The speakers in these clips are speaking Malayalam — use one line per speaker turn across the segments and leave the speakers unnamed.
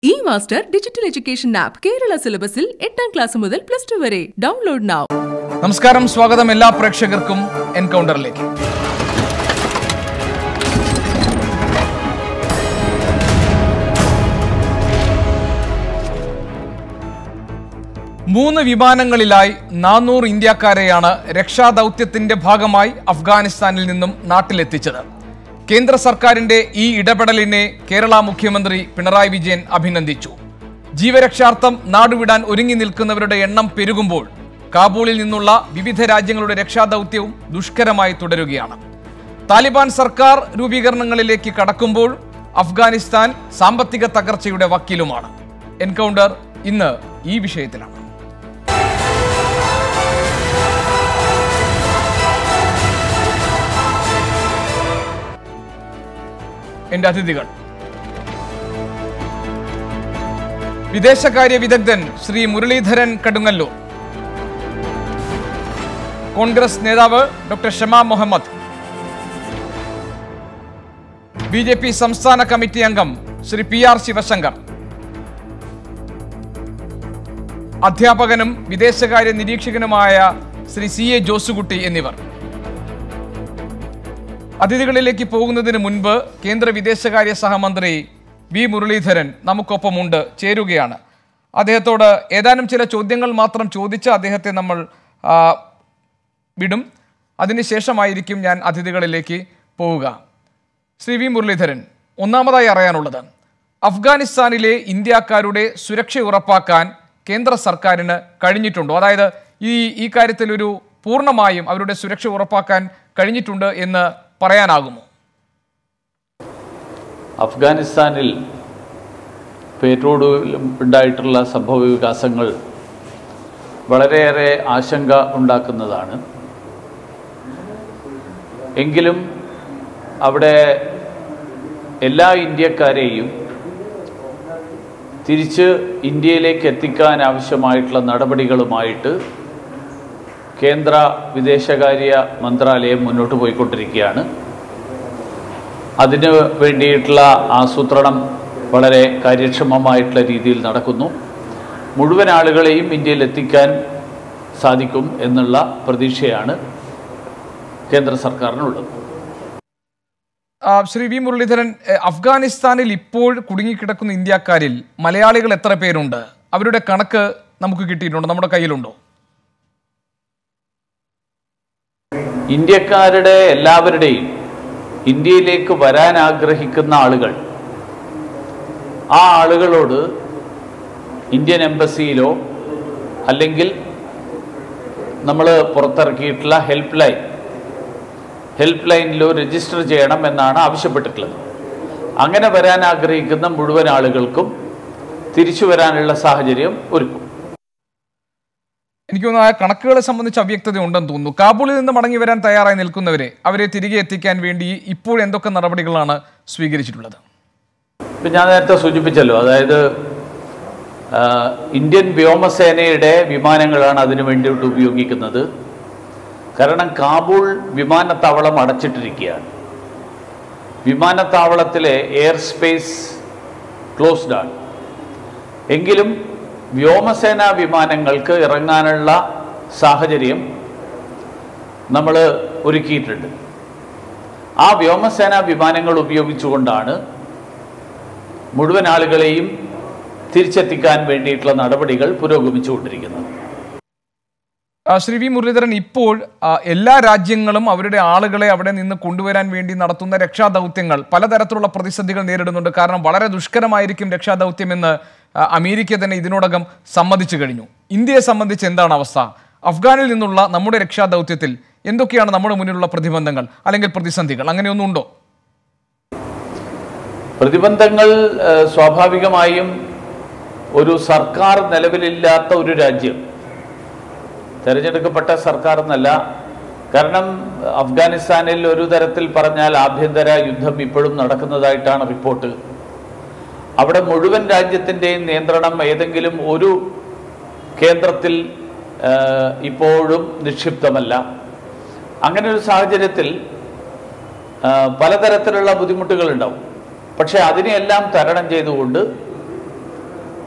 E master digital education app Kerala സിലബസിൽ എട്ടാം ക്ലാസ് മുതൽ പ്ലസ് ടു വരെ ഡൗൺലോഡ് നൗ
നമസ്കാരം സ്വാഗതം എല്ലാ പ്രേക്ഷകർക്കും എൻകൗണ്ടറിലേക്ക് മൂന്ന് വിമാനങ്ങളിലായി നാനൂറ് ഇന്ത്യക്കാരെയാണ് രക്ഷാദൗത്യത്തിന്റെ ഭാഗമായി അഫ്ഗാനിസ്ഥാനിൽ നിന്നും നാട്ടിലെത്തിച്ചത് കേന്ദ്ര സർക്കാരിന്റെ ഈ ഇടപെടലിനെ കേരള മുഖ്യമന്ത്രി പിണറായി വിജയൻ അഭിനന്ദിച്ചു ജീവരക്ഷാർത്ഥം നാടുവിടാൻ ഒരുങ്ങി നിൽക്കുന്നവരുടെ എണ്ണം പെരുകുമ്പോൾ കാബൂളിൽ നിന്നുള്ള വിവിധ രാജ്യങ്ങളുടെ രക്ഷാദൗത്യവും ദുഷ്കരമായി തുടരുകയാണ് താലിബാൻ സർക്കാർ രൂപീകരണങ്ങളിലേക്ക് കടക്കുമ്പോൾ അഫ്ഗാനിസ്ഥാൻ സാമ്പത്തിക തകർച്ചയുടെ വക്കീലുമാണ് എൻകൗണ്ടർ ഇന്ന് ഈ വിഷയത്തിലാണ് എന്റെ അതിഥികൾ വിദേശകാര്യ വിദഗ്ധൻ ശ്രീ മുരളീധരൻ കടുങ്ങല്ലൂർ കോൺഗ്രസ് നേതാവ് doctor Shama Muhammad B J P സംസ്ഥാന കമ്മിറ്റി അംഗം ശ്രീ പി ആർ ശിവശങ്കർ അധ്യാപകനും വിദേശകാര്യ നിരീക്ഷകനുമായ ശ്രീ സി എ ജോസുകുട്ടി എന്നിവർ അതിഥികളിലേക്ക് പോകുന്നതിന് മുൻപ് കേന്ദ്ര വിദേശകാര്യ സഹമന്ത്രി വി മുരളീധരൻ നമുക്കൊപ്പമുണ്ട് ചേരുകയാണ് അദ്ദേഹത്തോട് ഏതാനും ചില ചോദ്യങ്ങൾ മാത്രം ചോദിച്ച് അദ്ദേഹത്തെ നമ്മൾ ആ, വിടും അതിനുശേഷമായിരിക്കും ഞാൻ അതിഥികളിലേക്ക് പോവുക ശ്രീ വി മുരളീധരൻ ഒന്നാമതായി അറിയാനുള്ളത് അഫ്ഗാനിസ്ഥാനിലെ ഇന്ത്യക്കാരുടെ സുരക്ഷ ഉറപ്പാക്കാൻ കേന്ദ്ര സർക്കാരിന് കഴിഞ്ഞിട്ടുണ്ടോ അതായത് ഈ ഈ കാര്യത്തിൽ ഒരു പൂർണ്ണമായും അവരുടെ സുരക്ഷ ഉറപ്പാക്കാൻ കഴിഞ്ഞിട്ടുണ്ട് എന്ന് പറയാനാകുമോ
അഫ്ഗാനിസ്ഥാനിൽ പേറ്റോടിലും ഉണ്ടായിട്ടുള്ള സംഭവ വികാസങ്ങൾ വളരെയേറെ ആശങ്ക ഉണ്ടാക്കുന്നതാണ് എങ്കിലും അവിടെ എല്ലാ ഇന്ത്യക്കാരെയും തിരിച്ച് ഇന്ത്യയിലേക്ക് എത്തിക്കാൻ ആവശ്യമായിട്ടുള്ള നടപടികളുമായിട്ട് കേന്ദ്ര വിദേശകാര്യ മന്ത്രാലയം മുന്നോട്ട് പോയിക്കൊണ്ടിരിക്കുകയാണ് അതിന് വേണ്ടിയിട്ടുള്ള ആസൂത്രണം വളരെ കാര്യക്ഷമമായിട്ടുള്ള രീതിയിൽ നടക്കുന്നു മുഴുവൻ ആളുകളെയും ഇന്ത്യയിൽ എത്തിക്കാൻ സാധിക്കും എന്നുള്ള പ്രതീക്ഷയാണ് കേന്ദ്ര സർക്കാരിനുള്ളത്
ആ, ശ്രീ വി മുരളീധരൻ എ, അഫ്ഗാനിസ്ഥാനിൽ ഇപ്പോൾ കുടുങ്ങിക്കിടക്കുന്ന ഇന്ത്യക്കാരിൽ മലയാളികൾ എത്ര പേരുണ്ട് അവരുടെ കണക്ക് നമുക്ക് കിട്ടിയിട്ടുണ്ടോ നമ്മുടെ കയ്യിലുണ്ടോ
ഇന്ത്യക്കാരുടെ എല്ലാവരുടെയും ഇന്ത്യയിലേക്ക് വരാൻ ആഗ്രഹിക്കുന്ന ആളുകൾ ആ ആളുകളോട് ഇന്ത്യൻ എംബസിയിലോ അല്ലെങ്കിൽ നമ്മൾ പുറത്തിറക്കിയിട്ടുള്ള ഹെൽപ്പ് ലൈൻ ഹെൽപ്പ് ലൈനിലോ രജിസ്റ്റർ ചെയ്യണം എന്നാണ് ആവശ്യപ്പെട്ടിട്ടുള്ളത് അങ്ങനെ വരാൻ ആഗ്രഹിക്കുന്ന മുഴുവൻ ആളുകൾക്കും തിരിച്ചു വരാനുള്ള സാഹചര്യം ഒരുക്കും
എനിക്ക് തോന്നുന്നു ആ കണക്കുകളെ സംബന്ധിച്ച് അവ്യക്തത ഉണ്ടെന്ന് തോന്നുന്നു കാബൂളിൽ നിന്ന് മടങ്ങി വരാൻ തയ്യാറായി നിൽക്കുന്നവരെ അവരെ തിരികെ എത്തിക്കാൻ വേണ്ടി ഇപ്പോൾ എന്തൊക്കെ നടപടികളാണ് സ്വീകരിച്ചിട്ടുള്ളത്
ഇപ്പം ഞാൻ നേരത്തെ സൂചിപ്പിച്ചല്ലോ അതായത് ആ, ഇന്ത്യൻ വ്യോമസേനയുടെ വിമാനങ്ങളാണ് അതിനു വേണ്ടിയിട്ട് ഉപയോഗിക്കുന്നത് കാരണം കാബൂൾ വിമാനത്താവളം അടച്ചിട്ടിരിക്കുകയാണ് വിമാനത്താവളത്തിലെ എയർ സ്പേസ് ക്ലോസ്ഡ് ആണ് എങ്കിലും വ്യോമസേനാ വിമാനങ്ങൾക്ക് ഇറങ്ങാനുള്ള സാഹചര്യം നമ്മൾ ഒരുക്കിയിട്ടുണ്ട് ആ വ്യോമസേനാ വിമാനങ്ങൾ ഉപയോഗിച്ചുകൊണ്ടാണ് മുഴുവൻ ആളുകളെയും തിരിച്ചെത്തിക്കാൻ വേണ്ടിയിട്ടുള്ള നടപടികൾ പുരോഗമിച്ചുകൊണ്ടിരിക്കുന്നത്
ആ, ശ്രീ വി മുരളീധരൻ ഇപ്പോൾ ആ, എല്ലാ രാജ്യങ്ങളും അവരുടെ ആളുകളെ അവിടെ നിന്ന് കൊണ്ടുവരാൻ വേണ്ടി നടത്തുന്ന രക്ഷാദൗത്യങ്ങൾ പലതരത്തിലുള്ള പ്രതിസന്ധികൾ നേരിടുന്നുണ്ട് കാരണം വളരെ ദുഷ്കരമായിരിക്കും രക്ഷാദൗത്യം എന്ന് ആ, അമേരിക്ക തന്നെ ഇതിനോടകം സമ്മതിച്ചു കഴിഞ്ഞു ഇന്ത്യയെ സംബന്ധിച്ച് എന്താണ് അവസ്ഥ അഫ്ഗാനിൽ നിന്നുള്ള നമ്മുടെ രക്ഷാദൗത്യത്തിൽ എന്തൊക്കെയാണ് നമ്മുടെ മുന്നിലുള്ള പ്രതിബന്ധങ്ങൾ അല്ലെങ്കിൽ പ്രതിസന്ധികൾ അങ്ങനെയൊന്നും ഉണ്ടോ
പ്രതിബന്ധങ്ങൾ ഏഹ്, സ്വാഭാവികമായും ഒരു സർക്കാർ നിലവിലില്ലാത്ത ഒരു രാജ്യം തിരഞ്ഞെടുക്കപ്പെട്ട സർക്കാർ എന്നല്ല കാരണം അഫ്ഗാനിസ്ഥാനിൽ ഒരു തരത്തിൽ പറഞ്ഞാൽ ആഭ്യന്തര യുദ്ധം ഇപ്പോഴും നടക്കുന്നതായിട്ടാണ് റിപ്പോർട്ട് അവിടെ മുഴുവൻ രാജ്യത്തിൻ്റെയും നിയന്ത്രണം ഏതെങ്കിലും ഒരു കേന്ദ്രത്തിൽ ഏഹ്, ഇപ്പോഴും നിക്ഷിപ്തമല്ല അങ്ങനെ ഒരു സാഹചര്യത്തിൽ ആ, പലതരത്തിലുള്ള ബുദ്ധിമുട്ടുകൾ ഉണ്ടാവും പക്ഷെ അതിനെയെല്ലാം തരണം ചെയ്തുകൊണ്ട്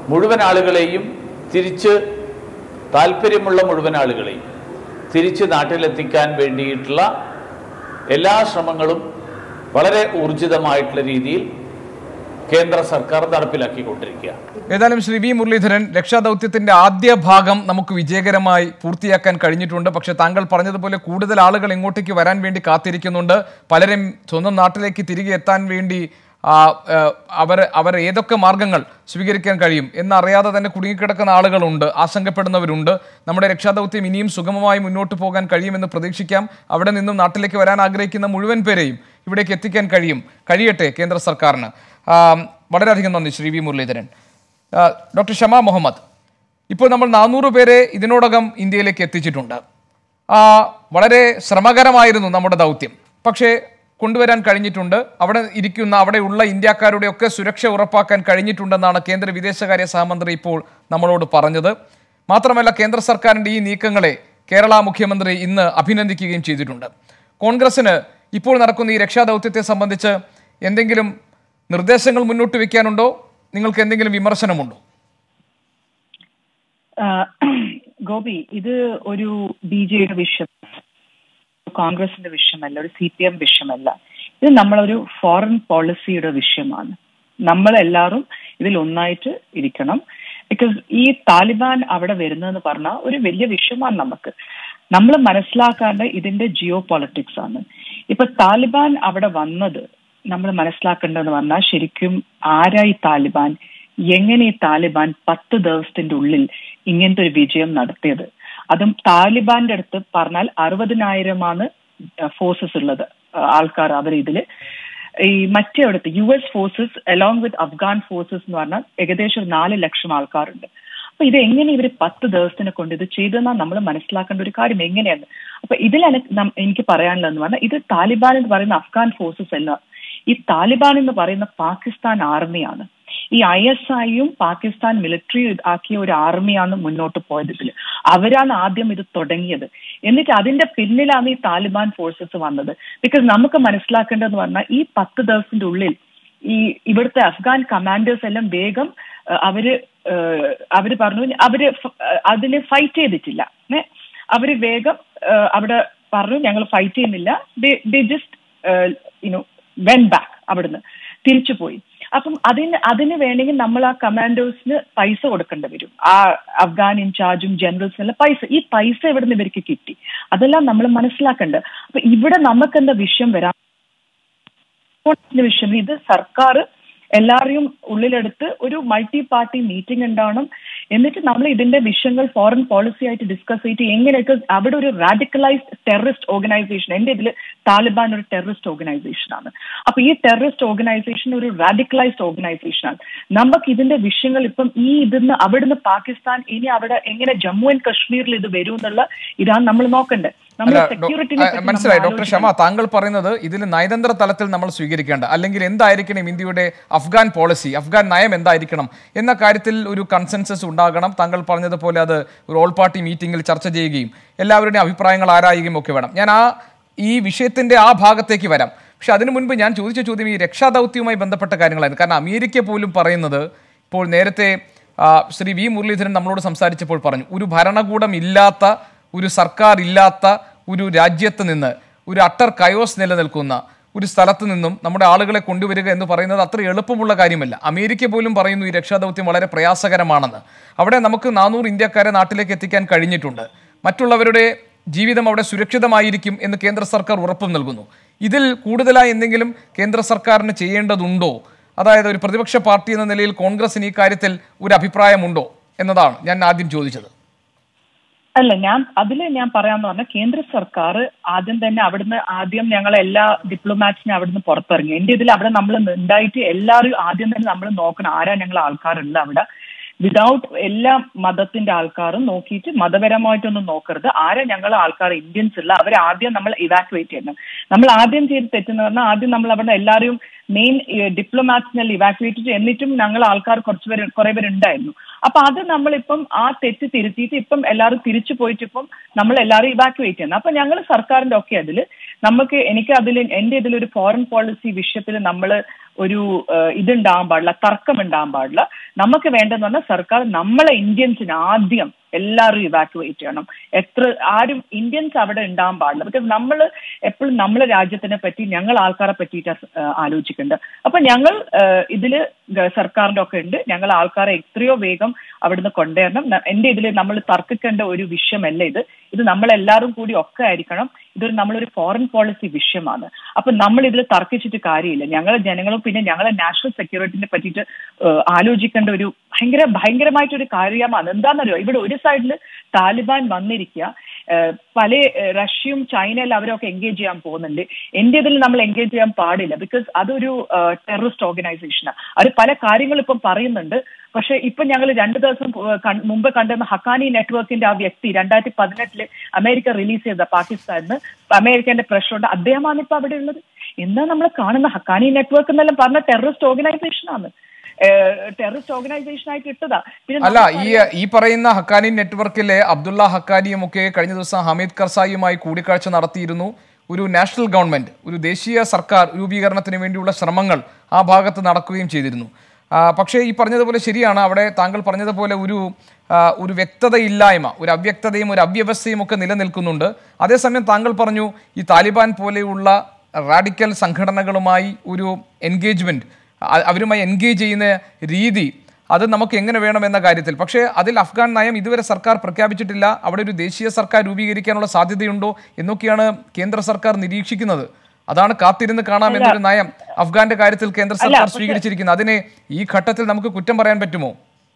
മുഴുവൻ ആളുകളെയും തിരിച്ച് താല്പര്യമുള്ള മുഴുവൻ ആളുകളെയും തിരിച്ച് നാട്ടിലെത്തിക്കാൻ വേണ്ടിയിട്ടുള്ള എല്ലാ ശ്രമങ്ങളും വളരെ ഊർജിതമായിട്ടുള്ള രീതിയിൽ കേന്ദ്ര സർക്കാർ നടപ്പിലാക്കിക്കൊണ്ടിരിക്കുകയാണ്
ഏതായാലും ശ്രീ വി മുരളീധരൻ രക്ഷാദൗത്യത്തിന്റെ ആദ്യ ഭാഗം നമുക്ക് വിജയകരമായി പൂർത്തിയാക്കാൻ കഴിഞ്ഞിട്ടുണ്ട് പക്ഷെ താങ്കൾ പറഞ്ഞതുപോലെ കൂടുതൽ ആളുകൾ ഇങ്ങോട്ടേക്ക് വരാൻ വേണ്ടി കാത്തിരിക്കുന്നുണ്ട് പലരും സ്വന്തം നാട്ടിലേക്ക് തിരികെ എത്താൻ വേണ്ടി ആ, ആ, അവർ അവർ ഏതൊക്കെ മാർഗങ്ങൾ സ്വീകരിക്കാൻ കഴിയും എന്നറിയാതെ തന്നെ കുടുങ്ങിക്കിടക്കുന്ന ആളുകളുണ്ട് ആശങ്കപ്പെടുന്നവരുണ്ട് നമ്മുടെ രക്ഷാദൗത്യം ഇനിയും സുഗമമായി മുന്നോട്ട് പോകാൻ കഴിയുമെന്ന് പ്രതീക്ഷിക്കാം അവിടെ നിന്നും നാട്ടിലേക്ക് വരാൻ ആഗ്രഹിക്കുന്ന മുഴുവൻ പേരെയും ഇവിടേക്ക് എത്തിക്കാൻ കഴിയും കഴിയട്ടെ കേന്ദ്ര സർക്കാരിന് ആ, വളരെയധികം നന്ദി ശ്രീ വി മുരളീധരൻ ആ, ഡോക്ടർ ഷമ മുഹമ്മദ് ഇപ്പോൾ നമ്മൾ നാനൂറ് പേരെ ഇതിനോടകം ഇന്ത്യയിലേക്ക് എത്തിച്ചിട്ടുണ്ട് ആ, വളരെ ശ്രമകരമായിരുന്നു നമ്മുടെ ദൗത്യം പക്ഷേ കൊണ്ടുവരാൻ കഴിഞ്ഞിട്ടുണ്ട് അവിടെ ഇരിക്കുന്ന അവിടെയുള്ള ഇന്ത്യക്കാരുടെ ഒക്കെ സുരക്ഷ ഉറപ്പാക്കാൻ കഴിഞ്ഞിട്ടുണ്ടെന്നാണ് കേന്ദ്ര വിദേശകാര്യ സഹമന്ത്രി ഇപ്പോൾ നമ്മളോട് പറഞ്ഞത് മാത്രമല്ല കേന്ദ്ര സർക്കാരിൻ്റെ ഈ നീക്കങ്ങളെ കേരള മുഖ്യമന്ത്രി ഇന്ന് അഭിനന്ദിക്കുകയും ചെയ്തിട്ടുണ്ട് കോൺഗ്രസിന് ഇപ്പോൾ നടക്കുന്ന ഈ രക്ഷാദൗത്യത്തെ സംബന്ധിച്ച് എന്തെങ്കിലും നിർദ്ദേശങ്ങൾ മുന്നോട്ട് വെക്കാനുണ്ടോ നിങ്ങൾക്ക് എന്തെങ്കിലും വിമർശനമുണ്ടോ
ആഹ് ഗോപി ഇത് ഒരു ബി ജെയുടെ വിഷയം കോൺഗ്രസിന്റെ വിഷയമല്ല ഒരു സി പി എം വിഷയമല്ല ഇത് നമ്മളൊരു ഫോറിൻ പോളിസിയുടെ വിഷയമാണ് നമ്മളെല്ലാവരും ഇതിൽ ഒന്നായിട്ട് ഇരിക്കണം ബിക്കോസ് ഈ താലിബാൻ അവിടെ വരുന്നതെന്ന് പറഞ്ഞാൽ ഒരു വലിയ വിഷയമാണ് നമുക്ക് നമ്മൾ മനസ്സിലാക്കാണ്ട് ഇതിന്റെ ജിയോ പൊളിറ്റിക്സ് ആണ് ഇപ്പൊ താലിബാൻ അവിടെ വന്നത് നമ്മൾ മനസ്സിലാക്കേണ്ടതെന്ന് പറഞ്ഞാൽ ശരിക്കും ആരായി താലിബാൻ എങ്ങനെ ഈ താലിബാൻ പത്ത് ദിവസത്തിന്റെ ഉള്ളിൽ ഇങ്ങനത്തെ ഒരു വിജയം നടത്തിയത് അതും താലിബാന്റെ അടുത്ത് പറഞ്ഞാൽ അറുപതിനായിരമാണ് ഫോഴ്സസ് ഉള്ളത് ആൾക്കാർ അവർ ഇതില് ഈ മറ്റേ അവിടുത്തെ U S forces along with Afghan forces എന്ന് പറഞ്ഞാൽ ഏകദേശം ഒരു നാല് ലക്ഷം ആൾക്കാരുണ്ട് അപ്പൊ ഇത് എങ്ങനെ ഇവർ പത്ത് ദിവസത്തിനെ കൊണ്ട് ഇത് ചെയ്തെന്നാ നമ്മൾ മനസ്സിലാക്കേണ്ട ഒരു കാര്യം എങ്ങനെയാണ് അപ്പൊ ഇതിൽ എന- നം- എനിക്ക് പറയാനുള്ളതെന്ന് പറഞ്ഞാൽ ഇത് താലിബാൻ എന്ന് പറയുന്ന അഫ്ഗാൻ ഫോഴ്സസ് അല്ല ഈ താലിബാൻ എന്ന് പറയുന്ന പാകിസ്ഥാൻ ആർമിയാണ് ഈ ഐ എസ് ഐയും പാകിസ്ഥാൻ മിലിറ്ററി ആക്കിയ ഒരു ആർമിയാണ് മുന്നോട്ട് പോയത് ഇതിൽ അവരാണ് ആദ്യം ഇത് തുടങ്ങിയത് എന്നിട്ട് അതിന്റെ പിന്നിലാണ് ഈ താലിബാൻ ഫോഴ്സസ് വന്നത് ബിക്കോസ് നമുക്ക് മനസ്സിലാക്കേണ്ടതെന്ന് പറഞ്ഞാൽ ഈ പത്ത് ദിവസത്തിന്റെ ഉള്ളിൽ ഈ ഇവിടുത്തെ അഫ്ഗാൻ കമാൻഡേഴ്സ് എല്ലാം വേഗം അഹ് അവര് ഏഹ് അവര് പറഞ്ഞു അവര് ഫ- അതിന് ഫൈറ്റ് ചെയ്തിട്ടില്ല ഏ? അവര് വേഗം ഏഹ് അവിടെ പറഞ്ഞു ഞങ്ങൾ ഫൈറ്റ് ചെയ്യുന്നില്ല they just you know when back അവിടുന്ന് തിരിച്ചു പോയി അപ്പം അതിന് അതിന് വേണമെങ്കിൽ നമ്മൾ ആ കമാൻഡോസിന് പൈസ കൊടുക്കേണ്ടി വരും ആ അഫ്ഗാൻ ഇൻചാർജും ജനറൽസും എല്ലാം പൈസ ഈ പൈസ എവിടുന്ന് ഇവർക്ക് കിട്ടി അതെല്ലാം നമ്മൾ മനസ്സിലാക്കേണ്ടത് അപ്പൊ ഇവിടെ നമുക്ക് എന്താ വിഷയം വരാൻ ന്റെ വിഷയം ഇത് സർക്കാർ എല്ലാവരെയും ഉള്ളിലെടുത്ത് ഒരു മൾട്ടി പാർട്ടി മീറ്റിംഗ് ഉണ്ടാവണം എന്നിട്ട് നമ്മൾ ഇതിന്റെ വിഷയങ്ങൾ ഫോറിൻ പോളിസി ആയിട്ട് ഡിസ്കസ് ചെയ്തിട്ട് എങ്ങനെയൊക്കെ അവിടെ ഒരു റാഡിക്കലൈസ്ഡ് ടെററിസ്റ്റ് ഓർഗനൈസേഷൻ എന്റെ ഇതിൽ താലിബാൻ ഒരു ടെററിസ്റ്റ് ഓർഗനൈസേഷൻ ആണ് അപ്പൊ ഈ ടെററിസ്റ്റ് ഓർഗനൈസേഷൻ ഒരു റാഡിക്കലൈസ്ഡ് ഓർഗനൈസേഷൻ ആണ് നമുക്ക് ഇതിന്റെ വിഷയങ്ങൾ ഇപ്പം ഈ ഇതിന്ന് അവിടുന്ന് പാകിസ്ഥാൻ ഇനി അവിടെ എങ്ങനെ ജമ്മു ആൻഡ് കശ്മീരിൽ ഇത് വരും എന്നുള്ള ഇതാണ് നമ്മൾ നോക്കേണ്ടത് നമ്മൾ
അല്ല, ഡോ-
സെക്യൂരിറ്റിനെ
ആ, മനസ്സിലായി ഡോക്ടർ ഷമ താങ്കൾ പറയുന്നത് ഇതിൽ നയതന്ത്ര തലത്തിൽ നമ്മൾ സ്വീകരിക്കേണ്ട അല്ലെങ്കിൽ എന്തായിരിക്കണം ഇന്ത്യയുടെ അഫ്ഗാൻ പോളിസി അഫ്ഗാൻ നയം എന്തായിരിക്കണം എന്ന കാര്യത്തിൽ ഒരു കൺസെൻസസ് ഉണ്ടാകണം താങ്കൾ പറഞ്ഞതുപോലെ അത് ഒരു ഓൾ പാർട്ടി മീറ്റിംഗിൽ ചർച്ച ചെയ്യുകയും എല്ലാവരുടെയും അഭിപ്രായങ്ങൾ ആരായുകയും ഒക്കെ വേണം ഞാൻ ആ ഈ വിഷയത്തിന്റെ ആ ഭാഗത്തേക്ക് വരാം പക്ഷെ അതിനു മുൻപ് ഞാൻ ചോദിച്ച ചോദ്യം ഈ രക്ഷാദൗത്യവുമായി ബന്ധപ്പെട്ട കാര്യങ്ങളായിരുന്നു കാരണം അമേരിക്ക പോലും പറയുന്നത് ഇപ്പോൾ നേരത്തെ ആ, ശ്രീ വി മുരളീധരൻ നമ്മളോട് സംസാരിച്ചപ്പോൾ പറഞ്ഞു ഒരു ഭരണകൂടം ഇല്ലാത്ത ഒരു സർക്കാർ ഇല്ലാത്ത ഒരു രാജ്യത്ത് നിന്ന് ഒരു അട്ടർ കയോസ് നിലനിൽക്കുന്ന ഒരു സ്ഥലത്ത് നിന്നും നമ്മുടെ ആളുകളെ കൊണ്ടുവരിക എന്ന് പറയുന്നത് അത്ര എളുപ്പമുള്ള കാര്യമല്ല അമേരിക്ക പോലും പറയുന്നു ഈ രക്ഷാദൗത്യം വളരെ പ്രയാസകരമാണെന്ന് അവിടെ നമുക്ക് നാനൂറ് ഇന്ത്യക്കാരെ നാട്ടിലേക്ക് എത്തിക്കാൻ കഴിഞ്ഞിട്ടുണ്ട് മറ്റുള്ളവരുടെ ജീവിതം അവിടെ സുരക്ഷിതമായിരിക്കും എന്ന് കേന്ദ്ര സർക്കാർ ഉറപ്പും നൽകുന്നു ഇതിൽ കൂടുതലായി എന്തെങ്കിലും കേന്ദ്ര സർക്കാരിന് ചെയ്യേണ്ടതുണ്ടോ അതായത് ഒരു പ്രതിപക്ഷ പാർട്ടി എന്ന നിലയിൽ കോൺഗ്രസിന് ഈ കാര്യത്തിൽ ഒരു അഭിപ്രായമുണ്ടോ എന്നതാണ് ഞാൻ ആദ്യം ചോദിച്ചത്
അല്ല ഞാൻ അതിൽ ഞാൻ പറയാന്ന് പറഞ്ഞാൽ കേന്ദ്ര സർക്കാർ ആദ്യം തന്നെ അവിടുന്ന് ആദ്യം ഞങ്ങൾ എല്ലാ ഡിപ്ലോമാറ്റ്സിനെ അവിടുന്ന് പുറത്തിറങ്ങി എന്റെ ഇതിൽ അവിടെ നമ്മൾ ഉണ്ടായിട്ട് എല്ലാവരും ആദ്യം തന്നെ നമ്മൾ നോക്കണം ആരാ ഞങ്ങൾ ആൾക്കാരുണ്ട് അവിടെ വിതൗട്ട് എല്ലാ മതത്തിന്റെ ആൾക്കാരും നോക്കിയിട്ട് മതപരമായിട്ടൊന്നും നോക്കരുത് ആരാ ഞങ്ങൾ ആൾക്കാർ ഇന്ത്യൻസ് ഉള്ള അവരെ ആദ്യം നമ്മൾ ഇവാക്യുവേറ്റ് ചെയ്യണം നമ്മൾ ആദ്യം ചെയ്ത് തെറ്റെന്ന് പറഞ്ഞാൽ ആദ്യം നമ്മൾ അവിടെ എല്ലാവരും മെയിൻ ഡിപ്ലോമാറ്റ്സിനെല്ലാം ഇവാക്യുവേറ്റ് ചെയ്ത് എന്നിട്ടും ഞങ്ങൾ ആൾക്കാർ കുറച്ച് പേര് കുറെ പേരുണ്ടായിരുന്നു അപ്പൊ അത് നമ്മളിപ്പം ആ തെറ്റ് തിരുത്തിയിട്ട് ഇപ്പം എല്ലാവരും തിരിച്ചു പോയിട്ട് ഇപ്പം നമ്മൾ എല്ലാവരും ഇവാക്യുവേറ്റ് ചെയ്യുന്നത് അപ്പൊ ഞങ്ങൾ സർക്കാരിന്റെ ഒക്കെ അതിൽ നമുക്ക് എനിക്ക് അതിൽ എന്റെ ഇതിലൊരു ഫോറിൻ പോളിസി വിഷയത്തിൽ നമ്മൾ ഒരു ഏഹ്, ഇതുണ്ടാവാൻ പാടില്ല തർക്കം ഉണ്ടാവാൻ പാടില്ല നമുക്ക് വേണ്ടെന്ന് പറഞ്ഞാൽ സർക്കാർ നമ്മളെ ഇന്ത്യൻസിന് ആദ്യം എല്ലാവരും ഇവാക്യുവേറ്റ് ചെയ്യണം എത്ര ആരും ഇന്ത്യൻസ് അവിടെ ഉണ്ടാവാൻ പാടില്ല ബിക്കോസ് നമ്മൾ എപ്പോഴും നമ്മളെ രാജ്യത്തിനെ പറ്റി ഞങ്ങൾ ആൾക്കാരെ പറ്റിയിട്ട് ആലോചിക്കുന്നുണ്ട് അപ്പൊ ഞങ്ങൾ ഏഹ്, ഇതില് ഗ- സർക്കാരിന്റെ ഒക്കെ ഉണ്ട് ഞങ്ങൾ ആൾക്കാരെ എത്രയോ വേഗം അവിടുന്ന് കൊണ്ടുവരണം ന- എന്റെ ഇതിൽ നമ്മൾ തർക്കിക്കേണ്ട ഒരു വിഷയമല്ല ഇത് ഇത് നമ്മളെല്ലാവരും കൂടി ഒക്കെ ആയിരിക്കണം ഇതൊരു നമ്മളൊരു ഫോറിൻ പോളിസി വിഷയമാണ് അപ്പൊ നമ്മൾ ഇതിൽ തർക്കിച്ചിട്ട് കാര്യമില്ല ഞങ്ങളെ ജനങ്ങളും പിന്നെ ഞങ്ങളെ നാഷണൽ സെക്യൂരിറ്റിനെ പറ്റിയിട്ട് ഏഹ്, ആലോചിക്കേണ്ട ഒരു ഭയങ്കര ഭയങ്കരമായിട്ടൊരു കാര്യമാണ് എന്താണെന്നറിയോ ഇവിടെ ഒരു സൈഡിൽ താലിബാൻ വന്നിരിക്കുക ഏഹ്, പല ഏഹ്, റഷ്യയും ചൈനയിൽ അവരൊക്കെ എൻഗേജ് ചെയ്യാൻ പോകുന്നുണ്ട് എന്റെ ഇതിൽ നമ്മൾ എൻഗേജ് ചെയ്യാൻ പാടില്ല ബിക്കോസ് അതൊരു ടെററിസ്റ്റ് ഓർഗനൈസേഷനാണ് അവർ പല കാര്യങ്ങളും ഇപ്പം പറയുന്നുണ്ട് പക്ഷെ ഇപ്പൊ ഞങ്ങൾ രണ്ടു ദിവസം ഏഹ്, കൺ- മുമ്പ് കണ്ടിരുന്ന ഹക്കാനി നെറ്റ്വർക്കിന്റെ ആ വ്യക്തി രണ്ടായിരത്തി പതിനെട്ടില് അമേരിക്ക റിലീസ് ചെയ്ത പാകിസ്ഥാനിന്ന് അമേരിക്കന്റെ പ്രഷറുണ്ട് അദ്ദേഹമാണ് ഇപ്പൊ അവിടെ ഉള്ളത് എന്താ നമ്മൾ കാണുന്ന ഹക്കാനി നെറ്റ്വർക്ക് എന്നെല്ലാം പറഞ്ഞ ടെററിസ്റ്റ് ഓർഗനൈസേഷൻ ആണ് ടെററിസ്റ്റ് ഓർഗനൈസേഷൻ ആയിട്ട് ഇട്ടതാ പിന്നെ
അല്ല ഈ
നമുക്കറിയാം-
ഈ പറയുന്ന ഹക്കാനി നെറ്റ്വർക്കിലെ അബ്ദുള്ള ഹക്കാനിയും ഒക്കെ കഴിഞ്ഞ ദിവസം ഹമീദ് കർസായിയുമായി കൂടിക്കാഴ്ച നടത്തിയിരുന്നു ഒരു നാഷണൽ ഗവൺമെന്റ് ഒരു ദേശീയ സർക്കാർ രൂപീകരണത്തിന് വേണ്ടിയുള്ള ശ്രമങ്ങൾ ആ ഭാഗത്ത് നടക്കുകയും ചെയ്തിരുന്നു ആ, പക്ഷേ ഈ പറഞ്ഞതുപോലെ ശരിയാണ് അവിടെ താങ്കൾ പറഞ്ഞതുപോലെ ഒരു ആ, ഒരു വ്യക്തതയില്ലായ്മ ഒരു അവ്യക്തതയും ഒരു അവ്യവസ്ഥയും ഒക്കെ നിലനിൽക്കുന്നുണ്ട് അതേസമയം താങ്കൾ പറഞ്ഞു ഈ താലിബാൻ പോലെയുള്ള റാഡിക്കൽ സംഘടനകളുമായി ഒരു എൻഗേജ്മെന്റ് അ- അവരുമായി എൻഗേജ് ചെയ്യുന്ന രീതി അത് നമുക്ക് എങ്ങനെ വേണം എന്ന കാര്യത്തിൽ പക്ഷേ അതിൽ അഫ്ഗാൻ നയം ഇതുവരെ സർക്കാർ പ്രഖ്യാപിച്ചിട്ടില്ല അവിടെ ഒരു ദേശീയ സർക്കാർ രൂപീകരിക്കാനുള്ള സാധ്യതയുണ്ടോ എന്നൊക്കെയാണ് കേന്ദ്ര സർക്കാർ നിരീക്ഷിക്കുന്നത് അതാണ് കാത്തിരുന്ന് കാണാം എന്നൊരു നയം അഫ്ഗാന്റെ കാര്യത്തിൽ കേന്ദ്ര സർക്കാർ
പക്ഷേ-
സ്വീകരിച്ചിരിക്കുന്നത് അതിനെ ഈ ഘട്ടത്തിൽ നമുക്ക് കുറ്റം പറയാൻ പറ്റുമോ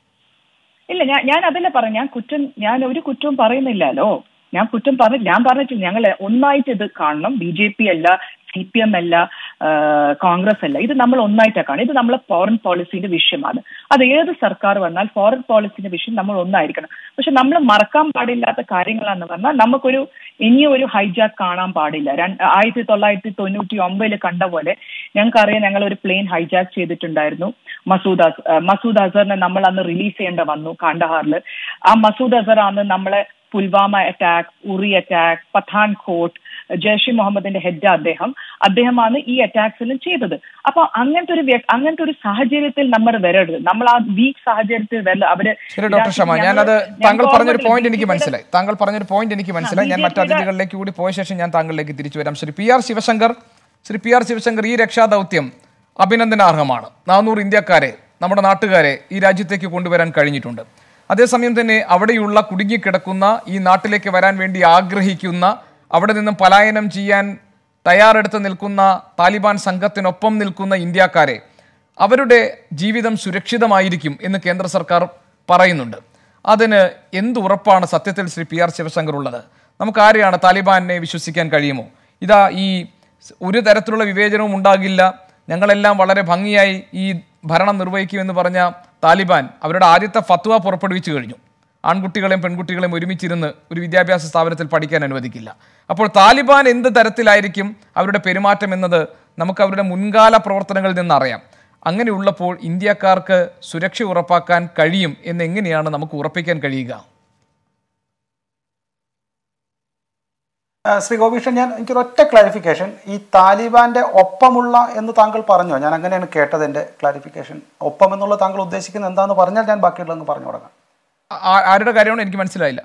ഇല്ല ഞാൻ ഞാൻ അതല്ലേ പറഞ്ഞു ഞാൻ കുറ്റം ഞാൻ ഒരു കുറ്റവും പറയുന്നില്ലല്ലോ ഞാൻ കുറ്റം പറഞ്ഞില്ല ഞാൻ പറഞ്ഞിട്ടില്ല ഞങ്ങൾ ഒന്നായിട്ട് ഇത് കാണണം ബി ജെ പി അല്ല സി പി എം അല്ല ആ, കോൺഗ്രസ് അല്ല ഇത് നമ്മൾ ഒന്നായിട്ടാണ് കാണും ഇത് നമ്മളെ ഫോറിൻ പോളിസിന്റെ വിഷയമാണ് അത് ഏത് സർക്കാർ വന്നാൽ ഫോറിൻ പോളിസിന്റെ വിഷയം നമ്മൾ ഒന്നായിരിക്കണം പക്ഷെ നമ്മൾ മറക്കാൻ പാടില്ലാത്ത കാര്യങ്ങളാന്ന് പറഞ്ഞാൽ നമുക്കൊരു ഇനിയും ഒരു ഹൈജാക്ക് കാണാൻ പാടില്ല രണ്ട് ആയിരത്തി തൊള്ളായിരത്തി തൊണ്ണൂറ്റി ഒമ്പതിൽ കണ്ട പോലെ ഞങ്ങൾക്കറിയാം ഞങ്ങൾ ഒരു പ്ലെയിൻ ഹൈജാക്ക് ചെയ്തിട്ടുണ്ടായിരുന്നു മസൂദ് അസ് ആ, മസൂദ് അസറിനെ നമ്മൾ അന്ന് റിലീസ് ചെയ്യേണ്ട വന്നു കാണ്ടഹാറിൽ ആ മസൂദ് അസർ ആണ് നമ്മളെ പുൽവാമ അറ്റാക്ക് ഉറി അറ്റാക്ക് പത്താൻകോട്ട് ജയ്ഷെ മുഹമ്മദിന്റെ ഹെഡ് അദ്ദേഹം അദ്ദേഹമാണ് ഈ അറ്റാക്സിലും ചെയ്തത് അപ്പൊ അങ്ങനത്തെ ഒരു വ്യക്- അങ്ങനത്തെ ഒരു സാഹചര്യത്തിൽ നമ്മൾ വരരുത് നമ്മൾ ആ വീക്ക് സാഹചര്യത്തിൽ വരരുത് അവര്
ശരി ഡോക്ടർ ഷമ
ഞങ്ങൾ-
ഞാനത്
ഞാൻ
താങ്കൾ പറഞ്ഞൊരു
ഓർമ്മയില്ല,
പോയിന്റ് എനിക്ക്
BJP യുടെ
മനസ്സിലായി താങ്കൾ പറഞ്ഞൊരു പോയിന്റ് എനിക്ക് മനസ്സിലായി ഞാൻ മറ്റു
BJP യുടെ
അതിഥികളിലേക്ക് കൂടി പോയ ശേഷം ഞാൻ താങ്കളിലേക്ക് തിരിച്ചു വരാം Shri P R Sivasankar Shri P R Sivasankar ഈ രക്ഷാദൗത്യം അഭിനന്ദനാർഹമാണ് നാനൂറ് ഇന്ത്യക്കാരെ നമ്മുടെ നാട്ടുകാരെ ഈ രാജ്യത്തേക്ക് കൊണ്ടുവരാൻ കഴിഞ്ഞിട്ടുണ്ട് അതേസമയം തന്നെ അവിടെയുള്ള കുടുങ്ങിക്കിടക്കുന്ന ഈ നാട്ടിലേക്ക് വരാൻ വേണ്ടി ആഗ്രഹിക്കുന്ന അവിടെ നിന്നും പലായനം ചെയ്യാൻ തയ്യാറെടുത്ത് നിൽക്കുന്ന താലിബാൻ സംഘത്തിനൊപ്പം നിൽക്കുന്ന ഇന്ത്യക്കാരെ അവരുടെ ജീവിതം സുരക്ഷിതമായിരിക്കും എന്ന് കേന്ദ്ര സർക്കാർ പറയുന്നുണ്ട് അതിന് എന്ത് ഉറപ്പാണ് സത്യത്തിൽ ശ്രീ പി ആർ ശിവശങ്കർ ഉള്ളത് നമുക്ക് ആരെയാണ് താലിബാനെ വിശ്വസിക്കാൻ കഴിയുമോ ഇതാ ഈ സ് ഒരു തരത്തിലുള്ള വിവേചനവും ഉണ്ടാകില്ല ഞങ്ങളെല്ലാം വളരെ ഭംഗിയായി ഈ ഭരണം നിർവഹിക്കുമെന്ന് പറഞ്ഞ താലിബാൻ അവരുടെ ആദ്യത്തെ ഫത്വ പുറപ്പെടുവിച്ചു കഴിഞ്ഞു ആൺകുട്ടികളെയും പെൺകുട്ടികളെയും ഒരുമിച്ചിരുന്ന് ഒരു വിദ്യാഭ്യാസ സ്ഥാപനത്തിൽ പഠിക്കാൻ അനുവദിക്കില്ല അപ്പോൾ താലിബാൻ എന്ത് തരത്തിലായിരിക്കും അവരുടെ പെരുമാറ്റം എന്നത് നമുക്ക് അവരുടെ മുൻകാല പ്രവർത്തനങ്ങളിൽ നിന്ന് അറിയാം അങ്ങനെയുള്ളപ്പോൾ ഇന്ത്യക്കാർക്ക് സുരക്ഷ ഉറപ്പാക്കാൻ കഴിയും എന്ന് എങ്ങനെയാണ് നമുക്ക് ഉറപ്പിക്കാൻ കഴിയുക
ആ, ശ്രീ ഗോപീഷൻ ഞാൻ എനിക്കൊരു ഒറ്റ ക്ലാരിഫിക്കേഷൻ ഈ താലിബാന്റെ ഒപ്പമുള്ള എന്ന് താങ്കൾ പറഞ്ഞോ ഞാൻ അങ്ങനെയാണ് കേട്ടത് എൻ്റെ ക്ലാരിഫിക്കേഷൻ ഒപ്പം എന്നുള്ള താങ്കൾ ഉദ്ദേശിക്കുന്നത് എന്താണെന്ന് പറഞ്ഞാൽ ഞാൻ ബാക്കിയുള്ളതെന്ന് പറഞ്ഞു തുടങ്ങാം
ആ- ആരുടെ കാര്യമാണ് എനിക്ക് മനസ്സിലായില്ല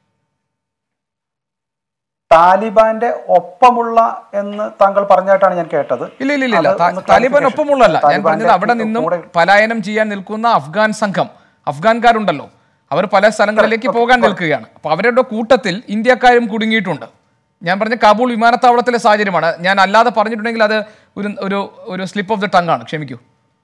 താലിബാന്റെ ഒപ്പമുള്ള എന്ന് താങ്കൾ പറഞ്ഞായിട്ടാണ് ഞാൻ കേട്ടത്
ഇല്ല ഇല്ല ഇല്ല, ഇല്ല
അത്
താ-
ഒന്ന്
താലിബാൻ
clarification.
ഒപ്പമുള്ളല്ല ഞാൻ
താലിബാന്റെ
പറഞ്ഞത് അവിടെ നിന്നും
കൂടെ
പലായനം ചെയ്യാൻ നിൽക്കുന്ന അഫ്ഗാൻ സംഘം അഫ്ഗാൻകാരുണ്ടല്ലോ അവർ പല സ്ഥലങ്ങളിലേക്ക് പോകാൻ നിൽക്കുകയാണ് അപ്പൊ അവരുടെ കൂട്ടത്തിൽ ഇന്ത്യക്കാരും കുടുങ്ങിയിട്ടുണ്ട് ഞാൻ പറഞ്ഞ കാബൂൾ വിമാനത്താവളത്തിലെ സാഹചര്യമാണ് ഞാൻ അല്ലാതെ പറഞ്ഞിട്ടുണ്ടെങ്കിൽ അത് ഒരു ഒരു ഒരു സ്ലിപ്പ് ഓഫ് ദ ടങ് ആണ് ക്ഷമിക്കൂ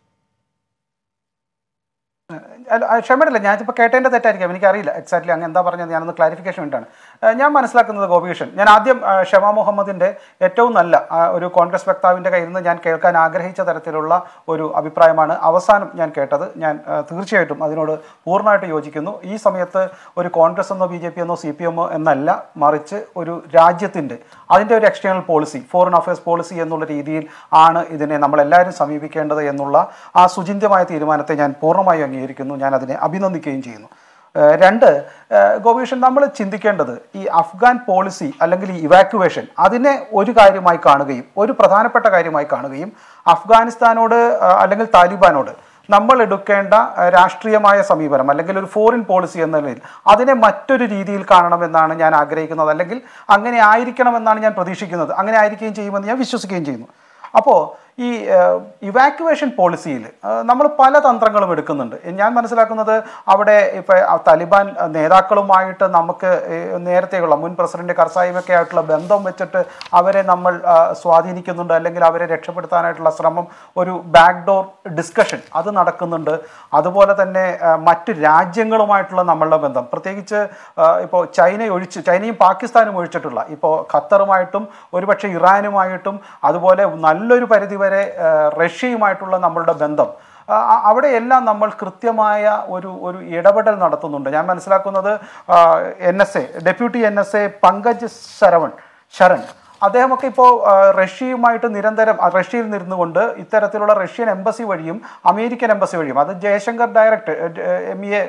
അല്ല, ആ, ക്ഷമയില്ല ഞാനിപ്പോൾ കേട്ടതിൻ്റെ തെറ്റായിരിക്കാം എനിക്കറിയില്ല എക്സാക്ട്ലി അങ്ങ് എന്താ പറഞ്ഞത് ഞാനൊന്ന് ക്ലാരിഫിക്കേഷൻ വേണ്ടിയാണ് ആ, ഞാൻ മനസ്സിലാക്കുന്നത് ഗോപികൃഷ്ണൻ ഞാൻ ആദ്യം ആ, ഷമ മുഹമ്മദിൻ്റെ ഏറ്റവും നല്ല ആ, ഒരു കോൺഗ്രസ് വക്താവിൻ്റെ കയ്യിൽ നിന്ന് ഞാൻ കേൾക്കാൻ ആഗ്രഹിച്ച തരത്തിലുള്ള ഒരു അഭിപ്രായമാണ് അവസാനം ഞാൻ കേട്ടത് ഞാൻ ആ, തീർച്ചയായിട്ടും അതിനോട് പൂർണ്ണമായിട്ട് യോജിക്കുന്നു ഈ സമയത്ത് ഒരു കോൺഗ്രസ് എന്നോ ബി ജെ പി എന്നോ സി പി എമ്മോ എന്നല്ല മറിച്ച് ഒരു രാജ്യത്തിൻ്റെ അതിൻ്റെ ഒരു external policy foreign affairs policy എന്നുള്ള രീതിയിൽ ആണ് ഇതിനെ നമ്മളെല്ലാവരും സമീപിക്കേണ്ടത് എന്നുള്ള ആ സുചിന്യമായ തീരുമാനത്തെ ഞാൻ പൂർണ്ണമായും അംഗീകരിക്കുന്നു ഞാൻ അതിനെ അഭിനന്ദിക്കുകയും ചെയ്യുന്നു ഏഹ് രണ്ട് ഏഹ് ഗോപീഷൻ നമ്മൾ ചിന്തിക്കേണ്ടത് ഈ അഫ്ഗാൻ പോളിസി അല്ലെങ്കിൽ ഈ ഇവാക്യുവേഷൻ അതിനെ ഒരു കാര്യമായി കാണുകയും ഒരു പ്രധാനപ്പെട്ട കാര്യമായി കാണുകയും അഫ്ഗാനിസ്ഥാനോട് ഏഹ് അല്ലെങ്കിൽ താലിബാനോട് നമ്മൾ എടുക്കേണ്ട ഏഹ് രാഷ്ട്രീയമായ സമീപനം അല്ലെങ്കിൽ ഒരു ഫോറിൻ പോളിസി എന്ന നിലയിൽ അതിനെ മറ്റൊരു രീതിയിൽ കാണണമെന്നാണ് ഞാൻ ആഗ്രഹിക്കുന്നത് അല്ലെങ്കിൽ അങ്ങനെ ആയിരിക്കണമെന്നാണ് ഞാൻ പ്രതീക്ഷിക്കുന്നത് അങ്ങനെ ആയിരിക്കുകയും ചെയ്യുമെന്ന് ഞാൻ വിശ്വസിക്കുകയും ചെയ്യുന്നു അപ്പോൾ ഈ ഇവാക്യുവേഷൻ പോളിസിയിൽ നമ്മൾ പല തന്ത്രങ്ങളും എടുക്കുന്നുണ്ട് ഞാൻ മനസ്സിലാക്കുന്നത് അവിടെ ഇപ്പോൾ താലിബാൻ നേതാക്കളുമായിട്ട് നമുക്ക് ഏഹ്, നേരത്തെയുള്ള മുൻ പ്രസിഡന്റ് കർസായിമൊക്കെ ആയിട്ടുള്ള ബന്ധം വെച്ചിട്ട് അവരെ നമ്മൾ ആ, സ്വാധീനിക്കുന്നുണ്ട് അല്ലെങ്കിൽ അവരെ രക്ഷപ്പെടുത്താനായിട്ടുള്ള ശ്രമം ഒരു ബാക്ക് ഡോർ ഡിസ്കഷൻ അത് നടക്കുന്നുണ്ട് അതുപോലെ തന്നെ ആ, മറ്റ് രാജ്യങ്ങളുമായിട്ടുള്ള നമ്മളുടെ ബന്ധം പ്രത്യേകിച്ച് ഇപ്പോൾ ചൈന ഒഴിച്ച് ചൈനയും പാകിസ്ഥാനും ഒഴിച്ചിട്ടുള്ള ഇപ്പോൾ ഖത്തറുമായിട്ടും ഒരുപക്ഷെ ഇറാനുമായിട്ടും അതുപോലെ നല്ലൊരു പരിധിവരെ ആ, റഷ്യയുമായിട്ടുള്ള നമ്മളുടെ ബന്ധം ആ, ആ- അവിടെയെല്ലാം നമ്മൾ കൃത്യമായ ഒരു ഒരു ഇടപെടൽ നടത്തുന്നുണ്ട് ഞാൻ മനസ്സിലാക്കുന്നത് N S A deputy N S A Pankaj Saravan Saran അദ്ദേഹമൊക്കെ ഇപ്പോൾ ആ, റഷ്യയുമായിട്ട് നിരന്തരം ആ, റഷ്യയിൽ നിന്നുകൊണ്ട് ഇത്തരത്തിലുള്ള റഷ്യൻ എംബസി വഴിയും അമേരിക്കൻ എംബസി വഴിയും അത് Jaishankar direct M E A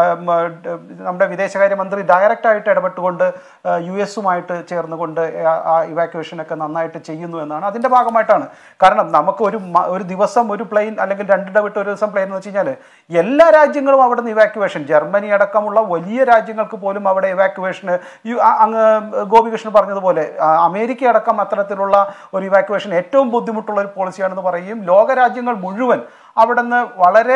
നമ്മുടെ വിദേശകാര്യമന്ത്രി ഡയറക്റ്റ് ആയിട്ട് ഇടപെട്ടുകൊണ്ട് യു എസുമായിട്ട് ചേർന്നുകൊണ്ട് ആ- ആ ഇവാക്യുവേഷനൊക്കെ നന്നായിട്ട് ചെയ്യുന്നു എന്നാണ് അതിൻ്റെ ഭാഗമായിട്ടാണ് കാരണം നമുക്ക് ഒരു മ- ഒരു ദിവസം ഒരു പ്ലെയിൻ അല്ലെങ്കിൽ രണ്ടിട വിട്ട് ഒരു ദിവസം പ്ലെയിൻ എന്ന് വെച്ച് കഴിഞ്ഞാൽ എല്ലാ രാജ്യങ്ങളും അവിടെ നിന്ന് ഇവാക്യുവേഷൻ ജർമ്മനി അടക്കമുള്ള വലിയ രാജ്യങ്ങൾക്ക് പോലും അവിടെ ഇവാക്യുവേഷന് അങ്ങ് ഗോപികൃഷ്ണൻ പറഞ്ഞതുപോലെ ആ, അമേരിക്ക അടക്കം അത്തരത്തിലുള്ള ഒരു ഇവാക്യുവേഷൻ ഏറ്റവും ബുദ്ധിമുട്ടുള്ള ഒരു പോളിസിയാണെന്ന് പറയും ലോകരാജ്യങ്ങൾ മുഴുവൻ അവിടുന്ന് വളരെ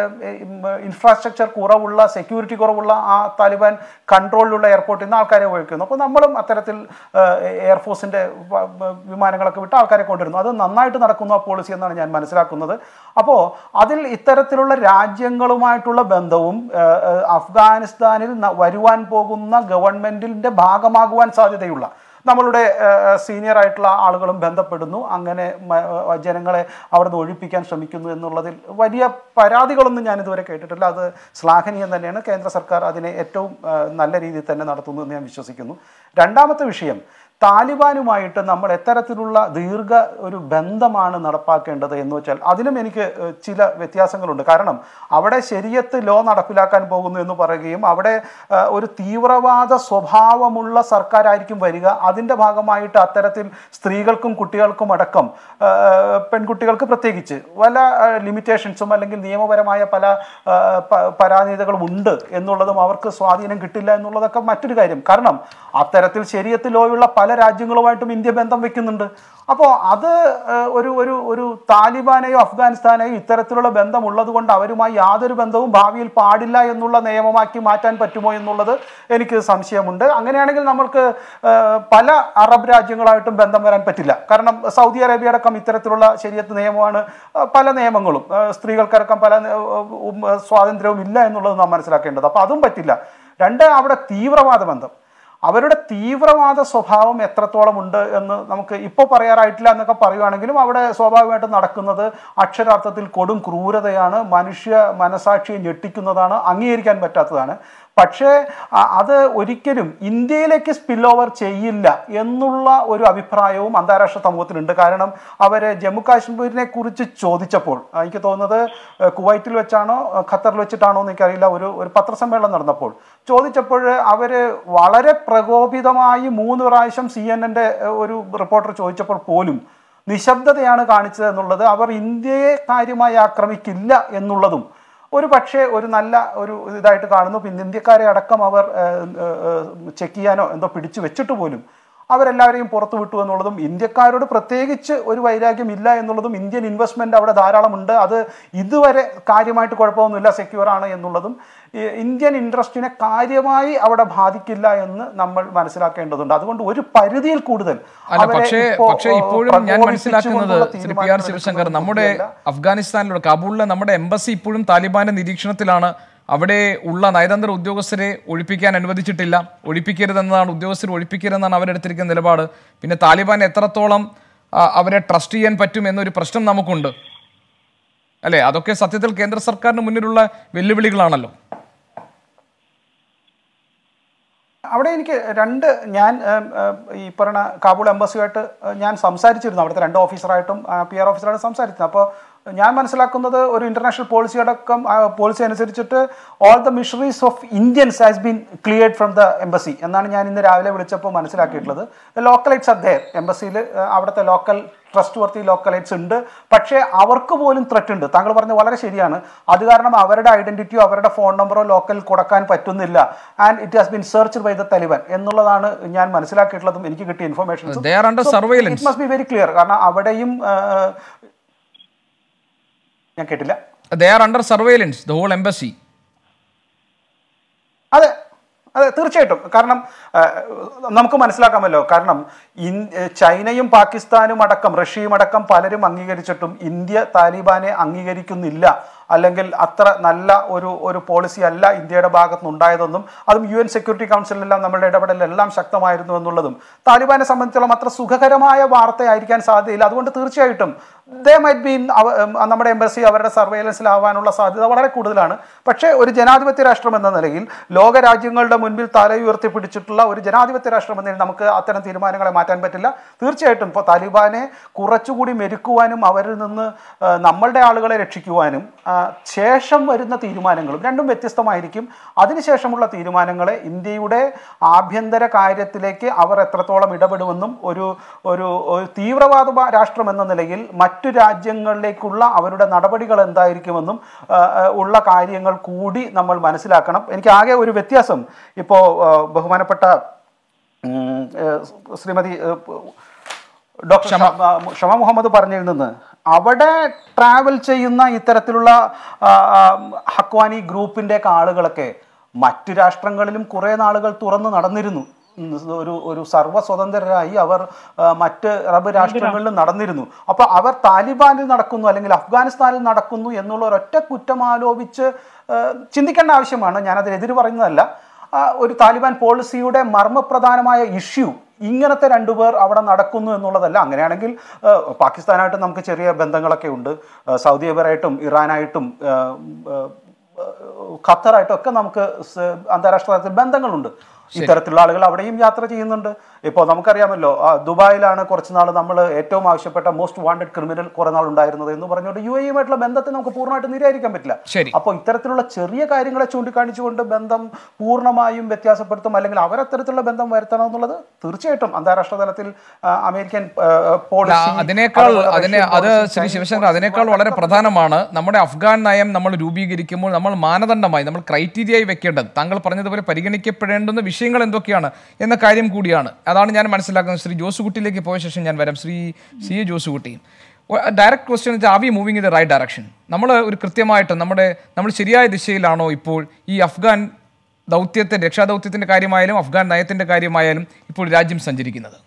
ഇൻഫ്രാസ്ട്രക്ചർ കുറവുള്ള സെക്യൂരിറ്റി കുറവുള്ള ആ താലിബാൻ കൺട്രോളിലുള്ള എയർപോർട്ടിൽ നിന്ന് ആൾക്കാരെ ഒഴിക്കുന്നു അപ്പോൾ നമ്മളും അത്തരത്തിൽ എയർഫോഴ്സിൻ്റെ വിമാനങ്ങളൊക്കെ വിട്ട് ആൾക്കാരെ കൊണ്ടുവരുന്നു അത് നന്നായിട്ട് നടക്കുന്നു ആ പോളിസി എന്നാണ് ഞാൻ മനസ്സിലാക്കുന്നത് അപ്പോൾ അതിൽ ഇത്തരത്തിലുള്ള രാജ്യങ്ങളുമായിട്ടുള്ള ബന്ധവും ഏഹ്, ഏഹ്, അഫ്ഗാനിസ്ഥാനിൽ ന- വരുവാൻ പോകുന്ന ഗവൺമെൻറ്റിൻ്റെ ഭാഗമാകുവാൻ സാധ്യതയുള്ള നമ്മളുടെ സീനിയർ ആയിട്ടുള്ള ആളുകളും ബന്ധപ്പെടുന്നു അങ്ങനെ മ- ഏഹ് ജനങ്ങളെ അവിടുന്ന് ഒഴിപ്പിക്കാൻ ശ്രമിക്കുന്നു എന്നുള്ളതിൽ വലിയ പരാതികളൊന്നും ഞാൻ ഇതുവരെ കേട്ടിട്ടില്ല അത് ശ്ലാഘനീയം തന്നെയാണ് കേന്ദ്ര സർക്കാർ അതിനെ ഏറ്റവും ഏഹ് നല്ല രീതിയിൽ തന്നെ നടത്തുന്നു എന്ന് ഞാൻ വിശ്വസിക്കുന്നു രണ്ടാമത്തെ വിഷയം താലിബാനുമായിട്ട് നമ്മൾ എത്തരത്തിലുള്ള ദീർഘ ഒരു ബന്ധമാണ് നടപ്പാക്കേണ്ടത് എന്ന് വെച്ചാൽ അതിനും എനിക്ക് ഏഹ്, ചില വ്യത്യാസങ്ങളുണ്ട് കാരണം അവിടെ ശരിയത്ത് ലോ നടപ്പിലാക്കാൻ പോകുന്നു എന്ന് പറയുകയും അവിടെ ഏഹ്, ഒരു തീവ്രവാദ സ്വഭാവമുള്ള സർക്കാരായിരിക്കും വരിക അതിൻ്റെ ഭാഗമായിട്ട് അത്തരത്തിൽ സ്ത്രീകൾക്കും കുട്ടികൾക്കും അടക്കം ഏഹ്, പെൺകുട്ടികൾക്ക് പ്രത്യേകിച്ച് പല ലിമിറ്റേഷൻസും അല്ലെങ്കിൽ നിയമപരമായ പല ഏഹ്, പ- പരാധീനതകളും ഉണ്ട് എന്നുള്ളതും അവർക്ക് സ്വാധീനം കിട്ടില്ല എന്നുള്ളതൊക്കെ മറ്റൊരു കാര്യം കാരണം അത്തരത്തിൽ ശരിയത്ത് ലോയുള്ള പല രാജ്യങ്ങളുമായിട്ടും ഇന്ത്യ ബന്ധം വെക്കുന്നുണ്ട് അപ്പോൾ അത് ഏഹ്, ഒരു ഒരു ഒരു താലിബാനെയോ അഫ്ഗാനിസ്ഥാനെയോ ഇത്തരത്തിലുള്ള ബന്ധം ഉള്ളത് കൊണ്ട് അവരുമായി യാതൊരു ബന്ധവും ഭാവിയിൽ പാടില്ല എന്നുള്ള നിയമമാക്കി മാറ്റാൻ പറ്റുമോ എന്നുള്ളത് എനിക്ക് സംശയമുണ്ട് അങ്ങനെയാണെങ്കിൽ നമ്മൾക്ക് ഏഹ്, പല അറബ് രാജ്യങ്ങളായിട്ടും ബന്ധം വരാൻ പറ്റില്ല കാരണം സൗദി അറേബ്യ അടക്കം ഇത്തരത്തിലുള്ള ശരിയത്ത് നിയമമാണ് ഏഹ്, പല നിയമങ്ങളും ഏഹ്, സ്ത്രീകൾക്കടക്കം പല ഏഹ്, ഉം, സ്വാതന്ത്ര്യവും ഇല്ല എന്നുള്ളത് നാം മനസ്സിലാക്കേണ്ടത് അപ്പോൾ അതും പറ്റില്ല രണ്ട് അവിടെ തീവ്രവാദ ബന്ധം അവരുടെ തീവ്രവാദ സ്വഭാവം എത്രത്തോളം ഉണ്ട് എന്ന് നമുക്ക് ഇപ്പോൾ പറയാറായിട്ടില്ല എന്നൊക്കെ പറയുവാണെങ്കിലും അവിടെ സ്വാഭാവികമായിട്ടും നടക്കുന്നത് അക്ഷരാർത്ഥത്തിൽ കൊടും ക്രൂരതയാണ് മനുഷ്യ മനസാക്ഷിയെ ഞെട്ടിക്കുന്നതാണ് അംഗീകരിക്കാൻ പറ്റാത്തതാണ് പക്ഷേ അ- അത് ഒരിക്കലും ഇന്ത്യയിലേക്ക് സ്പിൽ ഓവർ ചെയ്യില്ല എന്നുള്ള ഒരു അഭിപ്രായവും അന്താരാഷ്ട്ര സമൂഹത്തിലുണ്ട് കാരണം അവർ ജമ്മു കാശ്മീരിനെ കുറിച്ച് ചോദിച്ചപ്പോൾ ആ, എനിക്ക് തോന്നുന്നത് ഏഹ്, കുവൈറ്റിൽ വെച്ചാണോ ഏഹ്, ഖത്തറിൽ വെച്ചിട്ടാണോ എന്ന് എനിക്കറിയില്ല ഒരു ഒരു പത്രസമ്മേളനം നടന്നപ്പോൾ ചോദിച്ചപ്പോൾ അവർ വളരെ പ്രകോപിതമായി മൂന്ന് പ്രാവശ്യം സി എൻ എൻ്റെ ഒരു റിപ്പോർട്ടർ ചോദിച്ചപ്പോൾ പോലും നിശബ്ദതയാണ് കാണിച്ചത് എന്നുള്ളത് അവർ ഇന്ത്യയെ കാര്യമായി ആക്രമിക്കില്ല എന്നുള്ളതും ഒരു പക്ഷേ ഒരു നല്ല ഒരു ഇതായിട്ട് കാണുന്നു പിന്നെ ഇന്ത്യക്കാരെ അടക്കം അവർ ചെക്ക് ചെയ്യാനോ എന്തോ പിടിച്ചു വെച്ചിട്ട് പോലും അവരെല്ലാവരെയും പുറത്തു വിട്ടു എന്നുള്ളതും ഇന്ത്യക്കാരോട് പ്രത്യേകിച്ച് ഒരു വൈരാഗ്യം ഇല്ല എന്നുള്ളതും ഇന്ത്യൻ ഇൻവെസ്റ്റ്മെന്റ് അവിടെ ധാരാളമുണ്ട് അത് ഇതുവരെ കാര്യമായിട്ട് കുഴപ്പമൊന്നുമില്ല സെക്യൂർ ആണ് എന്നുള്ളതും ഈ ഇന്ത്യൻ ഇൻട്രസ്റ്റിനെ കാര്യമായി അവിടെ ബാധിക്കില്ല എന്ന് നമ്മൾ മനസ്സിലാക്കേണ്ടതുണ്ട് അതുകൊണ്ട് ഒരു പരിധിയിൽ കൂടുതൽ
അല്ല
അവരെ
പക്ഷേ
ഇപ്പോ,
പക്ഷേ
ഏഹ്,
ഇപ്പോഴും ഞാൻ
പ്രകോപിപ്പിച്ചുകൊണ്ടുള്ള
മനസ്സിലാക്കുന്നത് ശ്രീ പി ആർ
തീരുമാനങ്ങൾ
ശിവശങ്കർ
എടുക്കുന്നത്
നമ്മുടെ
ബുദ്ധിയല്ല.
അഫ്ഗാനിസ്ഥാനിലുള്ള കാബൂളിലെ നമ്മുടെ എംബസി ഇപ്പോഴും താലിബാന്റെ നിരീക്ഷണത്തിലാണ് അവിടെ ഉള്ള നയതന്ത്ര ഉദ്യോഗസ്ഥരെ ഒഴിപ്പിക്കാൻ അനുവദിച്ചിട്ടില്ല ഒഴിപ്പിക്കരുതെന്നതാണ് ഉദ്യോഗസ്ഥർ ഒഴിപ്പിക്കരുതെന്നാണ് അവരെടുത്തിരിക്കുന്ന നിലപാട് പിന്നെ താലിബാൻ എത്രത്തോളം ആ, അവരെ ട്രസ്റ്റ് ചെയ്യാൻ പറ്റും എന്നൊരു പ്രശ്നം നമുക്കുണ്ട് അല്ലേ അതൊക്കെ സത്യത്തിൽ കേന്ദ്ര സർക്കാരിന് മുന്നിലുള്ള വെല്ലുവിളികളാണല്ലോ
അവിടെ എനിക്ക് രണ്ട് ഞാൻ ഏം, ഏം, ഈ പറയുന്ന കാബൂൾ എംബസിയുമായിട്ട് ഏഹ്, ഞാൻ സംസാരിച്ചിരുന്നു അവിടുത്തെ രണ്ട് ഓഫീസറായിട്ടും പി ആർ ഓഫീസറായിട്ടും സംസാരിച്ചിരുന്നു അപ്പോൾ ഞാൻ മനസ്സിലാക്കുന്നത് ഒരു ഇന്റർനാഷണൽ പോളിസി അടക്കം പോളിസി അനുസരിച്ചിട്ട് all the missionaries of Indians has been cleared from the embassy എന്നാണ് ഞാൻ ഇന്ന് രാവിലെ വിളിച്ചപ്പോൾ മനസ്സിലാക്കിയിട്ടുള്ളത് ലോക്കലൈറ്റ്സ് അദ്ദേഹം എംബസിയിൽ അവിടുത്തെ ലോക്കൽ ട്രസ്റ്റ് വർത്തി ലോക്കലൈറ്റ്സ് ഉണ്ട് പക്ഷേ അവർക്ക് പോലും ത്രെറ്റ് ഉണ്ട് താങ്കൾ പറഞ്ഞ വളരെ ശരിയാണ് അത് കാരണം അവരുടെ ഐഡന്റിറ്റിയോ അവരുടെ ഫോൺ നമ്പറോ ലോക്കൽ കൊടുക്കാൻ പറ്റുന്നില്ല and it has been search by the Taliban എന്നുള്ളതാണ് ഞാൻ മനസ്സിലാക്കിയിട്ടുള്ളതും എനിക്ക് കിട്ടിയ information
They are under surveillance.
It must be very clear കാരണം അവിടെയും ആ, ഞാൻ കേട്ടില്ല
they are under surveillance the whole embassy
അതെ അതെ തീർച്ചയായിട്ടും കാരണം ആ, നമുക്ക് മനസ്സിലാക്കാമല്ലോ കാരണം ഇൻ ചൈനയും പാകിസ്ഥാനും അടക്കം റഷ്യയും അടക്കം പലരും അംഗീകരിച്ചിട്ടും ഇന്ത്യ താലിബാനെ അംഗീകരിക്കുന്നില്ല അല്ലെങ്കിൽ അത്ര നല്ല ഒരു ഒരു പോളിസി അല്ല ഇന്ത്യയുടെ ഭാഗത്ത് നിന്നുണ്ടായതെന്നും അതും യു എൻ സെക്യൂരിറ്റി കൗൺസിലെല്ലാം നമ്മുടെ ഇടപെടലെല്ലാം ശക്തമായിരുന്നു എന്നുള്ളതും താലിബാനെ സംബന്ധിച്ചോളം അത്ര സുഖകരമായ വാർത്തയായിരിക്കാൻ സാധ്യതയില്ല അതുകൊണ്ട് തീർച്ചയായിട്ടും ദേ മൈറ്റ് ബീൻ നമ്മുടെ എംബസി അവരുടെ സർവൈലൻസിലാവാനുള്ള സാധ്യത വളരെ കൂടുതലാണ് പക്ഷേ ഒരു ജനാധിപത്യ രാഷ്ട്രം എന്ന നിലയിൽ ലോക രാജ്യങ്ങളുടെ മുൻപിൽ തല ഉയർത്തിപ്പിടിച്ചിട്ടുള്ള ഒരു ജനാധിപത്യ രാഷ്ട്രം എന്ന നിലയിൽ നമുക്ക് അത്തരം തീരുമാനങ്ങളെ മാറ്റാൻ പറ്റില്ല തീർച്ചയായിട്ടും ഇപ്പോൾ താലിബാനെ കുറച്ചുകൂടി മെരുക്കുവാനും അവരിൽ നിന്ന് ആ, നമ്മളുടെ ആളുകളെ രക്ഷിക്കുവാനും ആ, ശേഷം വരുന്ന തീരുമാനങ്ങളും രണ്ടും വ്യത്യസ്തമായിരിക്കും അതിനുശേഷമുള്ള തീരുമാനങ്ങളെ ഇന്ത്യയുടെ ആഭ്യന്തര കാര്യത്തിലേക്ക് അവർ എത്രത്തോളം ഇടപെടുമെന്നും ഒരു ഒരു ഒരു തീവ്രവാദ ബ- രാഷ്ട്രം എന്ന നിലയിൽ മറ്റു രാജ്യങ്ങളിലേക്കുള്ള അവരുടെ നടപടികൾ എന്തായിരിക്കുമെന്നും ആ, ആ, ഉള്ള കാര്യങ്ങൾ കൂടി നമ്മൾ മനസ്സിലാക്കണം എനിക്ക് ആകെ ഒരു വ്യത്യാസം ഇപ്പോൾ ബഹുമാനപ്പെട്ട ഉം, ഏഹ്, ശ്രീമതി ഏഹ്, ഡോക്ടർ ഷമ ഷമ മുഹമ്മദ് പറഞ്ഞതിൽ നിന്ന് അവിടെ ട്രാവൽ ചെയ്യുന്ന ഇത്തരത്തിലുള്ള ആ, ആ, ഹക്വാനി ഗ്രൂപ്പിന്റെ ഒക്കെ ആളുകളൊക്കെ മറ്റു രാഷ്ട്രങ്ങളിലും കുറേ നാളുകൾ തുറന്നു നടന്നിരുന്നു ഉം, ഒരു ഒരു സർവ്വസ്വതന്ത്രരായി അവർ ആ, മറ്റ് അറബ് രാഷ്ട്രങ്ങളിലും നടന്നിരുന്നു അപ്പൊ അവർ താലിബാനിൽ നടക്കുന്നു അല്ലെങ്കിൽ അഫ്ഗാനിസ്ഥാനിൽ നടക്കുന്നു എന്നുള്ള ഒരൊറ്റ കുറ്റം ആലോപിച്ച് ആ, ചിന്തിക്കേണ്ട ആവശ്യമാണ് ഞാൻ അതിനെതിര് പറയുന്നതല്ല ആ, ഒരു താലിബാൻ പോളിസിയുടെ മർമ്മപ്രധാനമായ ഇഷ്യൂ ഇങ്ങനത്തെ രണ്ടുപേർ അവിടെ നടക്കുന്നു എന്നുള്ളതല്ല അങ്ങനെയാണെങ്കിൽ ആ, പാകിസ്ഥാനായിട്ട് നമുക്ക് ചെറിയ ബന്ധങ്ങളൊക്കെ ഉണ്ട് ആ, സൗദി അറേബ്യയായിട്ടും ഇറാനായിട്ടും ആ, ആ, ഖത്തറായിട്ടും ഒക്കെ നമുക്ക് സ് അന്താരാഷ്ട്ര തലത്തിൽ ബന്ധങ്ങളുണ്ട് ഇത്തരത്തിലുള്ള ആളുകൾ അവിടെയും യാത്ര ചെയ്യുന്നുണ്ട് ഇപ്പോൾ നമുക്കറിയാമല്ലോ ആ, ദുബായിലാണ് കുറച്ച് നാൾ നമ്മൾ ഏറ്റവും ആവശ്യപ്പെട്ട മോസ്റ്റ് വാണ്ടഡ് ക്രിമിനൽ കുറെ നാൾ ഉണ്ടായിരുന്നത് എന്ന് പറഞ്ഞുകൊണ്ട് യു എയുമായിട്ടുള്ള ബന്ധത്തെ നമുക്ക് പൂർണ്ണമായിട്ട് നിരാകരിക്കാൻ പറ്റില്ല
ശരി.
അപ്പോൾ ഇത്തരത്തിലുള്ള ചെറിയ കാര്യങ്ങളെ ചൂണ്ടിക്കാണിച്ചുകൊണ്ട് ബന്ധം പൂർണ്ണമായും വ്യത്യാസപ്പെടുത്തും അല്ലെങ്കിൽ അവരത്തരത്തിലുള്ള ബന്ധം വരുത്തണം എന്നുള്ളത് തീർച്ചയായിട്ടും അന്താരാഷ്ട്ര തലത്തിൽ ആ, അമേരിക്കൻ ആ, പോളിസി
അതിനേക്കാൾ
അതുപോലെ
അതിനെ
റഷ്യൻ
അത്
policy,
Shri
Chinese
Sivasankar
policy,
അതിനേക്കാൾ വളരെ പ്രധാനമാണ് നമ്മുടെ അഫ്ഗാൻ നയം നമ്മൾ രൂപീകരിക്കുമ്പോൾ നമ്മൾ മാനദണ്ഡമായി നമ്മൾ ക്രൈറ്റീരിയയായി വെക്കേണ്ടത് താങ്കൾ പറഞ്ഞതുപോലെ പരിഗണിക്കപ്പെടേണ്ടുന്ന വിഷയങ്ങൾ എന്തൊക്കെയാണ് എന്ന കാര്യം കൂടിയാണ് അതാണ് ഞാൻ മനസ്സിലാക്കുന്നത് ശ്രീ ജോസുകുട്ടിയിലേക്ക് പോയ ശേഷം ഞാൻ വരാം Shri C A Josukutty direct question വെച്ചാൽ are we moving in the right direction നമ്മൾ ഒരു കൃത്യമായിട്ട് നമ്മുടെ നമ്മൾ ശരിയായ ദിശയിലാണോ ഇപ്പോൾ ഈ അഫ്ഗാൻ ദൗത്യത്തെ രക്ഷാദൗത്യത്തിന്റെ കാര്യമായാലും അഫ്ഗാൻ നയത്തിന്റെ കാര്യമായാലും ഇപ്പോൾ രാജ്യം സഞ്ചരിക്കുന്നത്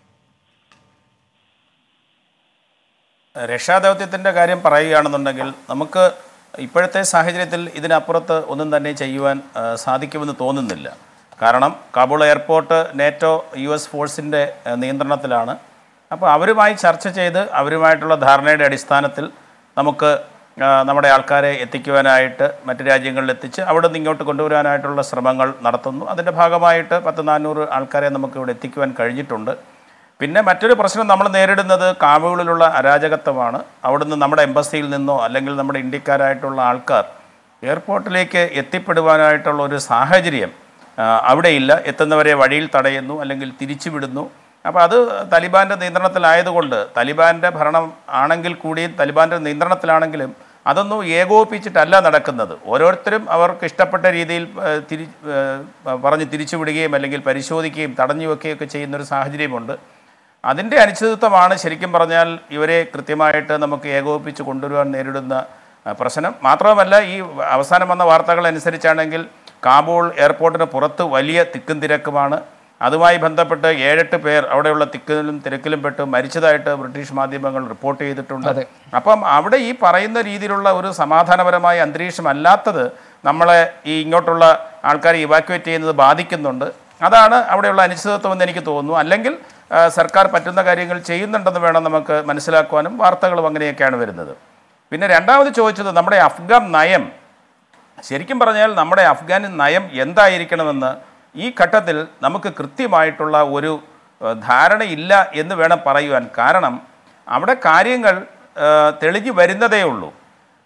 രക്ഷാദൗത്യത്തിൻ്റെ കാര്യം പറയുകയാണെന്നുണ്ടെങ്കിൽ നമുക്ക് ഇപ്പോഴത്തെ സാഹചര്യത്തിൽ ഇതിനപ്പുറത്ത് ഒന്നും തന്നെ ചെയ്യുവാൻ ആ, സാധിക്കുമെന്ന് തോന്നുന്നില്ല കാരണം Kabul airport NATO U S ഫോഴ്സിൻ്റെ ആ, നിയന്ത്രണത്തിലാണ് അപ്പോൾ അവരുമായി ചർച്ച ചെയ്ത് അവരുമായിട്ടുള്ള ധാരണയുടെ അടിസ്ഥാനത്തിൽ നമുക്ക് ആ, നമ്മുടെ ആൾക്കാരെ എത്തിക്കുവാനായിട്ട് മറ്റ് രാജ്യങ്ങളിൽ എത്തിച്ച് അവിടെ നിന്ന് ഇങ്ങോട്ട് കൊണ്ടുവരാനായിട്ടുള്ള ശ്രമങ്ങൾ നടത്തുന്നു അതിൻ്റെ ഭാഗമായിട്ട് പത്ത് നാനൂറ് ആൾക്കാരെ നമുക്ക് ഇവിടെ എത്തിക്കുവാൻ കഴിഞ്ഞിട്ടുണ്ട് പിന്നെ മറ്റൊരു പ്രശ്നം നമ്മൾ നേരിടുന്നത് കാബൂളിലുള്ള അരാജകത്വമാണ് അവിടുന്ന് നമ്മുടെ എംബസിയിൽ നിന്നോ അല്ലെങ്കിൽ നമ്മുടെ ഇന്ത്യക്കാരായിട്ടുള്ള ആൾക്കാർ എയർപോർട്ടിലേക്ക് എത്തിപ്പെടുവാനായിട്ടുള്ള ഒരു സാഹചര്യം ആ, അവിടെയില്ല എത്തുന്നവരെ വഴിയിൽ തടയുന്നു അല്ലെങ്കിൽ തിരിച്ചുവിടുന്നു അപ്പോൾ അത് തലിബാൻ്റെ നിയന്ത്രണത്തിലായതുകൊണ്ട് തലിബാൻ്റെ ഭരണം ആണെങ്കിൽ കൂടിയും തലിബാൻ്റെ നിയന്ത്രണത്തിലാണെങ്കിലും അതൊന്നും ഏകോപിപ്പിച്ചിട്ടല്ല നടക്കുന്നത് ഓരോരുത്തരും അവർക്ക് ഇഷ്ടപ്പെട്ട രീതിയിൽ ആ, തിരി ആ, പറഞ്ഞ് തിരിച്ചുവിടുകയും അല്ലെങ്കിൽ പരിശോധിക്കുകയും തടഞ്ഞു വെക്കുകയൊക്കെ ചെയ്യുന്നൊരു സാഹചര്യമുണ്ട് അതിൻ്റെ അനിശ്ചിതത്വമാണ് ശരിക്കും പറഞ്ഞാൽ ഇവരെ കൃത്യമായിട്ട് നമുക്ക് ഏകോപിപ്പിച്ച് കൊണ്ടുവരുവാൻ നേരിടുന്ന ആ, പ്രശ്നം മാത്രവുമല്ല ഈ അവസാനം വന്ന വാർത്തകൾ അനുസരിച്ചാണെങ്കിൽ കാബൂൾ എയർപോർട്ടിന് പുറത്ത് വലിയ തിക്കും തിരക്കുമാണ് അതുമായി ബന്ധപ്പെട്ട് ഏഴെട്ട് പേർ അവിടെയുള്ള തിക്കിലും തിരക്കിലും പെട്ട് മരിച്ചതായിട്ട് ബ്രിട്ടീഷ് മാധ്യമങ്ങൾ റിപ്പോർട്ട് ചെയ്തിട്ടുണ്ട് അപ്പം അവിടെ ഈ പറയുന്ന രീതിയിലുള്ള ഒരു സമാധാനപരമായ അന്തരീക്ഷം അല്ലാത്തത് നമ്മളെ ഈ ഇങ്ങോട്ടുള്ള ആൾക്കാരെ ഇവാക്യുവേറ്റ് ചെയ്യുന്നത് ബാധിക്കുന്നുണ്ട് അതാണ് അവിടെയുള്ള അനിശ്ചിതത്വം എന്ന് എനിക്ക് തോന്നുന്നു അല്ലെങ്കിൽ ആ, സർക്കാർ പറ്റുന്ന കാര്യങ്ങൾ ചെയ്യുന്നുണ്ടെന്ന് വേണം നമുക്ക് മനസ്സിലാക്കുവാനും വാർത്തകളും അങ്ങനെയൊക്കെയാണ് വരുന്നത് പിന്നെ രണ്ടാമത് ചോദിച്ചത് നമ്മുടെ അഫ്ഗാൻ നയം ശരിക്കും പറഞ്ഞാൽ നമ്മുടെ അഫ്ഗാൻ നയം എന്തായിരിക്കണമെന്ന് ഈ ഘട്ടത്തിൽ നമുക്ക് കൃത്യമായിട്ടുള്ള ഒരു ഏഹ്, ധാരണയില്ല എന്ന് വേണം പറയുവാൻ കാരണം അവിടെ കാര്യങ്ങൾ ഏഹ്, തെളിഞ്ഞു വരുന്നതേ ഉള്ളൂ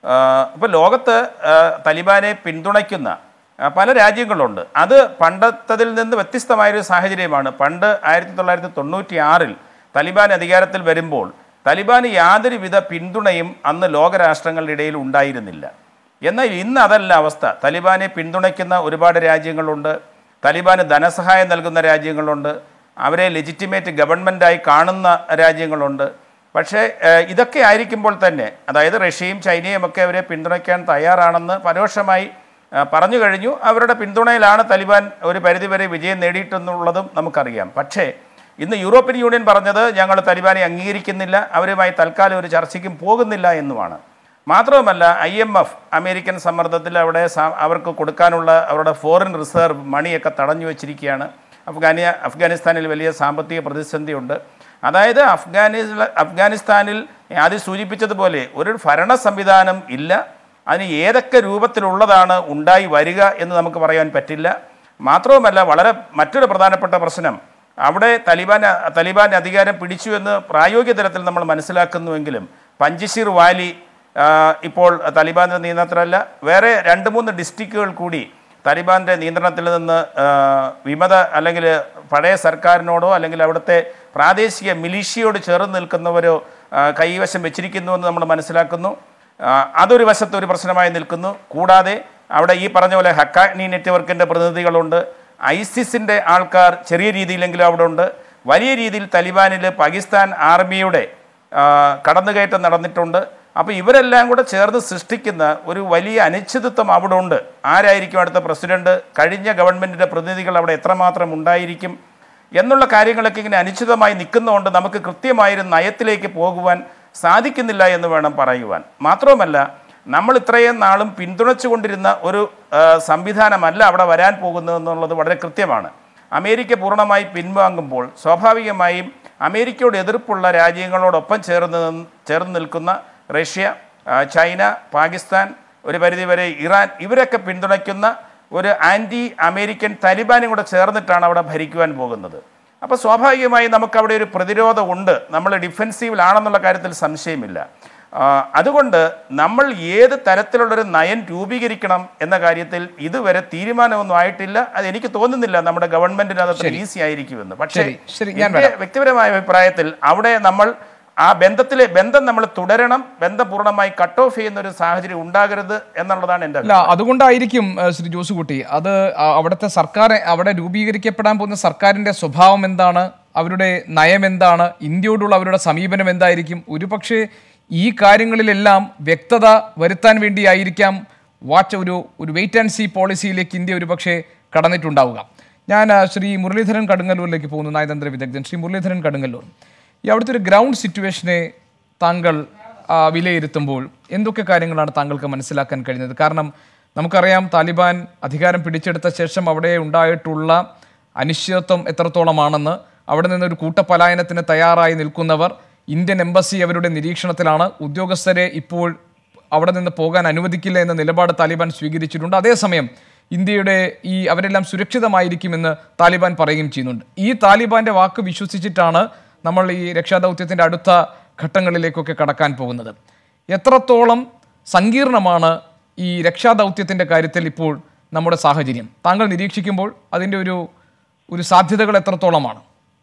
ഇപ്പോൾ ലോകത്ത് ആ, തലിബാനെ പിന്തുണയ്ക്കുന്ന ആ, പല രാജ്യങ്ങളുണ്ട് അത് പണ്ടത്തതിൽ നിന്ന് വ്യത്യസ്തമായൊരു സാഹചര്യമാണ് പണ്ട് ആയിരത്തി തൊള്ളായിരത്തി തൊണ്ണൂറ്റി ആറിൽ തലിബാൻ അധികാരത്തിൽ വരുമ്പോൾ തലിബാന് യാതൊരുവിധ പിന്തുണയും അന്ന് ലോകരാഷ്ട്രങ്ങളുടെ ഇടയിൽ ഉണ്ടായിരുന്നില്ല എന്നാൽ ഇന്ന് അതല്ല അവസ്ഥ തലിബാനെ പിന്തുണയ്ക്കുന്ന ഒരുപാട് രാജ്യങ്ങളുണ്ട് തലിബാന് ധനസഹായം നൽകുന്ന രാജ്യങ്ങളുണ്ട് അവരെ ലെജിറ്റിമേറ്റ് ഗവൺമെൻറ്റായി കാണുന്ന രാജ്യങ്ങളുണ്ട് പക്ഷേ ഏഹ്, ഇതൊക്കെ ആയിരിക്കുമ്പോൾ തന്നെ അതായത് റഷ്യയും ചൈനയും ഒക്കെ അവരെ പിന്തുണയ്ക്കാൻ തയ്യാറാണെന്ന് പരോക്ഷമായി ആ, പറഞ്ഞു കഴിഞ്ഞു അവരുടെ പിന്തുണയിലാണ് തലിബാൻ ഒരു പരിധിവരെ വിജയം നേടിയിട്ടെന്നുള്ളതും നമുക്കറിയാം പക്ഷേ ഇന്ന് യൂറോപ്യൻ യൂണിയൻ പറഞ്ഞത് ഞങ്ങൾ തലിബാനെ അംഗീകരിക്കുന്നില്ല അവരുമായി തൽക്കാലം ഒരു ചർച്ചയ്ക്കും പോകുന്നില്ല എന്നുമാണ് മാത്രവുമല്ല ഐ എം എഫ് അമേരിക്കൻ സമ്മർദ്ദത്തിൽ അവിടെ സാ- അവർക്ക് കൊടുക്കാനുള്ള അവരുടെ ഫോറിൻ റിസർവ് മണിയൊക്കെ തടഞ്ഞു വെച്ചിരിക്കുകയാണ് അഫ്ഗാനി അഫ്ഗാനിസ്ഥാനിൽ വലിയ സാമ്പത്തിക പ്രതിസന്ധിയുണ്ട് അതായത് അഫ്ഗാനി അഫ്ഗാനിസ്ഥാനിൽ ആദ്യം സൂചിപ്പിച്ചതുപോലെ ഒരു ഭരണ സംവിധാനം ഇല്ല അതിന് ഏതൊക്കെ രൂപത്തിലുള്ളതാണ് ഉണ്ടായി വരിക എന്ന് നമുക്ക് പറയാൻ പറ്റില്ല മാത്രവുമല്ല വളരെ മറ്റൊരു പ്രധാനപ്പെട്ട പ്രശ്നം അവിടെ തലിബാൻ തലിബാൻ അധികാരം പിടിച്ചു എന്ന് പ്രായോഗിക തലത്തിൽ നമ്മൾ മനസ്സിലാക്കുന്നുവെങ്കിലും പഞ്ചശീർ വാലി ആ, ഇപ്പോൾ തലിബാൻ്റെ നിയന്ത്രണത്തിലല്ല വേറെ രണ്ട് മൂന്ന് ഡിസ്ട്രിക്റ്റുകൾ കൂടി താലിബാൻ്റെ നിയന്ത്രണത്തിൽ നിന്ന് ആ, വിമത അല്ലെങ്കിൽ പഴയ സർക്കാരിനോടോ അല്ലെങ്കിൽ അവിടുത്തെ പ്രാദേശിക മിലീഷ്യയോട് ചേർന്ന് നിൽക്കുന്നവരോ ആ, കൈവശം വെച്ചിരിക്കുന്നുവെന്ന് നമ്മൾ മനസ്സിലാക്കുന്നു ആ, അതൊരു വശത്ത് ഒരു പ്രശ്നമായി നിൽക്കുന്നു കൂടാതെ അവിടെ ഈ പറഞ്ഞ പോലെ ഹക്കാനി നെറ്റ്വർക്കിൻ്റെ പ്രതിനിധികളുണ്ട് ഐസിസിൻ്റെ ആൾക്കാർ ചെറിയ രീതിയിലെങ്കിലും അവിടെ ഉണ്ട് വലിയ രീതിയിൽ തലിബാനിൽ പാകിസ്ഥാൻ ആർമിയുടെ ആ, കടന്നുകയറ്റം നടന്നിട്ടുണ്ട് അപ്പോൾ ഇവരെല്ലാം കൂടെ ചേർന്ന് സൃഷ്ടിക്കുന്ന ഒരു വലിയ അനിശ്ചിതത്വം അവിടെ ഉണ്ട് ആരായിരിക്കും അടുത്ത പ്രസിഡന്റ് കഴിഞ്ഞ ഗവൺമെൻറ്റിൻ്റെ പ്രതിനിധികൾ അവിടെ എത്രമാത്രം ഉണ്ടായിരിക്കും എന്നുള്ള കാര്യങ്ങളൊക്കെ ഇങ്ങനെ അനിശ്ചിതമായി നിൽക്കുന്നതുകൊണ്ട് നമുക്ക് കൃത്യമായൊരു നയത്തിലേക്ക് പോകുവാൻ സാധിക്കുന്നില്ല എന്ന് വേണം പറയുവാൻ മാത്രവുമല്ല നമ്മൾ ഇത്രയും നാളും പിന്തുണച്ചുകൊണ്ടിരുന്ന ഒരു ആ, സംവിധാനമല്ല അവിടെ വരാൻ പോകുന്നതെന്നുള്ളത് വളരെ കൃത്യമാണ് അമേരിക്ക പൂർണ്ണമായി പിൻവാങ്ങുമ്പോൾ സ്വാഭാവികമായും അമേരിക്കയോട് എതിർപ്പുള്ള രാജ്യങ്ങളോടൊപ്പം ചേർന്ന് നിന്ന്- ചേർന്ന് നിൽക്കുന്ന റഷ്യ ആ, ചൈന പാകിസ്ഥാൻ ഒരു പരിധിവരെ ഇറാൻ ഇവരൊക്കെ പിന്തുണയ്ക്കുന്ന ഒരു ആൻറ്റി അമേരിക്കൻ താലിബാനും കൂടെ ചേർന്നിട്ടാണ് അവിടെ ഭരിക്കുവാൻ പോകുന്നത് അപ്പോൾ സ്വാഭാവികമായി നമുക്കവിടെ ഒരു പ്രതിരോധം ഉണ്ട് നമ്മൾ ഡിഫെൻസീവിലാണെന്നുള്ള കാര്യത്തിൽ സംശയമില്ല ആ, അതുകൊണ്ട് നമ്മൾ ഏത് തരത്തിലുള്ളൊരു നയം രൂപീകരിക്കണം എന്ന കാര്യത്തിൽ ഇതുവരെ തീരുമാനമൊന്നും ആയിട്ടില്ല അത് എനിക്ക് തോന്നുന്നില്ല നമ്മുടെ ഗവൺമെന്റിന് അത് അത്ര ഈസി ആയിരിക്കുമെന്ന് പക്ഷേ
ശരി, ശരി, ഞാൻ
എൻ്റെ വ്യക്തിപരമായ അഭിപ്രായത്തിൽ അവിടെ നമ്മൾ ആ ബന്ധത്തിലെ ബന്ധം നമ്മൾ തുടരണം ബന്ധം പൂർണ്ണമായി കട്ട് ഓഫ് ചെയ്യുന്ന ഒരു സാഹചര്യം ഉണ്ടാകരുത് എന്നുള്ളതാണ് എൻ്റെ
അല്ല അതുകൊണ്ടായിരിക്കും ഏഹ്, ശ്രീ ജോസുകുട്ടി അത് ആ, അവിടുത്തെ സർക്കാർ അവിടെ രൂപീകരിക്കപ്പെടാൻ പോകുന്ന സർക്കാരിന്റെ സ്വഭാവം എന്താണ് അവരുടെ നയം എന്താണ് ഇന്ത്യയോടുള്ള അവരുടെ സമീപനം എന്തായിരിക്കും ഒരുപക്ഷെ ഈ കാര്യങ്ങളിലെല്ലാം വ്യക്തത വരുത്താൻ വേണ്ടിയായിരിക്കാം വാച്ച് ഒരു ഒരു വെയിറ്റ് ആൻഡ് സീ പോളിസിയിലേക്ക് ഇന്ത്യ ഒരുപക്ഷെ കടന്നിട്ടുണ്ടാവുക ഞാൻ ആ, ശ്രീ മുരളീധരൻ കടുങ്ങല്ലൂരിലേക്ക് പോകുന്നു നയതന്ത്ര വിദഗ്ധൻ ശ്രീ മുരളീധരൻ കടുങ്ങല്ലൂർ ഈ അവിടുത്തെ ഒരു ഗ്രൗണ്ട് സിറ്റുവേഷനെ താങ്കൾ ആ, വിലയിരുത്തുമ്പോൾ എന്തൊക്കെ കാര്യങ്ങളാണ് താങ്കൾക്ക് മനസ്സിലാക്കാൻ കഴിഞ്ഞത് കാരണം നമുക്കറിയാം താലിബാൻ അധികാരം പിടിച്ചെടുത്ത ശേഷം അവിടെ ഉണ്ടായിട്ടുള്ള അനിശ്ചിതത്വം എത്രത്തോളമാണെന്ന് അവിടെ നിന്നൊരു കൂട്ടപലായനത്തിന് തയ്യാറായി നിൽക്കുന്നവർ ഇന്ത്യൻ എംബസി അവരുടെ നിരീക്ഷണത്തിലാണ് ഉദ്യോഗസ്ഥരെ ഇപ്പോൾ അവിടെ നിന്ന് പോകാൻ അനുവദിക്കില്ല എന്ന നിലപാട് താലിബാൻ സ്വീകരിച്ചിട്ടുണ്ട് അതേസമയം ഇന്ത്യയുടെ ഈ അവരെല്ലാം സുരക്ഷിതമായിരിക്കുമെന്ന് താലിബാൻ പറയുകയും ചെയ്യുന്നുണ്ട് ഈ താലിബാന്റെ വാക്ക് വിശ്വസിച്ചിട്ടാണ് നമ്മൾ ഈ രക്ഷാദൗത്യത്തിന്റെ അടുത്ത ഘട്ടങ്ങളിലേക്കൊക്കെ കടക്കാൻ പോകുന്നത് എത്രത്തോളം സങ്കീർണമാണ് ഈ രക്ഷാദൗത്യത്തിന്റെ കാര്യത്തിൽ ഇപ്പോൾ നമ്മുടെ സാഹചര്യം താങ്കൾ നിരീക്ഷിക്കുമ്പോൾ അതിൻ്റെ ഒരു ഒരു സാധ്യതകൾ എത്രത്തോളമാണ്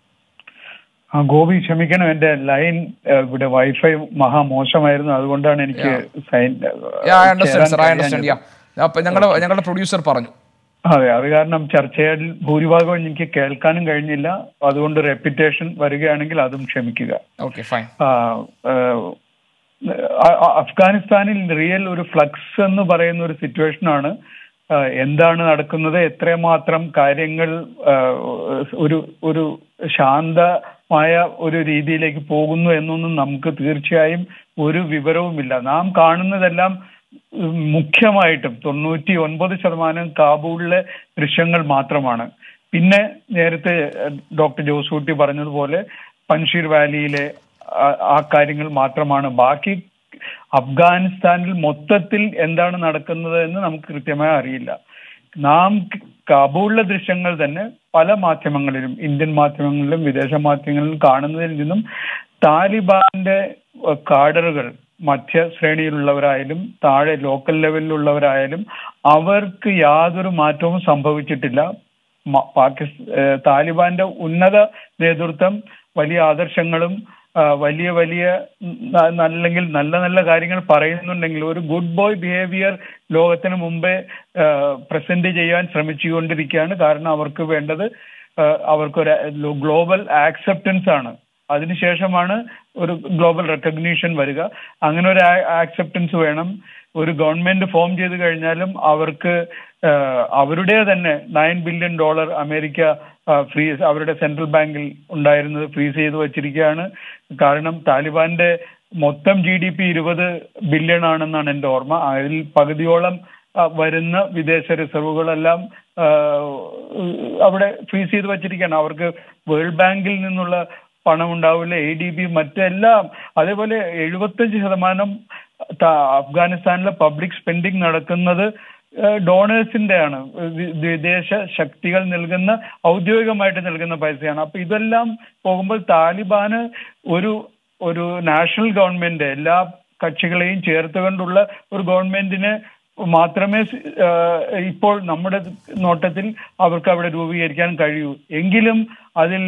ആ ഗോപി ക്ഷമിക്കണം എന്റെ ലൈൻ ഏഹ്, ഇവിടെ വൈഫൈ മഹാമോശമായിരുന്നു അതുകൊണ്ടാണ് എനിക്ക് sign
I understand sir I
ചേരാൻ
അണ്ടർസ്റ്റാൻഡ് യാ
കഴിയാഞ്ഞത്.
അപ്പൊ ഞങ്ങളുടെ ഞങ്ങളുടെ പ്രൊഡ്യൂസർ പറഞ്ഞു
അതെ അത് കാരണം ചർച്ചയിൽ ഭൂരിഭാഗവും എനിക്ക് കേൾക്കാനും കഴിഞ്ഞില്ല അതുകൊണ്ട് റെപ്പിറ്റേഷൻ വരികയാണെങ്കിൽ അതും ക്ഷമിക്കുക
ഓക്കെ ഫൈൻ
ആ, ഏഹ്, ആ- ആ- അഫ്ഗാനിസ്ഥാനിൽ റിയൽ ഒരു ഫ്ലക്സ് എന്ന് പറയുന്ന ഒരു സിറ്റുവേഷനാണ് ആ, എന്താണ് നടക്കുന്നത് എത്രമാത്രം കാര്യങ്ങൾ ആ, ഒരു ഒരു ശാന്തമായ ഒരു രീതിയിലേക്ക് പോകുന്നു എന്നൊന്നും നമുക്ക് തീർച്ചയായും ഒരു വിവരവുമില്ല നാം കാണുന്നതെല്ലാം ഉം, മുഖ്യമായിട്ടും തൊണ്ണൂറ്റി ഒൻപത് ശതമാനം കാബൂളിലെ ദൃശ്യങ്ങൾ മാത്രമാണ് പിന്നെ നേരത്തെ ഏഹ്, ഡോക്ടർ ജോസൂട്ടി പറഞ്ഞതുപോലെ പൻഷീർ വാലിയിലെ ആ- ആ കാര്യങ്ങൾ മാത്രമാണ് ബാക്കി അഫ്ഗാനിസ്ഥാനിൽ മൊത്തത്തിൽ എന്താണ് നടക്കുന്നത് എന്ന് നമുക്ക് കൃത്യമായി അറിയില്ല നാം കാബൂളിലെ ദൃശ്യങ്ങൾ തന്നെ പല മാധ്യമങ്ങളിലും ഇന്ത്യൻ മാധ്യമങ്ങളിലും വിദേശ മാധ്യമങ്ങളിലും കാണുന്നതിൽ നിന്നും താലിബാന്റെ ഏഹ്, കാഡറുകൾ മധ്യ ശ്രേണിയിലുള്ളവരായാലും താഴെ ലോക്കൽ ലെവലിലുള്ളവരായാലും അവർക്ക് യാതൊരു മാറ്റവും സംഭവിച്ചിട്ടില്ല മ- പാകിസ് ഏഹ് താലിബാന്റെ ഉന്നത നേതൃത്വം വലിയ ആദർശങ്ങളും ആ, വലിയ വലിയ ന- അല്ലെങ്കിൽ നല്ല നല്ല കാര്യങ്ങൾ പറയുന്നുണ്ടെങ്കിൽ ഒരു ഗുഡ് ബോയ് ബിഹേവിയർ ലോകത്തിന് മുമ്പേ പ്രസന്റ് ചെയ്യാൻ ശ്രമിച്ചുകൊണ്ടിരിക്കുകയാണ് കാരണം അവർക്ക് വേണ്ടത് ആ, അവർക്കൊരു ഗ്ലോബൽ ആക്സെപ്റ്റൻസ് ആണ് അതിനുശേഷമാണ് ഒരു ഗ്ലോബൽ റെക്കഗ്നീഷൻ വരിക അങ്ങനെ ഒരു ആക്സെപ്റ്റൻസ് വേണം ഒരു ഗവൺമെന്റ് ഫോം ചെയ്ത് കഴിഞ്ഞാലും അവർക്ക് ആഹ്, അവരുടെ തന്നെ nine billion dollar America freeze അവരുടെ സെൻട്രൽ ബാങ്കിൽ ഉണ്ടായിരുന്നത് ഫ്രീസ് ചെയ്ത് വച്ചിരിക്കുകയാണ് കാരണം താലിബാന്റെ മൊത്തം ജി ഡി പി ഇരുപത് ബില്യൺ ആണെന്നാണ് എൻ്റെ ഓർമ്മ അതിൽ പകുതിയോളം ആ, വരുന്ന വിദേശ റിസർവുകളെല്ലാം ആ, അവിടെ ഫ്രീസ് ചെയ്ത് വച്ചിരിക്കുകയാണ് അവർക്ക് വേൾഡ് ബാങ്കിൽ നിന്നുള്ള പണം ഉണ്ടാവില്ല എ ഡി ബി മറ്റെല്ലാം അതേപോലെ എഴുപത്തഞ്ച് ശതമാനം ത- അഫ്ഗാനിസ്ഥാനിലെ പബ്ലിക് സ്പെൻഡിങ് നടക്കുന്നത് ഡോണേഴ്സിന്റെ ആണ് വി- വിദേശ ശക്തികൾ നൽകുന്ന ഔദ്യോഗികമായിട്ട് നൽകുന്ന പൈസയാണ് അപ്പൊ ഇതെല്ലാം പോകുമ്പോൾ താലിബാന് ഒരു ഒരു നാഷണൽ ഗവൺമെന്റ് എല്ലാ കക്ഷികളെയും ചേർത്തുകൊണ്ടുള്ള ഒരു ഗവൺമെന്റിന് മാത്രമേ സ്- ആഹ് ഇപ്പോൾ നമ്മുടെ നോട്ടത്തിൽ അവർക്ക് അവിടെ രൂപീകരിക്കാൻ കഴിയൂ എങ്കിലും അതിൽ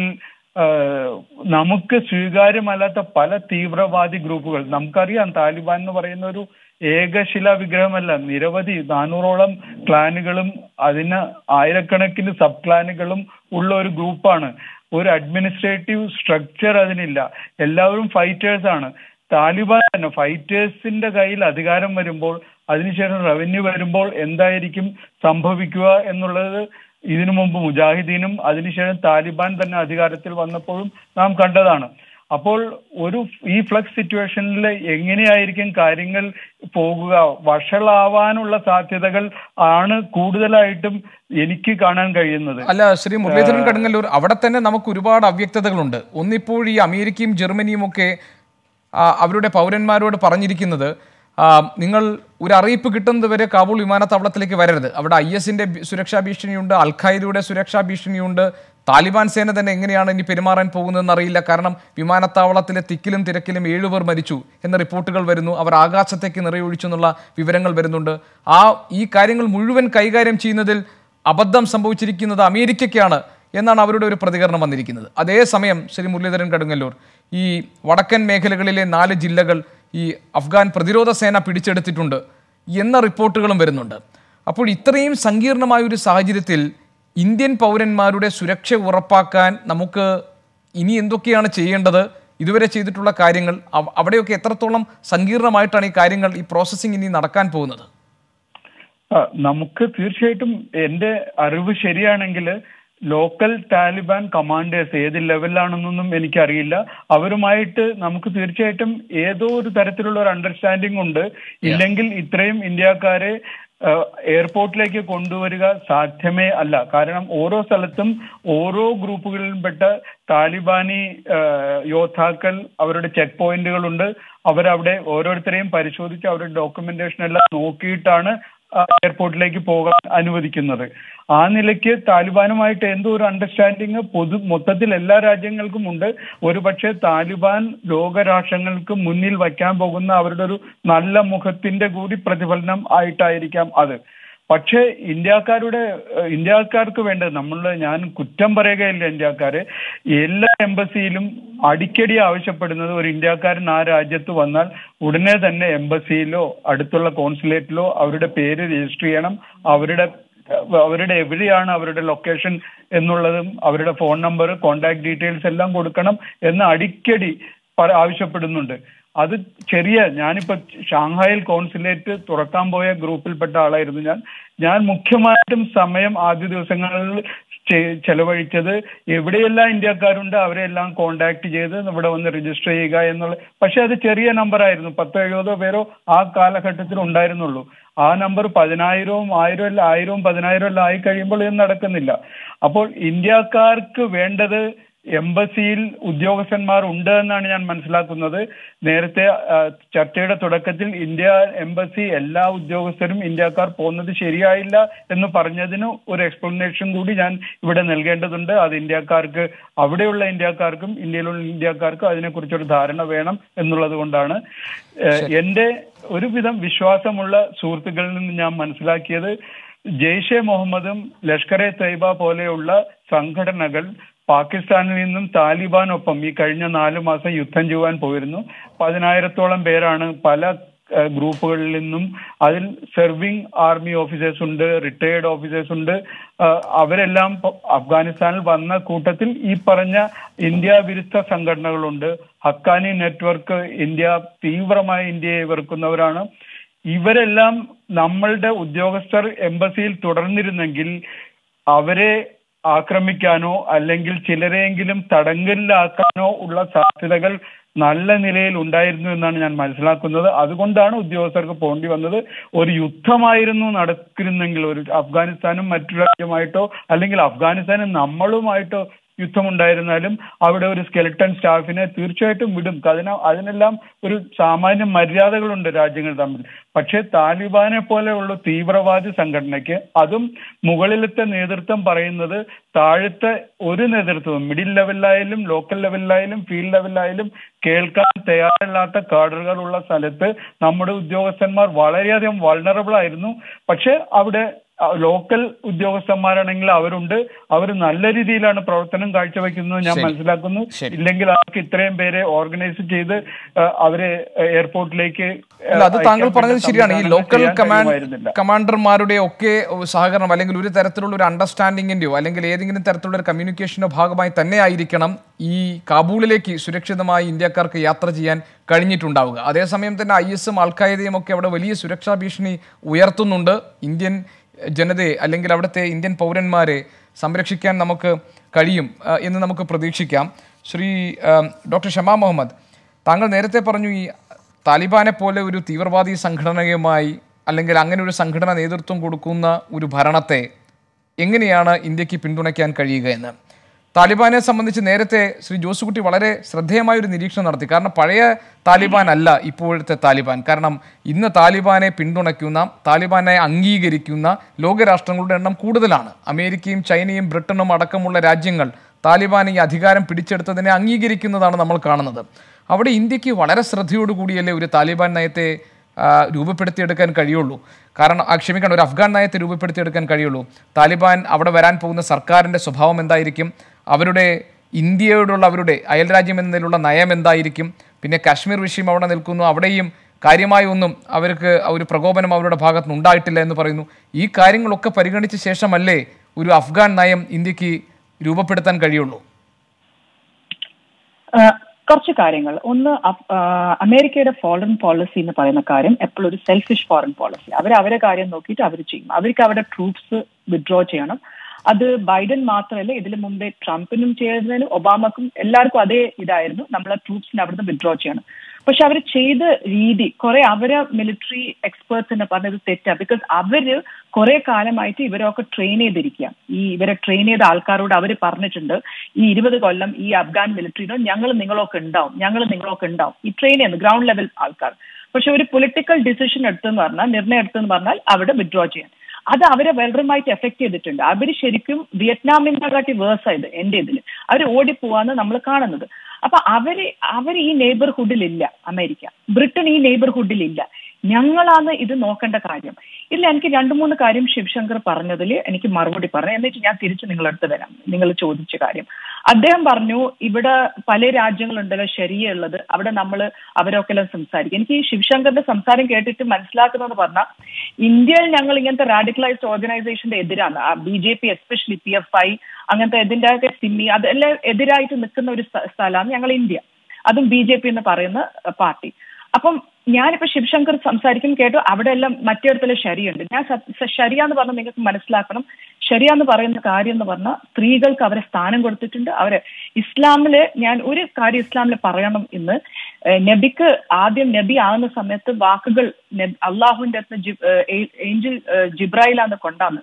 ആഹ് നമുക്ക് സ്വീകാര്യമല്ലാത്ത പല തീവ്രവാദി ഗ്രൂപ്പുകൾ നമുക്കറിയാം താലിബാൻ എന്ന് പറയുന്ന ഒരു ഏകശില വിഗ്രഹമല്ല നിരവധി നാനൂറോളം ക്ലാനുകളും അതിന് ആയിരക്കണക്കിന് സബ് ക്ലാനുകളും ഉള്ള ഒരു ഗ്രൂപ്പാണ് ഒരു അഡ്മിനിസ്ട്രേറ്റീവ് സ്ട്രക്ചർ അതിനില്ല എല്ലാവരും ഫൈറ്റേഴ്സ് ആണ് താലിബാൻ തന്നെ ഫൈറ്റേഴ്സിന്റെ കയ്യിൽ അധികാരം വരുമ്പോൾ അതിനുശേഷം റവന്യൂ വരുമ്പോൾ എന്തായിരിക്കും സംഭവിക്കുക എന്നുള്ളത് ഇതിനു മുമ്പ് മുജാഹിദീനും അതിനുശേഷം താലിബാൻ തന്നെ അധികാരത്തിൽ വന്നപ്പോഴും നാം കണ്ടതാണ് അപ്പോൾ ഒരു ഈ ഫ്ലക്സ് സിറ്റുവേഷനിൽ എങ്ങനെയായിരിക്കും കാര്യങ്ങൾ പോകുക വഷളാവാനുള്ള സാധ്യതകൾ ആണ് കൂടുതലായിട്ടും എനിക്ക് കാണാൻ കഴിയുന്നത്
അല്ല ശ്രീ മുരളീധരൻ കടുങ്ങല്ലൂർ അവിടെ തന്നെ നമുക്ക് ഒരുപാട് അവ്യക്തതകളുണ്ട് ഒന്നിപ്പോൾ ഈ അമേരിക്കയും ജർമ്മനിയും ഒക്കെ ആ, അവരുടെ പൗരന്മാരോട് പറഞ്ഞിരിക്കുന്നത് ആ, നിങ്ങൾ ഒരു അറിയിപ്പ് കിട്ടുന്നത് വരെ കാബൂൾ വിമാനത്താവളത്തിലേക്ക് വരരുത് അവിടെ ഐ എസിന്റെ സുരക്ഷാ ഭീഷണിയുണ്ട് അൽ ഖായിദയുടെ സുരക്ഷാ ഭീഷണിയുണ്ട് താലിബാൻ സേന തന്നെ എങ്ങനെയാണ് ഇനി പെരുമാറാൻ പോകുന്നതെന്ന് അറിയില്ല കാരണം വിമാനത്താവളത്തിലെ തിക്കിലും തിരക്കിലും ഏഴുപേർ മരിച്ചു എന്ന റിപ്പോർട്ടുകൾ വരുന്നു അവർ ആകാശത്തേക്ക് നിറയൊഴിച്ചു എന്നുള്ള വിവരങ്ങൾ വരുന്നുണ്ട് ആ ഈ കാര്യങ്ങൾ മുഴുവൻ കൈകാര്യം ചെയ്യുന്നതിൽ അബദ്ധം സംഭവിച്ചിരിക്കുന്നത് അമേരിക്കയ്ക്കാണ് എന്നാണ് അവരുടെ ഒരു പ്രതികരണം വന്നിരിക്കുന്നത് അതേസമയം ശ്രീ മുരളീധരൻ കടുങ്ങല്ലൂർ ഈ വടക്കൻ മേഖലകളിലെ നാല് ജില്ലകൾ ഈ അഫ്ഗാൻ പ്രതിരോധ സേന പിടിച്ചെടുത്തിട്ടുണ്ട് എന്ന റിപ്പോർട്ടുകളും വരുന്നുണ്ട് അപ്പോൾ ഇത്രയും സങ്കീർണമായ ഒരു സാഹചര്യത്തിൽ ഇന്ത്യൻ പൗരന്മാരുടെ സുരക്ഷ ഉറപ്പാക്കാൻ നമുക്ക് ഇനി എന്തൊക്കെയാണ് ചെയ്യേണ്ടത് ഇതുവരെ ചെയ്തിട്ടുള്ള കാര്യങ്ങൾ അവ- അവിടെയൊക്കെ എത്രത്തോളം സങ്കീർണമായിട്ടാണ് ഈ കാര്യങ്ങൾ ഈ പ്രോസസ്സിംഗ് ഇനി നടക്കാൻ പോകുന്നത്
ആ, നമുക്ക് തീർച്ചയായിട്ടും എന്റെ അറിവ് ശരിയാണെങ്കിൽ ലോക്കൽ താലിബാൻ കമാൻഡേഴ്സ് ഏത് ലെവലിലാണെന്നൊന്നും എനിക്കറിയില്ല അവരുമായിട്ട് നമുക്ക് തീർച്ചയായിട്ടും ഏതോ ഒരു തരത്തിലുള്ള ഒരു അണ്ടർസ്റ്റാൻഡിംഗ് ഉണ്ട് ഇല്ലെങ്കിൽ ഇത്രയും ഇന്ത്യക്കാരെ ആ, എയർപോർട്ടിലേക്ക് കൊണ്ടുവരിക സാധ്യമേ അല്ല കാരണം ഓരോ സ്ഥലത്തും ഓരോ ഗ്രൂപ്പുകളിൽപ്പെട്ട താലിബാനി ആ, യോദ്ധാക്കൾ അവരുടെ ചെക്ക് പോയിന്റുകളുണ്ട് അവരവിടെ ഓരോരുത്തരെയും പരിശോധിച്ച് അവരുടെ ഡോക്യുമെന്റേഷൻ എല്ലാം നോക്കിയിട്ടാണ് ആ, എയർപോർട്ടിലേക്ക് പോകാൻ അനുവദിക്കുന്നത് ആ നിലയ്ക്ക് താലിബാനുമായിട്ട് എന്തോ ഒരു അണ്ടർസ്റ്റാൻഡിങ് പൊതു മൊത്തത്തിൽ എല്ലാ രാജ്യങ്ങൾക്കും ഉണ്ട് ഒരുപക്ഷെ താലിബാൻ ലോകരാഷ്ട്രങ്ങൾക്ക് മുന്നിൽ വയ്ക്കാൻ പോകുന്ന അവരുടെ ഒരു നല്ല മുഖത്തിന്റെ കൂടി പ്രതിഫലനം ആയിട്ടായിരിക്കാം അത് പക്ഷേ ഇന്ത്യക്കാരുടെ ഏഹ്, ഇന്ത്യക്കാർക്ക് വേണ്ടത് നമ്മൾ ഞാൻ കുറ്റം പറയുകയില്ല ഇന്ത്യക്കാരെ എല്ലാ എംബസിയിലും അടിക്കടി ആവശ്യപ്പെടുന്നത് ഒരു ഇന്ത്യക്കാരൻ ആ രാജ്യത്ത് വന്നാൽ ഉടനെ തന്നെ എംബസിയിലോ അടുത്തുള്ള കോൺസുലേറ്റിലോ അവരുടെ പേര് രജിസ്റ്റർ ചെയ്യണം അവരുടെ അവരുടെ എവിടെയാണ് അവരുടെ ലൊക്കേഷൻ എന്നുള്ളതും അവരുടെ ഫോൺ നമ്പർ കോണ്ടാക്ട് ഡീറ്റെയിൽസ് എല്ലാം കൊടുക്കണം എന്ന് അടിക്കടി പറ- ആവശ്യപ്പെടുന്നുണ്ട് അത് ചെറിയ ഞാനിപ്പോ ഷാങ്ഹായിൽ കോൺസുലേറ്റ് തുറക്കാൻ പോയ ഗ്രൂപ്പിൽപ്പെട്ട ആളായിരുന്നു ഞാൻ ഞാൻ മുഖ്യമായിട്ടും സമയം ആദ്യ ദിവസങ്ങളിൽ ചെ- ചെലവഴിച്ചത് എവിടെയെല്ലാം ഇന്ത്യക്കാരുണ്ട് അവരെല്ലാം കോണ്ടാക്ട് ചെയ്ത് ഇവിടെ വന്ന് രജിസ്റ്റർ ചെയ്യുക എന്നുള്ള പക്ഷെ അത് ചെറിയ നമ്പർ ആയിരുന്നു പത്തോ എഴുപതോ പേരോ ആ കാലഘട്ടത്തിൽ ഉണ്ടായിരുന്നുള്ളൂ ആ നമ്പർ പതിനായിരവും ആയിരം അല്ല ആയിരവും പതിനായിരവും എല്ലാം ആയി കഴിയുമ്പോൾ ഇത് നടക്കുന്നില്ല അപ്പോൾ ഇന്ത്യക്കാർക്ക് വേണ്ടത് എംബസിയിൽ ഉദ്യോഗസ്ഥന്മാർ ഉണ്ട് എന്നാണ് ഞാൻ മനസ്സിലാക്കുന്നത് നേരത്തെ ആ, ചർച്ചയുടെ തുടക്കത്തിൽ ഇന്ത്യ എംബസി എല്ലാ ഉദ്യോഗസ്ഥരും ഇന്ത്യക്കാർ പോകുന്നത് ശരിയായില്ല എന്ന് പറഞ്ഞതിന് ഒരു എക്സ്പ്ലനേഷൻ കൂടി ഞാൻ ഇവിടെ നൽകേണ്ടതുണ്ട് അത് ഇന്ത്യക്കാർക്ക് അവിടെയുള്ള ഇന്ത്യക്കാർക്കും ഇന്ത്യയിലുള്ള ഇന്ത്യക്കാർക്കും അതിനെക്കുറിച്ചൊരു ധാരണ വേണം എന്നുള്ളത് കൊണ്ടാണ് ഏഹ്, എന്റെ ഒരുവിധം വിശ്വാസമുള്ള സുഹൃത്തുക്കളിൽ നിന്ന് ഞാൻ മനസ്സിലാക്കിയത് ജെയ്ഷെ മുഹമ്മദും ലഷ്കർ എ തൈബ പോലെയുള്ള സംഘടനകൾ പാകിസ്ഥാനിൽ നിന്നും താലിബാനൊപ്പം ഈ കഴിഞ്ഞ നാലു മാസം യുദ്ധം ചെയ്യുവാൻ പോയിരുന്നു പതിനായിരത്തോളം പേരാണ് പല ഏഹ്, ഗ്രൂപ്പുകളിൽ നിന്നും അതിൽ സെർവിങ് ആർമി ഓഫീസേഴ്സ് ഉണ്ട് റിട്ടയേർഡ് ഓഫീസേഴ്സ് ഉണ്ട് ഏഹ്, അവരെല്ലാം പ- അഫ്ഗാനിസ്ഥാനിൽ വന്ന കൂട്ടത്തിൽ ഈ പറഞ്ഞ ഇന്ത്യ വിരുദ്ധ സംഘടനകളുണ്ട് ഹക്കാനി നെറ്റ്വർക്ക് ഇന്ത്യ തീവ്രമായി ഇന്ത്യയെ വെറുക്കുന്നവരാണ് ഇവരെല്ലാം നമ്മളുടെ ഉദ്യോഗസ്ഥർ എംബസിയിൽ തുടർന്നിരുന്നെങ്കിൽ അവരെ ആക്രമിക്കാനോ അല്ലെങ്കിൽ ചിലരെയെങ്കിലും തടങ്കലിലാക്കാനോ ഉള്ള സാധ്യതകൾ നല്ല നിലയിൽ ഉണ്ടായിരുന്നു എന്നാണ് ഞാൻ മനസ്സിലാക്കുന്നത് അതുകൊണ്ടാണ് ഉദ്യോഗസ്ഥർക്ക് പോകേണ്ടി വന്നത് ഒരു യുദ്ധമായിരുന്നു നടക്കുന്നെങ്കിൽ ഒരു അഫ്ഗാനിസ്ഥാനും മറ്റു രാജ്യമായിട്ടോ അല്ലെങ്കിൽ അഫ്ഗാനിസ്ഥാനും നമ്മളുമായിട്ടോ യുദ്ധമുണ്ടായിരുന്നാലും അവിടെ ഒരു സ്കെൽട്ടൺ സ്റ്റാഫിനെ തീർച്ചയായിട്ടും വിടും അതിന് അതിനെല്ലാം ഒരു സാമാന്യ മര്യാദകളുണ്ട് രാജ്യങ്ങൾ തമ്മിൽ പക്ഷേ താലിബാനെ പോലെയുള്ള തീവ്രവാദി സംഘടനയ്ക്ക് അതും മുകളിലത്തെ നേതൃത്വം പറയുന്നത് താഴത്തെ ഒരു നേതൃത്വം മിഡിൽ ലെവലിലായാലും ലോക്കൽ ലെവലിലായാലും ഫീൽഡ് ലെവലിലായാലും കേൾക്കാൻ തയ്യാറല്ലാത്ത കാഡറുകളുള്ള സ്ഥലത്ത് നമ്മുടെ ഉദ്യോഗസ്ഥന്മാർ വളരെയധികം വൾണറബിൾ ആയിരുന്നു പക്ഷെ അവിടെ ആ, ലോക്കൽ ഉദ്യോഗസ്ഥന്മാരാണെങ്കിൽ അവരുണ്ട് അവർ നല്ല രീതിയിലാണ് പ്രവർത്തനം കാഴ്ചവെക്കുന്നത് ഞാൻ
ശരി.
മനസ്സിലാക്കുന്നു
ശരി.
ഇല്ലെങ്കിൽ അവർക്ക് ഇത്രയും പേരെ ഓർഗനൈസ് ചെയ്ത് ആ, അവരെ എയർപോർട്ടിലേക്ക്
അല്ല അത് താങ്കൾ പറഞ്ഞത് ശരിയാണ് ഈ ലോക്കൽ കമാൻഡ്
കഴിയുമായിരുന്നില്ല.
കമാൻഡർമാരുടെ ഒക്കെ സഹകരണം അല്ലെങ്കിൽ ഒരു തരത്തിലുള്ള ഒരു അണ്ടർസ്റ്റാൻഡിങ്ങിന്റെയോ അല്ലെങ്കിൽ ഏതെങ്കിലും തരത്തിലുള്ള ഒരു കമ്മ്യൂണിക്കേഷന്റെ ഭാഗമായി തന്നെ ആയിരിക്കണം ഈ കാബൂളിലേക്ക് സുരക്ഷിതമായി ഇന്ത്യക്കാർക്ക് യാത്ര ചെയ്യാൻ കഴിഞ്ഞിട്ടുണ്ടാവുക അതേസമയം തന്നെ ഐ എസും അൽഖായതയും ഒക്കെ അവിടെ വലിയ സുരക്ഷാ ഭീഷണി ഉയർത്തുന്നുണ്ട് ഇന്ത്യൻ ജനതയെ അല്ലെങ്കിൽ അവിടുത്തെ ഇന്ത്യൻ പൗരന്മാരെ സംരക്ഷിക്കാൻ നമുക്ക് കഴിയും ആ, എന്ന് നമുക്ക് പ്രതീക്ഷിക്കാം ശ്രീ ആ, ഡോക്ടർ ഷമാ മുഹമ്മദ് താങ്കൾ നേരത്തെ പറഞ്ഞു ഈ താലിബാനെ പോലെ ഒരു തീവ്രവാദി സംഘടനയുമായി അല്ലെങ്കിൽ അങ്ങനെ ഒരു സംഘടന നേതൃത്വം കൊടുക്കുന്ന ഒരു ഭരണത്തെ എങ്ങനെയാണ് ഇന്ത്യക്ക് പിന്തുണയ്ക്കാൻ കഴിയുക എന്ന് താലിബാനെ സംബന്ധിച്ച് നേരത്തെ ശ്രീ ജോസുകുട്ടി വളരെ ശ്രദ്ധേയമായ ഒരു നിരീക്ഷണം നടത്തി കാരണം പഴയ താലിബാൻ അല്ല ഇപ്പോഴത്തെ താലിബാൻ കാരണം ഇന്ന് താലിബാനെ പിന്തുണയ്ക്കുന്ന താലിബാനെ അംഗീകരിക്കുന്ന ലോകരാഷ്ട്രങ്ങളുടെ എണ്ണം കൂടുതലാണ് അമേരിക്കയും ചൈനയും ബ്രിട്ടനും അടക്കമുള്ള രാജ്യങ്ങൾ താലിബാൻ ഈ അധികാരം പിടിച്ചെടുത്തതിനെ അംഗീകരിക്കുന്നതാണ് നമ്മൾ കാണുന്നത് അവിടെ ഇന്ത്യക്ക് വളരെ ശ്രദ്ധയോടുകൂടിയല്ലേ ഒരു താലിബാൻ നയത്തെ ആ, രൂപപ്പെടുത്തിയെടുക്കാൻ കഴിയുള്ളൂ കാരണം ആ, ക്ഷമിക്കണം ഒരു അഫ്ഗാൻ നയത്തെ രൂപപ്പെടുത്തിയെടുക്കാൻ കഴിയുള്ളൂ താലിബാൻ അവിടെ വരാൻ പോകുന്ന സർക്കാരിൻ്റെ സ്വഭാവം എന്തായിരിക്കും അവരുടെ ഇന്ത്യയോടുള്ള അവരുടെ അയൽരാജ്യം എന്ന നിലയിലുള്ള നയം എന്തായിരിക്കും പിന്നെ കാശ്മീർ വിഷയം അവിടെ നിൽക്കുന്നു അവിടെയും കാര്യമായി ഒന്നും അവർക്ക് ആ ഒരു പ്രകോപനം അവരുടെ ഭാഗത്ത് നിന്ന് ഉണ്ടായിട്ടില്ല എന്ന് പറയുന്നു ഈ കാര്യങ്ങളൊക്കെ പരിഗണിച്ച ശേഷമല്ലേ ഒരു അഫ്ഗാൻ നയം ഇന്ത്യക്ക് രൂപപ്പെടുത്താൻ കഴിയുള്ളൂ
ആ, കുറച്ച് കാര്യങ്ങൾ ഒന്ന് അഫ്- ആ, അമേരിക്കയുടെ ഫോറിൻ പോളിസി എന്ന് പറയുന്ന കാര്യം എപ്പോഴും ഒരു സെൽഫിഷ് ഫോറിൻ പോളിസി അവർ അവരെ കാര്യം നോക്കിയിട്ട് അവർ ചെയ്യും അവർക്ക് അവരുടെ ട്രൂപ്സ് വിഡ്രോ ചെയ്യണം അത് ബൈഡൻ മാത്രമല്ല ഇതിനു മുമ്പേ ട്രംപിനും ചെയ്തതിന് ഒബാമക്കും എല്ലാവർക്കും അതേ ഇതായിരുന്നു നമ്മളെ ട്രൂപ്സിനെ അവിടുന്ന് വിഡ്രോ ചെയ്യണം പക്ഷെ അവർ ചെയ്ത രീതി കുറെ അവരെ മിലിറ്ററി എക്സ്പേർട്സ് എന്ന് പറഞ്ഞത് തെറ്റാ ബിക്കോസ് അവര് കുറെ കാലമായിട്ട് ഇവരൊക്കെ ട്രെയിൻ ചെയ്തിരിക്കുക ഈ ഇവരെ ട്രെയിൻ ചെയ്ത ആൾക്കാരോട് അവർ പറഞ്ഞിട്ടുണ്ട് ഈ ഇരുപത് കൊല്ലം ഈ അഫ്ഗാൻ മിലിറ്ററിയിലോ ഞങ്ങൾ നിങ്ങളൊക്കെ ഉണ്ടാവും ഞങ്ങൾ നിങ്ങളൊക്കെ ഉണ്ടാവും ഈ ട്രെയിൻ ചെയ്യുന്നു ഗ്രൗണ്ട് ലെവൽ ആൾക്കാർ പക്ഷെ ഒരു പൊളിറ്റിക്കൽ ഡിസിഷൻ എടുത്തെന്ന് പറഞ്ഞാൽ നിർണയം എടുത്തെന്ന് പറഞ്ഞാൽ അവിടെ വിഡ്രോ ചെയ്യാൻ അത് അവരെ വെൽറമായിട്ട് എഫക്ട് ചെയ്തിട്ടുണ്ട് അവർ ശരിക്കും വിയറ്റ്നാമിനെ കാട്ടി വേഴ്സ് ആയത് എന്റെ ഇതിൽ അവർ ഓടിപ്പോവാന്ന് നമ്മൾ കാണുന്നത് അപ്പൊ അവര് അവർ ഈ നെയ്ബർഹുഡിൽ ഇല്ല അമേരിക്ക ബ്രിട്ടൻ ഈ നെയ്ബർഹുഡിൽ ഇല്ല ഞങ്ങളാണ് ഇത് നോക്കേണ്ട കാര്യം ഇല്ല എനിക്ക് രണ്ടു മൂന്ന് കാര്യം ശിവശങ്കർ പറഞ്ഞതിൽ എനിക്ക് മറുപടി പറഞ്ഞു എന്നിട്ട് ഞാൻ തിരിച്ച് നിങ്ങളടുത്ത് വരാം നിങ്ങൾ ചോദിച്ച കാര്യം അദ്ദേഹം പറഞ്ഞു ഇവിടെ പല രാജ്യങ്ങളുണ്ടല്ലോ ശരിയുള്ളത് അവിടെ നമ്മൾ അവരൊക്കെ എല്ലാം സംസാരിക്കും എനിക്ക് ഈ ശിവശങ്കറിന്റെ സംസാരം കേട്ടിട്ട് മനസ്സിലാക്കുന്നത് പറഞ്ഞാൽ ഇന്ത്യയിൽ ഞങ്ങൾ ഇങ്ങനത്തെ റാഡിക്കലൈസ്ഡ് ഓർഗനൈസേഷന്റെ എതിരാണ് B J P especially P F I അങ്ങനത്തെ ഇതിന്റെ ഒക്കെ സിമ്മി അതെല്ലാം എതിരായിട്ട് നിൽക്കുന്ന ഒരു സ്ഥ- സ്ഥലമാണ് ഞങ്ങൾ ഇന്ത്യ അതും ബി ജെ പി എന്ന് പറയുന്ന പാർട്ടി അപ്പം ഞാനിപ്പോ ശിവശങ്കർ സംസാരിക്കും കേട്ടു അവിടെ എല്ലാം മറ്റേടത്തിലെ ശരിയുണ്ട് ഞാൻ സ- ശരിയ എന്ന് പറഞ്ഞാൽ നിങ്ങൾക്ക് മനസ്സിലാക്കണം ശരിയ എന്ന് പറയുന്ന കാര്യം എന്ന് പറഞ്ഞാൽ സ്ത്രീകൾക്ക് അവരെ സ്ഥാനം കൊടുത്തിട്ടുണ്ട് അവരെ ഇസ്ലാമില് ഞാൻ ഒരു കാര്യം ഇസ്ലാമിൽ പറയണം ഇന്ന് ഏഹ് നബിക്ക് ആദ്യം നബി ആകുന്ന സമയത്ത് വാക്കുകൾ നബ്- അള്ളാഹുവിന്റെ അടുത്ത് ജി- ഏഹ് ഏ- ഏഞ്ചൽ ഏഹ് ജിബ്രായിലാന്ന് കൊണ്ടാന്ന്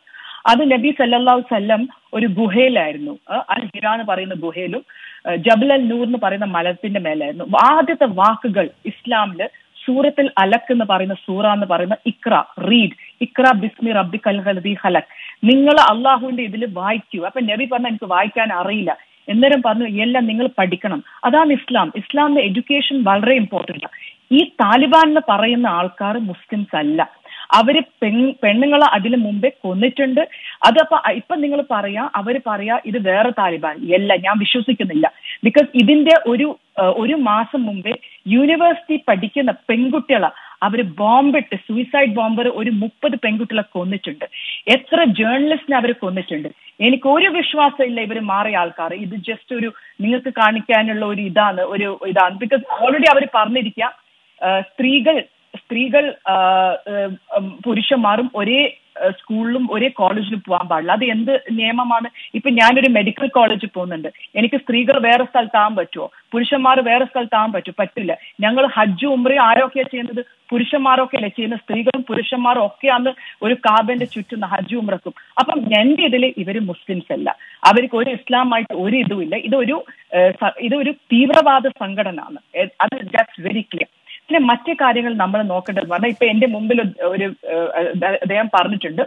അത് നബി സല്ലല്ലാഹു സല്ലം ഒരു ഗുഹയിലായിരുന്നു ആ, അൽ ഹിറ എന്ന് പറയുന്ന ഗുഹയിലും ആ, ജബൽ അൽ നൂർ എന്ന് പറയുന്ന മലത്തിന്റെ മേലായിരുന്നു ആദ്യത്തെ വാക്കുകൾ ഇസ്ലാമില് സൂറത്തിൽ അലക്ക് എന്ന് പറയുന്ന സൂറ എന്ന് പറയുന്ന ഇക്ര റീഡ് ഇക്ര ബിസ്മി റബ്ബി കൽഹലദി ഹലക് നിങ്ങൾ അള്ളാഹുവിന്റെ ഇതിൽ വായിക്കൂ അപ്പൊ നബി പറഞ്ഞ എനിക്ക് വായിക്കാൻ അറിയില്ല എന്നേരം പറഞ്ഞു എല്ലാം നിങ്ങൾ പഠിക്കണം അതാണ് ഇസ്ലാം ഇസ്ലാമിന്റെ എഡ്യൂക്കേഷൻ വളരെ ഇമ്പോർട്ടന്റ് ഈ താലിബാൻ എന്ന് പറയുന്ന ആൾക്കാർ മുസ്ലിംസ് അല്ല അവര് പെൺ പെണ്ണുങ്ങളെ അതിന് മുമ്പേ കൊന്നിട്ടുണ്ട് അതപ്പോ ഇപ്പൊ നിങ്ങൾ പറയാ അവര് പറയാ ഇത് വേറെ താലിബാൻ അല്ല ഞാൻ വിശ്വസിക്കുന്നില്ല ബിക്കോസ് ഇതിന്റെ ഒരു ഏഹ്, ഒരു മാസം മുമ്പേ യൂണിവേഴ്സിറ്റി പഠിക്കുന്ന പെൺകുട്ടികളെ അവര് ബോംബിട്ട് സൂയിസൈഡ് ബോംബർ ഒരു മുപ്പത് പെൺകുട്ടികളെ കൊന്നിട്ടുണ്ട് എത്ര ജേർണലിസ്റ്റിനെ അവർ കൊന്നിട്ടുണ്ട് എനിക്ക് ഒരു വിശ്വാസമില്ല ഇവർ മാറിയ ആൾക്കാർ ഇത് ജസ്റ്റ് ഒരു നിങ്ങൾക്ക് കാണിക്കാനുള്ള ഒരു ഇതാണ് ഒരു ഇതാണ് ബിക്കോസ് ഓൾറെഡി അവർ പറഞ്ഞിരിക്കുക ആഹ് സ്ത്രീകൾ സ്ത്രീകൾ ആഹ് ഏഹ് ഉം പുരുഷന്മാരും ഒരേ ഏഹ് സ്കൂളിലും ഒരേ കോളേജിലും പോകാൻ പാടില്ല അത് എന്ത് നിയമമാണ് ഇപ്പൊ ഞാനൊരു മെഡിക്കൽ കോളേജിൽ പോകുന്നുണ്ട് എനിക്ക് സ്ത്രീകൾ വേറെ സ്ഥലത്താകാൻ പറ്റുമോ പുരുഷന്മാർ വേറെ സ്ഥലത്താകാൻ പറ്റുമോ പറ്റില്ല ഞങ്ങൾ ഹജ്ജ് ഉംറയും ആരൊക്കെയാ ചെയ്യുന്നത് പുരുഷന്മാരൊക്കെ അല്ലേ ചെയ്യുന്നത് സ്ത്രീകളും പുരുഷന്മാരും ഒക്കെയാണ് ഒരു കാബന്റെ ചുറ്റുന്ന ഹജ്ജ് ഉംറക്കും അപ്പം എന്റെ ഇതിൽ ഇവര് മുസ്ലിംസ് അല്ല അവർക്ക് ഒരു ഇസ്ലാമായിട്ട് ഒരു ഇതുമില്ല ഇതൊരു ഏഹ് സ- ഇതൊരു തീവ്രവാദ സംഘടന ആണ് ഏഹ് അത് ദാറ്റ്സ് വെരി ക്ലിയർ പിന്നെ മറ്റു കാര്യങ്ങൾ നമ്മൾ നോക്കേണ്ടത് പറഞ്ഞാൽ ഇപ്പൊ എന്റെ മുമ്പിൽ ഒരു ഏഹ്, അദ്ദേഹം പറഞ്ഞിട്ടുണ്ട്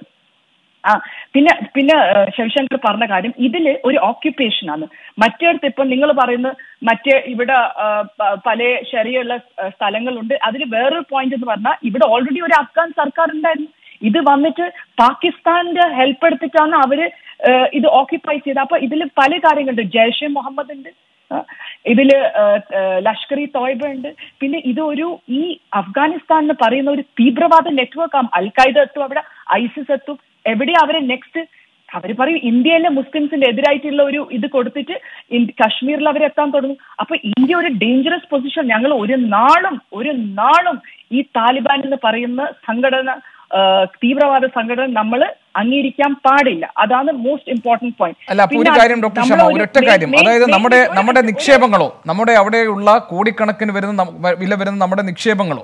ആ പിന്നെ പിന്നെ ഏഹ്, ശിവശങ്കർ പറഞ്ഞ കാര്യം ഇതില് ഒരു ഓക്യുപ്പേഷൻ ആണ് മറ്റേടത്ത് ഇപ്പൊ നിങ്ങൾ പറയുന്ന മറ്റേ ഇവിടെ ആ, പ- പല ശരിയുള്ള സ്ഥലങ്ങളുണ്ട് അതിൽ വേറൊരു പോയിന്റ് എന്ന് പറഞ്ഞാൽ ഇവിടെ ഓൾറെഡി ഒരു അഫ്ഗാൻ സർക്കാർ ഉണ്ടായിരുന്നു ഇത് വന്നിട്ട് പാകിസ്ഥാന്റെ ഹെൽപ്പ് എടുത്തിട്ടാണ് അവര് ഏഹ്, ഇത് ഓക്യുപ്പൈ ചെയ്തത് അപ്പൊ ഇതിൽ പല കാര്യങ്ങളുണ്ട് ജയ്ഷെ മുഹമ്മദ് ഉണ്ട് ആ, ഇതില് ഏഹ്, ഏഹ്, ലഷ്കർ ഇ തോയ്ബ ഉണ്ട് പിന്നെ ഇത് ഒരു ഈ അഫ്ഗാനിസ്ഥാൻ എന്ന് പറയുന്ന ഒരു തീവ്രവാദ നെറ്റ്വർക്ക് ആണ് അൽ ഖൈദ എത്തും അവിടെ ഐസിസ് എത്തും എവിടെയാ അവരെ നെക്സ്റ്റ് അവർ പറയും ഇന്ത്യയിലെ മുസ്ലിംസിന്റെ എതിരായിട്ടുള്ള ഒരു ഇത് കൊടുത്തിട്ട് ഇൻ- കാശ്മീരിൽ അവർ എത്താൻ തുടങ്ങും അപ്പൊ ഇന്ത്യ ഒരു ഡേഞ്ചറസ് പൊസിഷൻ ഞങ്ങൾ ഒരു നാളും ഒരു നാളും ഈ താലിബാൻ എന്ന് പറയുന്ന സംഘടന ആ, തീവ്രവാദ സംഘടന നമ്മൾ അംഗീകരിക്കാൻ പാടില്ല അതാണ് മോസ്റ്റ് ഇമ്പോർട്ടന്റ് പോയിന്റ്
അല്ല അപ്പൊ ഒരു കാര്യം ഡോക്ടർ ഷമ ഒരൊറ്റ കാര്യം അതായത് നമ്മുടെ നമ്മുടെ നിക്ഷേപങ്ങളോ നമ്മുടെ അവിടെയുള്ള കോടിക്കണക്കിന് വരുന്ന നം- വില വരുന്ന നമ്മുടെ നിക്ഷേപങ്ങളോ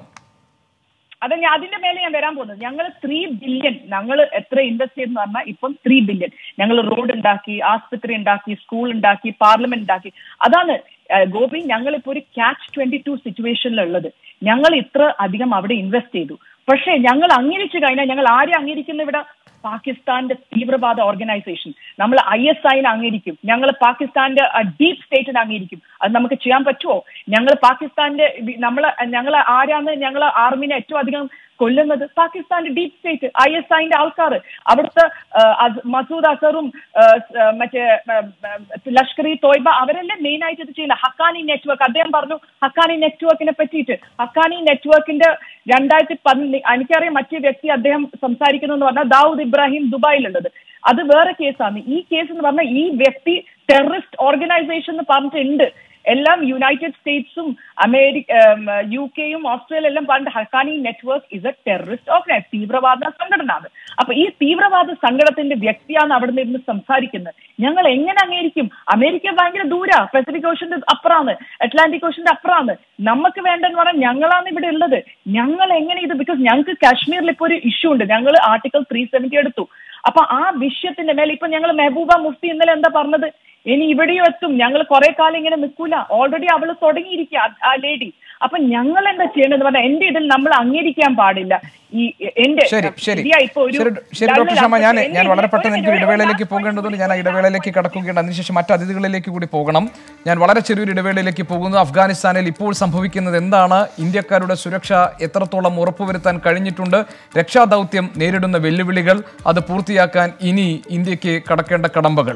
അത് ഞാൻ അതിന്റെ മേലെ ഞാൻ വരാൻ പോകുന്നത് ഞങ്ങൾ ത്രീ ബില്യൺ ഞങ്ങൾ എത്ര ഇൻവെസ്റ്റ് ചെയ്തെന്ന് പറഞ്ഞാൽ ഇപ്പം ത്രീ ബില്യൺ ഞങ്ങൾ റോഡ് ഉണ്ടാക്കി ആസ്പത്രി ഉണ്ടാക്കി സ്കൂൾ ഉണ്ടാക്കി പാർലമെന്റ് ഉണ്ടാക്കി അതാണ് ഏഹ്, ഗോപി ഞങ്ങൾ ഇപ്പോൾ ഒരു ക്യാച്ച് ട്വന്റി ടു സിറ്റുവേഷനിലുള്ളത് ഞങ്ങൾ ഇത്ര അധികം അവിടെ ഇൻവെസ്റ്റ് ചെയ്തു പക്ഷേ ഞങ്ങൾ അംഗീകരിച്ചു കഴിഞ്ഞാൽ ഞങ്ങൾ ആരെ അംഗീകരിക്കുന്ന ഇവിടെ പാകിസ്ഥാന്റെ തീവ്രവാദ ഓർഗനൈസേഷൻ നമ്മൾ ഐ എസ് ഐനെ അംഗീകരിക്കും ഞങ്ങൾ പാകിസ്ഥാന്റെ ഡീപ് സ്റ്റേറ്റിനെ അംഗീകരിക്കും അത് നമുക്ക് ചെയ്യാൻ പറ്റുമോ ഞങ്ങൾ പാകിസ്ഥാന്റെ നമ്മൾ ഞങ്ങൾ ആരാണ് ഞങ്ങൾ ആർമിനെ ഏറ്റവും അധികം കൊല്ലുന്നത് പാകിസ്ഥാന്റെ ഡീപ് സ്റ്റേറ്റ് ഐ എസ് ഐന്റെ ആൾക്കാർ അവിടുത്തെ ആ, അസ്- മസൂദ് അസറും ആ, സ്- ആ, മറ്റേ ആ, ആ, ലഷ്കർ ഇ തോയ്ബ അവരെല്ലാം മെയിൻ ആയിട്ട് ഇത് ചെയ്യുന്നത് ഹക്കാനി നെറ്റ്വർക്ക് അദ്ദേഹം പറഞ്ഞു ഹക്കാനി നെറ്റ്വർക്കിനെ പറ്റിയിട്ട് ഹക്കാനി നെറ്റ്വർക്കിന്റെ രണ്ടായിരത്തി പതിനൊന്ന് എനിക്കറിയാം മറ്റേ വ്യക്തി അദ്ദേഹം സംസാരിക്കുന്നു എന്ന് പറഞ്ഞാൽ ദാവൂദ് ഇബ്രാഹിം ദുബായിലുള്ളത് അത് വേറെ കേസാണ് ഈ കേസ് എന്ന് പറഞ്ഞാൽ ഈ വ്യക്തി ടെററിസ്റ്റ് ഓർഗനൈസേഷൻ എന്ന് പറഞ്ഞിട്ടുണ്ട് എല്ലാം യുണൈറ്റഡ് സ്റ്റേറ്റ്സും അമേരിക്ക യു കെയും ഓസ്ട്രേലിയ എല്ലാം പറഞ്ഞിട്ട് Haqqani network is a terrorist organise തീവ്രവാദ സംഘടനയാണ് അപ്പൊ ഈ തീവ്രവാദ സംഘടനത്തിന്റെ വ്യക്തിയാണ് അവിടെ നിന്ന് സംസാരിക്കുന്നത് ഞങ്ങൾ എങ്ങനെ അംഗീകരിക്കും അമേരിക്ക ഭയങ്കര ദൂര പസഫിക് ഓഷന്റെ അപ്പുറമാണ് അറ്റ്ലാന്റിക് ഓഷന്റെ അപ്പുറമാണ് നമുക്ക് വേണ്ടെന്ന് പറഞ്ഞാൽ ഞങ്ങളാണ് ഇവിടെ ഉള്ളത് ഞങ്ങൾ എങ്ങനെ ഇത് ബിക്കോസ് ഞങ്ങൾക്ക് കാശ്മീരിൽ ഇപ്പോൾ ഒരു ഇഷ്യൂ ഉണ്ട് ഞങ്ങൾ ആർട്ടിക്കിൾ ത്രീ സെവന്റി എടുത്തു അപ്പൊ ആ വിഷയത്തിന്റെ മേലെ ഇപ്പൊ ഞങ്ങൾ മെഹബൂബ മുഫ്തി ഇന്നലെ എന്താ പറഞ്ഞത് ഇനി ഇവിടെയും എത്തും ഞങ്ങൾ കുറെ കാലം ഇങ്ങനെ നിൽക്കൂല ഓൾറെഡി അവള് തുടങ്ങിയിരിക്കുക ആ- ആ ലേഡി അപ്പൊ ഞങ്ങൾ എന്താ ചെയ്യേണ്ടത് പറഞ്ഞാൽ എന്റെ ഇതിൽ നമ്മൾ അംഗീകരിക്കാൻ പാടില്ല ഈ എന്റെ
ശരി ശരി
ശരിയാ, ഇപ്പൊ ഒരു
ശരി ശരി ഡോക്ടർ
രണ്ട്
ഷമ ഞാൻ
എന്റെ
ഞാൻ വളരെ
ഇതിൽ
പെട്ടെന്ന്
ഒരു
എനിക്ക്
ഒരു
ഇടവേളയിലേക്ക്
last
പോകേണ്ടതുകൊണ്ട് ഞാൻ ആ ഇടവേളയിലേക്ക് കടക്കുകയാണ് അതിനുശേഷം മറ്റ് അതിഥികളിലേക്ക് കൂടി പോകണം ഞാൻ വളരെ ചെറിയൊരു ഇടവേളയിലേക്ക് പോകുന്നു അഫ്ഗാനിസ്ഥാനിൽ ഇപ്പോൾ സംഭവിക്കുന്നത് എന്താണ് ഇന്ത്യക്കാരുടെ സുരക്ഷ എത്രത്തോളം ഉറപ്പുവരുത്താൻ കഴിഞ്ഞിട്ടുണ്ട് രക്ഷാദൗത്യം നേരിടുന്ന വെല്ലുവിളികൾ അത് പൂർത്തിയാക്കാൻ ഇനി ഇന്ത്യക്ക് കടക്കേണ്ട കടമ്പകൾ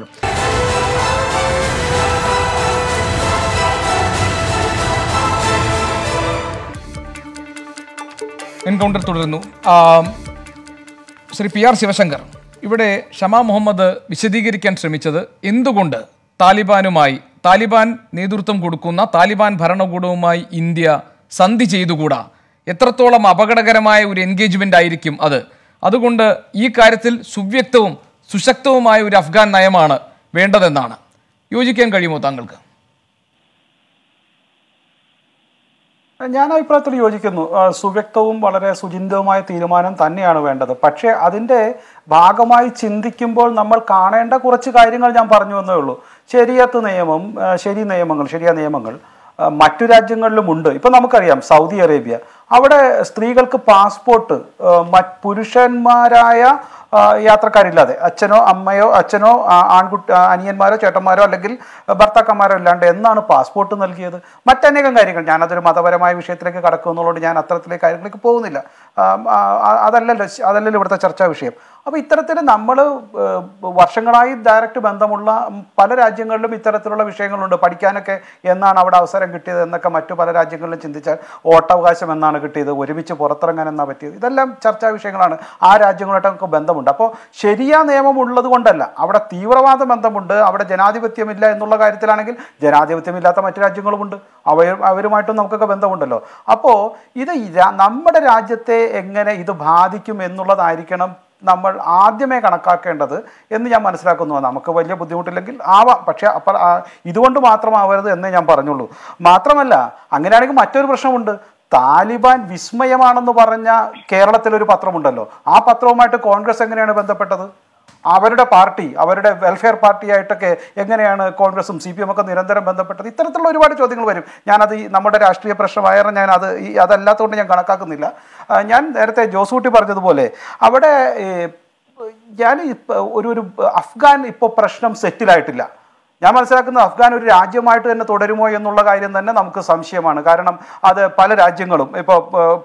എൻകൗണ്ടർ തുടരുന്നു ആം, ശ്രീ പി ആർ ശിവശങ്കർ ഇവിടെ ഷമാ മുഹമ്മദ് വിശദീകരിക്കാൻ ശ്രമിച്ചത് എന്തുകൊണ്ട് താലിബാനുമായി താലിബാൻ നേതൃത്വം കൊടുക്കുന്ന താലിബാൻ ഭരണകൂടവുമായി ഇന്ത്യ സന്ധി ചെയ്തുകൂടാ എത്രത്തോളം അപകടകരമായ ഒരു എൻഗേജ്മെന്റ് ആയിരിക്കും അത് അതുകൊണ്ട് ഈ കാര്യത്തിൽ സുവ്യക്തവും സുശക്തവുമായ ഒരു അഫ്ഗാൻ നയമാണ് വേണ്ടതെന്നാണ് യോജിക്കാൻ കഴിയുമോ താങ്കൾക്ക്
ഞാൻ അഭിപ്രായത്തിൽ യോജിക്കുന്നു ആ, സുവ്യക്തവും വളരെ സുചിന്തവുമായ തീരുമാനം തന്നെയാണ് വേണ്ടത് പക്ഷേ അതിൻ്റെ ഭാഗമായി ചിന്തിക്കുമ്പോൾ നമ്മൾ കാണേണ്ട കുറച്ച് കാര്യങ്ങൾ ഞാൻ പറഞ്ഞു എന്നേ ഉള്ളൂ ശരിയത്ത് നിയമം ആ, ശരി നിയമങ്ങൾ ശരിയായ നിയമങ്ങൾ ആ, മറ്റു രാജ്യങ്ങളിലുമുണ്ട് ഇപ്പം നമുക്കറിയാം സൗദി അറേബ്യ അവിടെ സ്ത്രീകൾക്ക് പാസ്പോർട്ട് ആ, മറ്റ് പുരുഷന്മാരായ ആ, യാത്രക്കാരില്ലാതെ അച്ഛനോ അമ്മയോ അച്ഛനോ ആ, ആൺകുട്ടി ആ, അനിയന്മാരോ ചേട്ടന്മാരോ അല്ലെങ്കിൽ ഭർത്താക്കന്മാരോ ഇല്ലാണ്ട് എന്നാണ് പാസ്പോർട്ട് നൽകിയത് മറ്റനേകം കാര്യങ്ങൾ ഞാനതൊരു മതപരമായ വിഷയത്തിലേക്ക് കടക്കുമെന്നുള്ളതുകൊണ്ട് ഞാൻ അത്തരത്തിലേക്ക് കാര്യങ്ങളിലേക്ക് പോകുന്നില്ല ആ, ആ, അതല്ലല്ലോ അതല്ലല്ലോ ഇവിടുത്തെ ചർച്ചാ വിഷയം അപ്പോൾ ഇത്തരത്തിൽ നമ്മൾ വർഷങ്ങളായി ഡയറക്റ്റ് ബന്ധമുള്ള പല രാജ്യങ്ങളിലും ഇത്തരത്തിലുള്ള വിഷയങ്ങളുണ്ട് പഠിക്കാനൊക്കെ എന്നാണ് അവിടെ അവസരം കിട്ടിയത് എന്നൊക്കെ മറ്റു പല രാജ്യങ്ങളിലും ചിന്തിച്ചാൽ വോട്ടവകാശം എന്നാണ് കിട്ടിയത് ഒരുമിച്ച് പുറത്തിറങ്ങാൻ എന്നാ പറ്റിയത് ഇതെല്ലാം ചർച്ചാ വിഷയങ്ങളാണ് ആ രാജ്യങ്ങളായിട്ടൊക്കെ ബന്ധമുണ്ട് അപ്പോൾ ശരിയാ നിയമം ഉള്ളത് കൊണ്ടല്ല അവിടെ തീവ്രവാദ ബന്ധമുണ്ട് അവിടെ ജനാധിപത്യമില്ല എന്നുള്ള കാര്യത്തിലാണെങ്കിൽ ജനാധിപത്യമില്ലാത്ത മറ്റു രാജ്യങ്ങളുമുണ്ട് അവ അവരുമായിട്ടും നമുക്കൊക്കെ ബന്ധമുണ്ടല്ലോ അപ്പോൾ ഇത് രാ- നമ്മുടെ രാജ്യത്തെ എങ്ങനെ ഇത് ബാധിക്കും എന്നുള്ളതായിരിക്കണം നമ്മൾ ആദ്യമേ കണക്കാക്കേണ്ടത് എന്ന് ഞാൻ മനസ്സിലാക്കുന്നു നമുക്ക് വലിയ ബുദ്ധിമുട്ടില്ലെങ്കിൽ ആവാം പക്ഷേ അപ്പോൾ ഇതുകൊണ്ട് മാത്രമാവരുത് എന്നേ ഞാൻ പറഞ്ഞുള്ളൂ മാത്രമല്ല അങ്ങനെയാണെങ്കിൽ മറ്റൊരു പ്രശ്നമുണ്ട് താലിബാൻ വിസ്മയമാണെന്ന് പറഞ്ഞ കേരളത്തിലൊരു പത്രമുണ്ടല്ലോ ആ പത്രവുമായിട്ട് കോൺഗ്രസ് എങ്ങനെയാണ് ബന്ധപ്പെട്ടത് അവരുടെ പാർട്ടി അവരുടെ വെൽഫെയർ പാർട്ടിയായിട്ടൊക്കെ എങ്ങനെയാണ് കോൺഗ്രസും സി പി എം ഒക്കെ നിരന്തരം ബന്ധപ്പെട്ടത് ഇത്തരത്തിലുള്ള ഒരുപാട് ചോദ്യങ്ങൾ വരും ഞാനത് ഈ നമ്മുടെ രാഷ്ട്രീയ പ്രശ്നമായ ഞാൻ അത് ഈ അതല്ലാത്തതുകൊണ്ട് ഞാൻ കണക്കാക്കുന്നില്ല ആ, ഞാൻ നേരത്തെ ജോസൂട്ടി പറഞ്ഞതുപോലെ അവിടെ ഈ, ഞാൻ ഇപ്പ- ഒരു ഒരു അഫ്ഗാൻ ഇപ്പോൾ പ്രശ്നം സെറ്റിലായിട്ടില്ല ഞാൻ മനസ്സിലാക്കുന്നത് അഫ്ഗാൻ ഒരു രാജ്യമായിട്ട് തന്നെ തുടരുമോ എന്നുള്ള കാര്യം തന്നെ നമുക്ക് സംശയമാണ് കാരണം അത് പല രാജ്യങ്ങളും ഇപ്പോൾ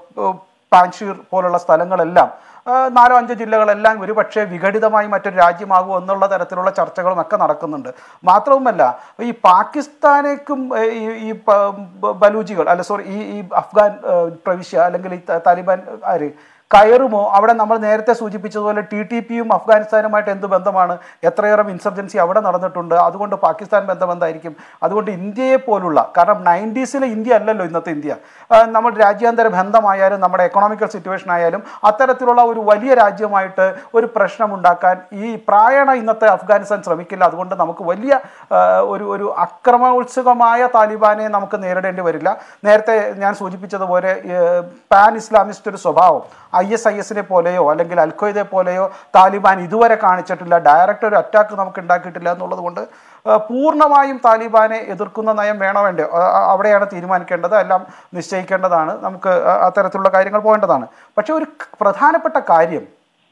പാൻഷീർ പോലുള്ള സ്ഥലങ്ങളെല്ലാം ആ, നാലോ അഞ്ചോ ജില്ലകളെല്ലാം ഒരുപക്ഷെ വിഘടിതമായി മറ്റൊരു രാജ്യമാകുമോ എന്നുള്ള തരത്തിലുള്ള ചർച്ചകളും ഒക്കെ നടക്കുന്നുണ്ട് മാത്രവുമല്ല ഈ പാകിസ്ഥാനേക്കും ഏ, ഈ ഈ പ- ബ- ബലൂജികൾ അല്ല സോറി ഈ ഈ അഫ്ഗാൻ ഏ, പ്രവിശ്യ അല്ലെങ്കിൽ ഈ ത- താലിബാൻ ആര് കയറുമോ അവിടെ നമ്മൾ നേരത്തെ സൂചിപ്പിച്ചതുപോലെ ടി ടി പിയും അഫ്ഗാനിസ്ഥാനുമായിട്ട് എന്ത് ബന്ധമാണ് എത്രയേറെ ഇൻസർജൻസി അവിടെ നടന്നിട്ടുണ്ട് അതുകൊണ്ട് പാകിസ്ഥാൻ ബന്ധം എന്തായിരിക്കും അതുകൊണ്ട് ഇന്ത്യയെ പോലുള്ള കാരണം നയൻറ്റീസിലെ ഇന്ത്യ അല്ലല്ലോ ഇന്നത്തെ ഇന്ത്യ ആ, നമ്മൾ രാജ്യാന്തര ബന്ധമായാലും നമ്മുടെ എക്കണോമിക്കൽ സിറ്റുവേഷൻ ആയാലും അത്തരത്തിലുള്ള ഒരു വലിയ രാജ്യമായിട്ട് ഒരു പ്രശ്നമുണ്ടാക്കാൻ ഈ പ്രായണ ഇന്നത്തെ അഫ്ഗാനിസ്ഥാൻ ശ്രമിക്കില്ല അതുകൊണ്ട് നമുക്ക് വലിയ ആ, ഒരു ഒരു അക്രമോത്സുകമായ താലിബാനെ നമുക്ക് നേരിടേണ്ടി വരില്ല നേരത്തെ ഞാൻ സൂചിപ്പിച്ചതുപോലെ ഏഹ്, പാൻ ഇസ്ലാമിസ്റ്റ് ഒരു സ്വഭാവം ഐ എസ് ഐ എസിനെ പോലെയോ അല്ലെങ്കിൽ അൽഖ്വയ്ദയെ പോലെയോ താലിബാൻ ഇതുവരെ കാണിച്ചിട്ടില്ല ഡയറക്റ്റ് ഒരു അറ്റാക്ക് നമുക്ക് ഉണ്ടാക്കിയിട്ടില്ല എന്നുള്ളത് കൊണ്ട് ഏഹ്, പൂർണ്ണമായും താലിബാനെ എതിർക്കുന്ന നയം വേണോ വേണ്ടോ ആ, ആ, അവിടെയാണ് തീരുമാനിക്കേണ്ടത് എല്ലാം നിശ്ചയിക്കേണ്ടതാണ് നമുക്ക് ആ, അത്തരത്തിലുള്ള കാര്യങ്ങൾ പോകേണ്ടതാണ് പക്ഷേ ഒരു ക- പ്രധാനപ്പെട്ട കാര്യം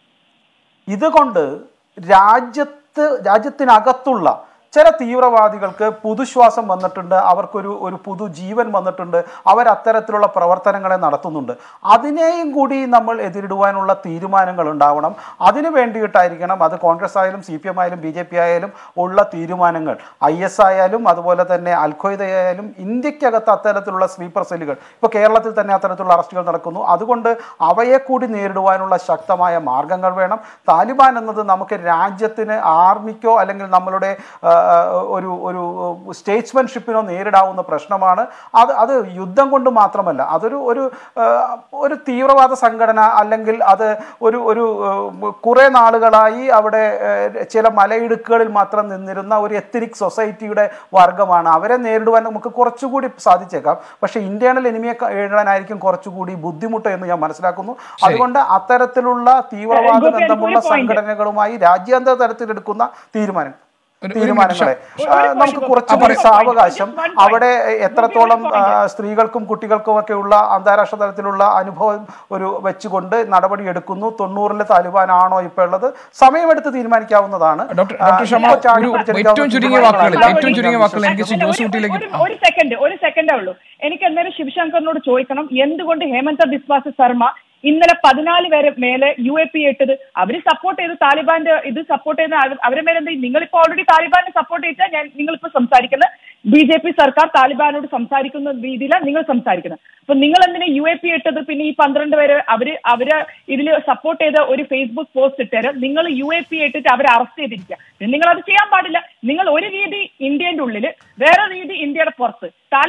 ഇതുകൊണ്ട് രാജ്യത്ത് രാജ്യത്തിനകത്തുള്ള ചില തീവ്രവാദികൾക്ക് പുതുശ്വാസം വന്നിട്ടുണ്ട് അവർക്കൊരു ഒരു പുതുജീവൻ വന്നിട്ടുണ്ട് അവർ അത്തരത്തിലുള്ള പ്രവർത്തനങ്ങളെ നടത്തുന്നുണ്ട് അതിനെയും കൂടി നമ്മൾ എതിരിടുവാനുള്ള തീരുമാനങ്ങൾ ഉണ്ടാവണം അതിന് വേണ്ടിയിട്ടായിരിക്കണം അത് കോൺഗ്രസ് ആയാലും സി പി എം ആയാലും ബി ജെ പി ആയാലും ഉള്ള തീരുമാനങ്ങൾ ഐ എസ് ആയാലും അതുപോലെ തന്നെ അൽഖ്വയ്ദ ആയാലും ഇന്ത്യക്കകത്ത് അത്തരത്തിലുള്ള സ്ലീപ്പർ സെല്ലുകൾ ഇപ്പോൾ കേരളത്തിൽ തന്നെ അത്തരത്തിലുള്ള അറസ്റ്റുകൾ നടക്കുന്നു അതുകൊണ്ട് അവയെ കൂടി നേരിടുവാനുള്ള ശക്തമായ മാർഗങ്ങൾ വേണം താലിബാൻ എന്നത് നമുക്ക് രാജ്യത്തിന് ആർമിക്കോ അല്ലെങ്കിൽ നമ്മളുടെ ആ, ഒരു ഒരു സ്റ്റേറ്റ്സ്മാൻഷിപ്പിനോ നേരിടാവുന്ന പ്രശ്നമാണ് അത് അത് യുദ്ധം കൊണ്ട് മാത്രമല്ല അതൊരു ഒരു ആ, ഒരു തീവ്രവാദ സംഘടന അല്ലെങ്കിൽ അത് ഒരു ഒരു കുറേ നാളുകളായി അവിടെ ആ, ചില മലയിടുക്കുകളിൽ മാത്രം നിന്നിരുന്ന ഒരു എത്തിനിക് സൊസൈറ്റിയുടെ വർഗമാണ് അവരെ നേരിടുവാൻ നമുക്ക് കുറച്ചുകൂടി സാധിച്ചേക്കാം പക്ഷേ ഇന്റേണൽ എനിമിയെ ക- എഴുതാനായിരിക്കും കുറച്ചുകൂടി ബുദ്ധിമുട്ട് എന്ന് ഞാൻ മനസ്സിലാക്കുന്നു അതുകൊണ്ട് അത്തരത്തിലുള്ള തീവ്രവാദ
ഗോപി, എനിക്ക് ഒരു
ബന്ധമുള്ള
point.
സംഘടനകളുമായി രാജ്യാന്തര തലത്തിലെടുക്കുന്ന തീരുമാനം
ഒരു- ഒരു
തീരുമാനങ്ങളെ
നിമിഷം.
ആ, നമുക്ക് കുറച്ചുകൂടി
ഒരു point.
സാവകാശം
Just one point.
അവിടെ എത്രത്തോളം
ഒരു point.
ആ, സ്ത്രീകൾക്കും കുട്ടികൾക്കും ഒക്കെയുള്ള അന്താരാഷ്ട്ര തലത്തിലുള്ള അനുഭവം ഒരു വെച്ചുകൊണ്ട് നടപടി എടുക്കുന്നു തൊണ്ണൂറിലെ താലിബാനാണോ ഇപ്പോൾ ഉള്ളത് സമയമെടുത്ത് തീരുമാനിക്കാവുന്നതാണ്
ഡോക്ടർ
ആ,
ഡോക്ടർ ഷമ
ഇപ്പോൾ ചാടി
ഒരു
പിടിച്ചെടുക്കാവുന്ന
ഏറ്റവും ചുരുങ്ങിയ
തീരുമാനങ്ങളല്ല.
വാക്കുകളിൽ ഏറ്റവും ചുരുങ്ങിയ വാക്കുകളിൽ എനിക്ക് ശ്രീ
ഒരു-
ജോസ് കുട്ടിയിലേക്ക്
ഒരു- ഒരു സെക്കൻഡ് ഒരു സെക്കൻഡേ ഉള്ളൂ എനിക്ക് അന്നേരം ശിവശങ്കറിനോട് ചോദിക്കണം എന്തുകൊണ്ട് ഹേമന്ത ബിസ്വാസ് ശർമ്മ ഇന്നലെ പതിനാല് പേരെ മേലെ യു എ പി ഇട്ടത് അവര് സപ്പോർട്ട് ചെയ്ത് താലിബാന്റെ ഇത് സപ്പോർട്ട് ചെയ്യുന്ന അവ- അവരെ മേലെ എന്താ നിങ്ങളിപ്പോ ഓൾറെഡി താലിബാനെ സപ്പോർട്ട് ചെയ്താൽ ഞാൻ നിങ്ങളിപ്പോ സംസാരിക്കുന്നത് ബി ജെ പി സർക്കാർ താലിബാനോട് സംസാരിക്കുന്ന രീതിയിലാണ് നിങ്ങൾ സംസാരിക്കുന്നത് അപ്പൊ നിങ്ങൾ എന്തിനാ യു എ പി ഇട്ടത് പിന്നെ ഈ പന്ത്രണ്ട് പേര് അവര് അവര് ഇതിൽ സപ്പോർട്ട് ചെയ്ത ഒരു ഫേസ്ബുക്ക് പോസ്റ്റ് ഇട്ടേര് നിങ്ങൾ യു എ പി ഇട്ടിട്ട് അവരെ അറസ്റ്റ് ചെയ്തിരിക്കുക പിന്നെ നിങ്ങൾ അത് ചെയ്യാൻ പാടില്ല നിങ്ങൾ ഒരു രീതി ഇന്ത്യന്റെ ഉള്ളില് വേറെ രീതി ഇന്ത്യയുടെ പുറത്ത് താലിബാനോട്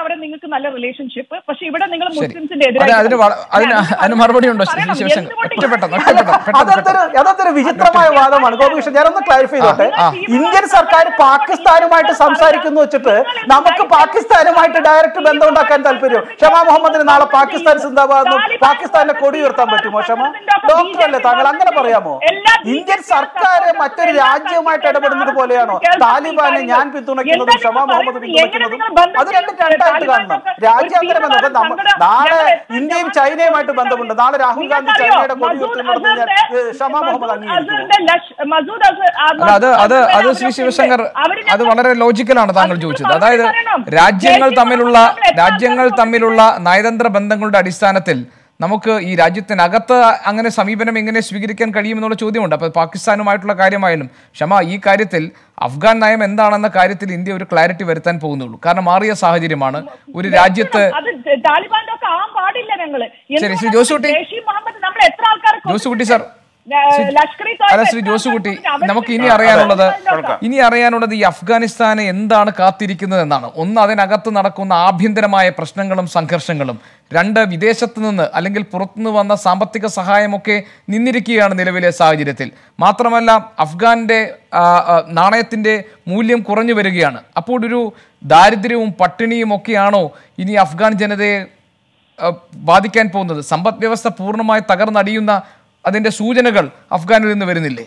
അവിടെ നിങ്ങൾക്ക് നല്ല റിലേഷൻഷിപ്പ് പക്ഷെ ഇവിടെ നിങ്ങൾ
ശരി.
മുസ്ലിംസിന്റെ
അതെ, അതിന് വള- അതിന് അതിന് മറുപടി ഉണ്ടോ ശ്രീ
പറയണം.
ശിവശങ്കർ
എന്തുകൊണ്ട്
ഒറ്റ പെട്ടെന്ന് ഒറ്റ
അല്ല,
പെട്ടെന്ന് പെട്ടെന്ന്
അതൊരു
പെട്ടെന്ന്
അതൊരു വിചിത്രമായ വാദമാണ് ഗോപികൃഷ്ണൻ ഞാനൊന്ന് ക്ലാരിഫൈ ചെയ്തോട്ടെ
ആ.
ഇന്ത്യൻ സർക്കാർ പാകിസ്ഥാനുമായിട്ട് സംസാരിക്കുന്നു വെച്ചിട്ട് നമുക്ക് പാകിസ്ഥാനുമായിട്ട് ഡയറക്റ്റ് ബന്ധം ഉണ്ടാക്കാൻ താല്പര്യം ഷമ മുഹമ്മദിന് നാളെ പാകിസ്ഥാൻ സിന്ദാബാദ് പാകിസ്ഥാന്റെ കൊടി ഉയർത്താൻ പറ്റുമോ ഷമ ഡോക്ടർ അല്ലേ താങ്കൾ അങ്ങനെ പറയാമോ ഇന്ത്യൻ സർക്കാർ മറ്റൊരു രാജ്യവുമായിട്ട് ഇടപെടുന്നത് പോലെയാണോ താലിബാനെ ഞാൻ പിന്തുണയ്ക്കുന്നതും ഷമ മുഹമ്മദ് പിന്തുണയ്ക്കുന്നതും അത് രണ്ടും രണ്ടായിട്ട് കാണണം രാജ്യാന്തര ബന്ധം അപ്പൊ നമ്മ- നാളെ ഇന്ത്യയും ചൈനയുമായിട്ട് ബന്ധമുണ്ട് നാളെ രാഹുൽ ഗാന്ധി ചൈനയുടെ കൊടി ഉയർത്തുന്നത് ഞാൻ ഏഹ്, ഷമ മുഹമ്മദ് അംഗീകരിക്കുമോ
മസൂദ്
അല്ല അത് അത് അത് ശ്രീ ശിവശങ്കർ അത് വളരെ ലോജിക്കലാണ് താങ്കൾ ചോദിച്ചത് അതായത് രാജ്യങ്ങൾ തമ്മിലുള്ള രാജ്യങ്ങൾ തമ്മിലുള്ള നയതന്ത്ര ബന്ധങ്ങളുടെ അടിസ്ഥാനത്തിൽ നമുക്ക് ഈ രാജ്യത്തിനകത്ത് അങ്ങനെ സമീപനം എങ്ങനെ സ്വീകരിക്കാൻ കഴിയുമെന്നുള്ള ചോദ്യമുണ്ട് അപ്പോൾ പാകിസ്ഥാനുമായിട്ടുള്ള കാര്യമായാലും ക്ഷമ ഈ കാര്യത്തിൽ അഫ്ഗാൻ നയം എന്താണെന്ന കാര്യത്തിൽ ഇന്ത്യ ഒരു ക്ലാരിറ്റി വരുത്താൻ പോകുന്നുള്ളൂ കാരണം മാറിയ സാഹചര്യമാണ് ഒരു രാജ്യത്ത്
അത് താലിബാന്റെ ഒക്കെ ആവാൻ പാടില്ല ഞങ്ങള്
ശരി, ശ്രീ ജോസുകുട്ടി.
ജയ്ഷി മുഹമ്മദ് നമ്മൾ എത്ര ആൾക്കാർ
ജോസുകുട്ടി സാർ ശ്രീ-
ലഷ്കർ
അല്ല ശ്രീ ജോസുകുട്ടി നമുക്ക് ഇനി അറിയാനുള്ളത് ഇനി അറിയാനുള്ളത് ഈ അഫ്ഗാനിസ്ഥാനെ എന്താണ് കാത്തിരിക്കുന്നത് എന്നാണ് ഒന്ന് അതിനകത്ത് നടക്കുന്ന ആഭ്യന്തരമായ പ്രശ്നങ്ങളും സംഘർഷങ്ങളും രണ്ട് വിദേശത്ത് നിന്ന് അല്ലെങ്കിൽ പുറത്തുനിന്ന് വന്ന സാമ്പത്തിക സഹായമൊക്കെ നിന്നിരിക്കുകയാണ് നിലവിലെ സാഹചര്യത്തിൽ മാത്രമല്ല അഫ്ഗാന്റെ ആ, ആ, നാണയത്തിന്റെ മൂല്യം കുറഞ്ഞു വരികയാണ് അപ്പോൾ ഒരു ദാരിദ്ര്യവും പട്ടിണിയും ഒക്കെയാണോ ഇനി അഫ്ഗാൻ ജനതയെ ആ, ബാധിക്കാൻ പോകുന്നത് സമ്പദ് വ്യവസ്ഥ പൂർണ്ണമായി തകർന്നടിയുന്ന അതിന്റെ സൂചനകൾ അഫ്ഗാനിൽ നിന്ന് വരുന്നില്ലേ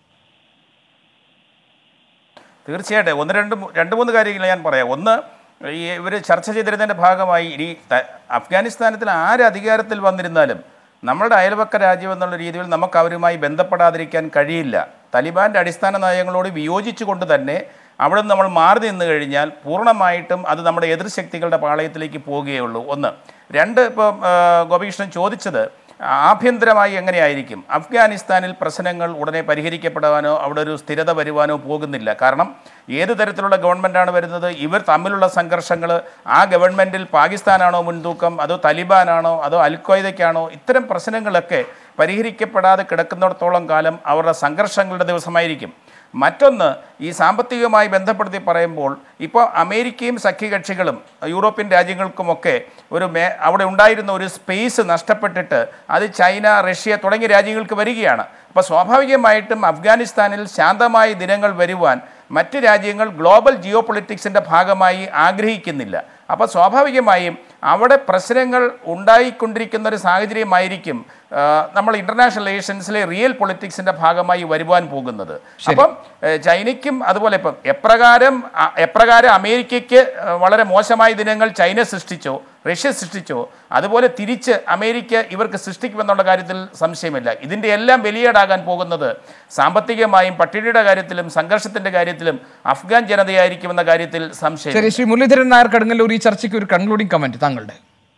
തീർച്ചയായിട്ടും ഒന്ന് രണ്ട് മൂ- രണ്ട് മൂന്ന് കാര്യങ്ങൾ ഞാൻ പറയാം ഒന്ന് ഈ ഇവർ ചർച്ച ചെയ്തിരുന്നതിൻ്റെ ഭാഗമായി ഇനി ത- അഫ്ഗാനിസ്ഥാനത്തിൽ ആര് അധികാരത്തിൽ വന്നിരുന്നാലും നമ്മളുടെ അയൽപക്ക രാജ്യം എന്നുള്ള രീതിയിൽ നമുക്ക് അവരുമായി ബന്ധപ്പെടാതിരിക്കാൻ കഴിയില്ല തലിബാൻ്റെ അടിസ്ഥാന നയങ്ങളോട് വിയോജിച്ചുകൊണ്ട് തന്നെ അവിടെ നിന്ന് നമ്മൾ മാറി നിന്ന് കഴിഞ്ഞാൽ പൂർണ്ണമായിട്ടും അത് നമ്മുടെ എതിർശക്തികളുടെ പാളയത്തിലേക്ക് പോവുകയുള്ളൂ ഒന്ന് രണ്ട് ഇപ്പം ആ, ഗോപികൃഷ്ണൻ ചോദിച്ചത് ആഭ്യന്തരമായി എങ്ങനെയായിരിക്കും അഫ്ഗാനിസ്ഥാനിൽ പ്രശ്നങ്ങൾ ഉടനെ പരിഹരിക്കപ്പെടാനോ അവിടെ ഒരു സ്ഥിരത വരുവാനോ പോകുന്നില്ല കാരണം ഏത് തരത്തിലുള്ള ഗവൺമെൻറ്റാണ് വരുന്നത് ഇവർ തമ്മിലുള്ള സംഘർഷങ്ങൾ ആ ഗവൺമെൻറ്റിൽ പാകിസ്ഥാനാണോ മുൻതൂക്കം അതോ തലിബാനാണോ അതോ അൽഖ്വയ്ദയ്ക്കാണോ ഇത്തരം പ്രശ്നങ്ങളൊക്കെ പരിഹരിക്കപ്പെടാതെ കിടക്കുന്നിടത്തോളം കാലം അവരുടെ സംഘർഷങ്ങളുടെ ദിവസമായിരിക്കും മറ്റൊന്ന് ഈ സാമ്പത്തികവുമായി ബന്ധപ്പെടുത്തി പറയുമ്പോൾ ഇപ്പോൾ അമേരിക്കയും സഖ്യകക്ഷികളും യൂറോപ്യൻ രാജ്യങ്ങൾക്കുമൊക്കെ ഒരു മേ അവിടെ ഉണ്ടായിരുന്ന ഒരു സ്പേസ് നഷ്ടപ്പെട്ടിട്ട് അത് ചൈന റഷ്യ തുടങ്ങിയ രാജ്യങ്ങൾക്ക് വരികയാണ് അപ്പോൾ സ്വാഭാവികമായിട്ടും അഫ്ഗാനിസ്ഥാനിൽ ശാന്തമായ ദിനങ്ങൾ വരുവാൻ മറ്റ് രാജ്യങ്ങൾ ഗ്ലോബൽ ജിയോ പൊളിറ്റിക്സിൻ്റെ ഭാഗമായി ആഗ്രഹിക്കുന്നില്ല അപ്പോൾ സ്വാഭാവികമായും അവിടെ പ്രശ്നങ്ങൾ ഉണ്ടായിക്കൊണ്ടിരിക്കുന്ന ഒരു സാഹചര്യമായിരിക്കും ആ, നമ്മൾ ഇന്റർനാഷണൽ റിലേഷൻസിലെ റിയൽ പൊളിറ്റിക്സിന്റെ ഭാഗമായി വരുവാൻ പോകുന്നത് അപ്പം ഏ, ചൈനയ്ക്കും അതുപോലെ ഇപ്പം എപ്രകാരം അ, എപ്രകാരം അമേരിക്കയ്ക്ക് ഏ, വളരെ മോശമായ ദിനങ്ങൾ ചൈന സൃഷ്ടിച്ചോ റഷ്യ സൃഷ്ടിച്ചോ അതുപോലെ തിരിച്ച് അമേരിക്ക ഇവർക്ക് സൃഷ്ടിക്കുമെന്നുള്ള കാര്യത്തിൽ സംശയമില്ല ഇതിൻ്റെ എല്ലാം ബലിയേടാകാൻ പോകുന്നത് സാമ്പത്തികമായും പട്ടിണിയുടെ കാര്യത്തിലും സംഘർഷത്തിന്റെ കാര്യത്തിലും അഫ്ഗാൻ ജനതയായിരിക്കുമെന്ന കാര്യത്തിൽ സംശയം
ശരി ശ്രീ മുരളീധരൻ നായർ കടുങ്ങല്ലൂർ ഈ ചർച്ചയ്ക്ക് ഒരു കൺക്ലൂഡിംഗ് കമന്റ് താങ്കളുടെ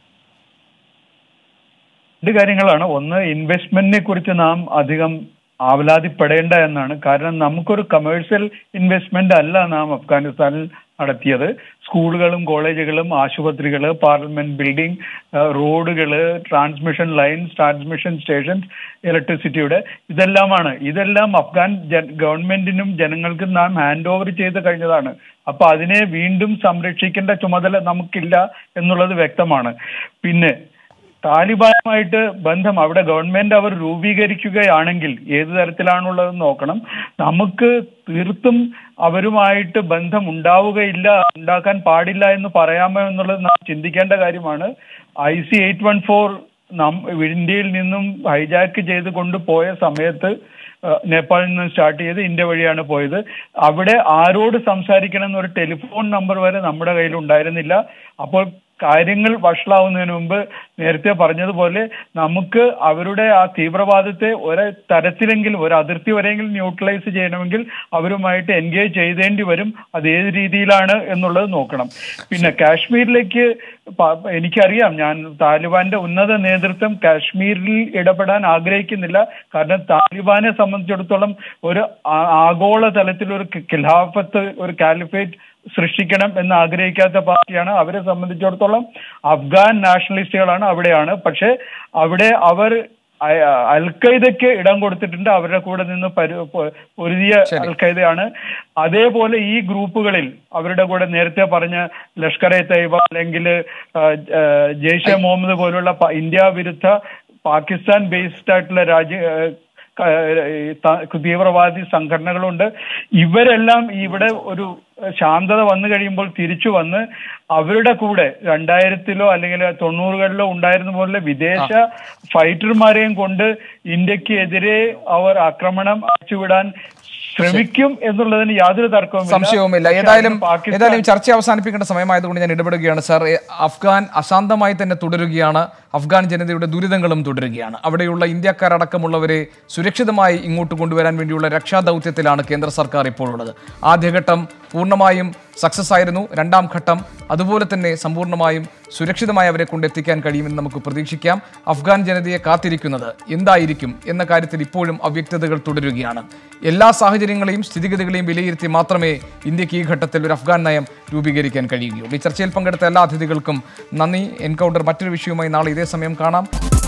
രണ്ട് കാര്യങ്ങളാണ് ഒന്ന് ഇൻവെസ്റ്റ്മെന്റിനെ കുറിച്ച് നാം അധികം ആവലാതിപ്പെടേണ്ട എന്നാണ് കാരണം നമുക്കൊരു കമേഴ്ഷ്യൽ ഇൻവെസ്റ്റ്മെന്റ് അല്ല നാം അഫ്ഗാനിസ്ഥാനിൽ നടത്തിയത് സ്കൂളുകളും കോളേജുകളും ആശുപത്രികൾ പാർലമെന്റ് ബിൽഡിംഗ് റോഡുകൾ ട്രാൻസ്മിഷൻ ലൈൻസ് ട്രാൻസ്മിഷൻ സ്റ്റേഷൻസ് ഇലക്ട്രിസിറ്റിയുടെ ഇതെല്ലാമാണ് ഇതെല്ലാം അഫ്ഗാൻ ജൻ ഗവൺമെന്റിനും ജനങ്ങൾക്കും നാം ഹാൻഡ് ഓവർ ചെയ്ത് കഴിഞ്ഞതാണ് അപ്പൊ അതിനെ വീണ്ടും സംരക്ഷിക്കേണ്ട ചുമതല നമുക്കില്ല എന്നുള്ളത് വ്യക്തമാണ് പിന്നെ താലിബാനുമായിട്ട് ബന്ധം അവിടെ ഗവൺമെന്റ് അവർ രൂപീകരിക്കുകയാണെങ്കിൽ ഏത് തരത്തിലാണുള്ളതെന്ന് നോക്കണം നമുക്ക് തീർത്തും അവരുമായിട്ട് ബന്ധം ഉണ്ടാവുകയില്ല ഉണ്ടാക്കാൻ പാടില്ല എന്ന് പറയാമോ എന്നുള്ളത് നാം ചിന്തിക്കേണ്ട കാര്യമാണ് I C eight one four നം ഇന്ത്യയിൽ നിന്നും ഹൈജാക്ക് ചെയ്ത് കൊണ്ടുപോയ സമയത്ത് ഏഹ്, നേപ്പാളിൽ നിന്ന് സ്റ്റാർട്ട് ചെയ്ത് ഇന്ത്യ വഴിയാണ് പോയത് അവിടെ ആരോട് സംസാരിക്കണം എന്നൊരു ടെലിഫോൺ നമ്പർ വരെ നമ്മുടെ കയ്യിൽ ഉണ്ടായിരുന്നില്ല അപ്പോൾ കാര്യങ്ങൾ വഷളാവുന്നതിന് മുമ്പ് നേരത്തെ പറഞ്ഞതുപോലെ നമുക്ക് അവരുടെ ആ തീവ്രവാദത്തെ ഒരു തരത്തിലെങ്കിലും ഒരു അതിർത്തി വരെയെങ്കിലും ന്യൂട്രലൈസ് ചെയ്യണമെങ്കിൽ അവരുമായിട്ട് എൻഗേജ് ചെയ്തേണ്ടി വരും അത് ഏത് രീതിയിലാണ് എന്നുള്ളത് നോക്കണം പിന്നെ കാശ്മീരിലേക്ക് പ- എനിക്കറിയാം ഞാൻ താലിബാന്റെ ഉന്നത നേതൃത്വം കാശ്മീരിൽ ഇടപെടാൻ ആഗ്രഹിക്കുന്നില്ല കാരണം താലിബാനെ സംബന്ധിച്ചിടത്തോളം ഒരു ആ- ആഗോള തലത്തിൽ ഒരു ഖിലാഫത്ത് ഒരു കാലിഫേറ്റ് സൃഷ്ടിക്കണം എന്ന് ആഗ്രഹിക്കാത്ത പാർട്ടിയാണ് അവരെ സംബന്ധിച്ചിടത്തോളം അഫ്ഗാൻ നാഷണലിസ്റ്റുകളാണ് അവിടെയാണ് പക്ഷെ അവിടെ അവർ അൽ ഖൈദയ്ക്ക് ഇടം കൊടുത്തിട്ടുണ്ട് അവരുടെ കൂടെ നിന്ന് പരു- പൊ- പൊരുതിയ അൽ ഖൈദയാണ് അതേപോലെ ഈ ഗ്രൂപ്പുകളിൽ അവരുടെ കൂടെ നേരത്തെ പറഞ്ഞ ലഷ്കർ എ തൈബ അല്ലെങ്കിൽ ജെയ്ഷെ മുഹമ്മദ് പോലുള്ള പ- ഇന്ത്യ വിരുദ്ധ പാകിസ്ഥാൻ ബേസ്ഡ് ആയിട്ടുള്ള രാജ്യ ഏഹ്, ക- ഈ ത- തീവ്രവാദി സംഘടനകളുണ്ട് ഇവരെല്ലാം ഇവിടെ ഒരു ശാന്തത വന്നു കഴിയുമ്പോൾ തിരിച്ചു വന്ന് അവരുടെ കൂടെ രണ്ടായിരത്തിലോ അല്ലെങ്കിൽ തൊണ്ണൂറുകളിലോ ഉണ്ടായിരുന്ന പോലെ വിദേശ ഫൈറ്റർമാരെയും കൊണ്ട് ഇന്ത്യക്ക് എതിരെ അവർ ആക്രമണം അയച്ചുവിടാൻ ശ്രമിക്കും എന്നുള്ളതിന് യാതൊരു തർക്കവും
സംശയവുമില്ല ഏതായാലും ഏതായാലും ചർച്ച അവസാനിപ്പിക്കേണ്ട സമയമായതുകൊണ്ട് ഞാൻ ഇടപെടുകയാണ് സാർ ഏ, അഫ്ഗാൻ അശാന്തമായി തന്നെ തുടരുകയാണ് അഫ്ഗാൻ ജനതയുടെ ദുരിതങ്ങളും തുടരുകയാണ് അവിടെയുള്ള ഇന്ത്യക്കാരടക്കമുള്ളവരെ സുരക്ഷിതമായി ഇങ്ങോട്ട് കൊണ്ടുവരാൻ വേണ്ടിയുള്ള രക്ഷാദൗത്യത്തിലാണ് കേന്ദ്ര സർക്കാർ ഇപ്പോൾ ഉള്ളത് ആദ്യഘട്ടം പൂർണ്ണമായും സക്സസ് ആയിരുന്നു രണ്ടാം ഘട്ടം അതുപോലെ തന്നെ സമ്പൂർണ്ണമായും സുരക്ഷിതമായി അവരെ കൊണ്ടെത്തിക്കാൻ കഴിയുമെന്ന് നമുക്ക് പ്രതീക്ഷിക്കാം അഫ്ഗാൻ ജനതയെ കാത്തിരിക്കുന്നത് എന്തായിരിക്കും എന്ന കാര്യത്തിൽ ഇപ്പോഴും അവ്യക്തതകൾ തുടരുകയാണ് എല്ലാ സാഹചര്യങ്ങളെയും സ്ഥിതിഗതികളെയും വിലയിരുത്തി മാത്രമേ ഇന്ത്യക്ക് ഈ ഘട്ടത്തിൽ ഒരു അഫ്ഗാൻ നയം രൂപീകരിക്കാൻ കഴിയുകയുള്ളൂ ഈ ചർച്ചയിൽ പങ്കെടുത്ത എല്ലാ അതിഥികൾക്കും നന്ദി എൻകൗണ്ടർ മറ്റൊരു വിഷയവുമായി നാളെ ഇതേ സമയം കാണാം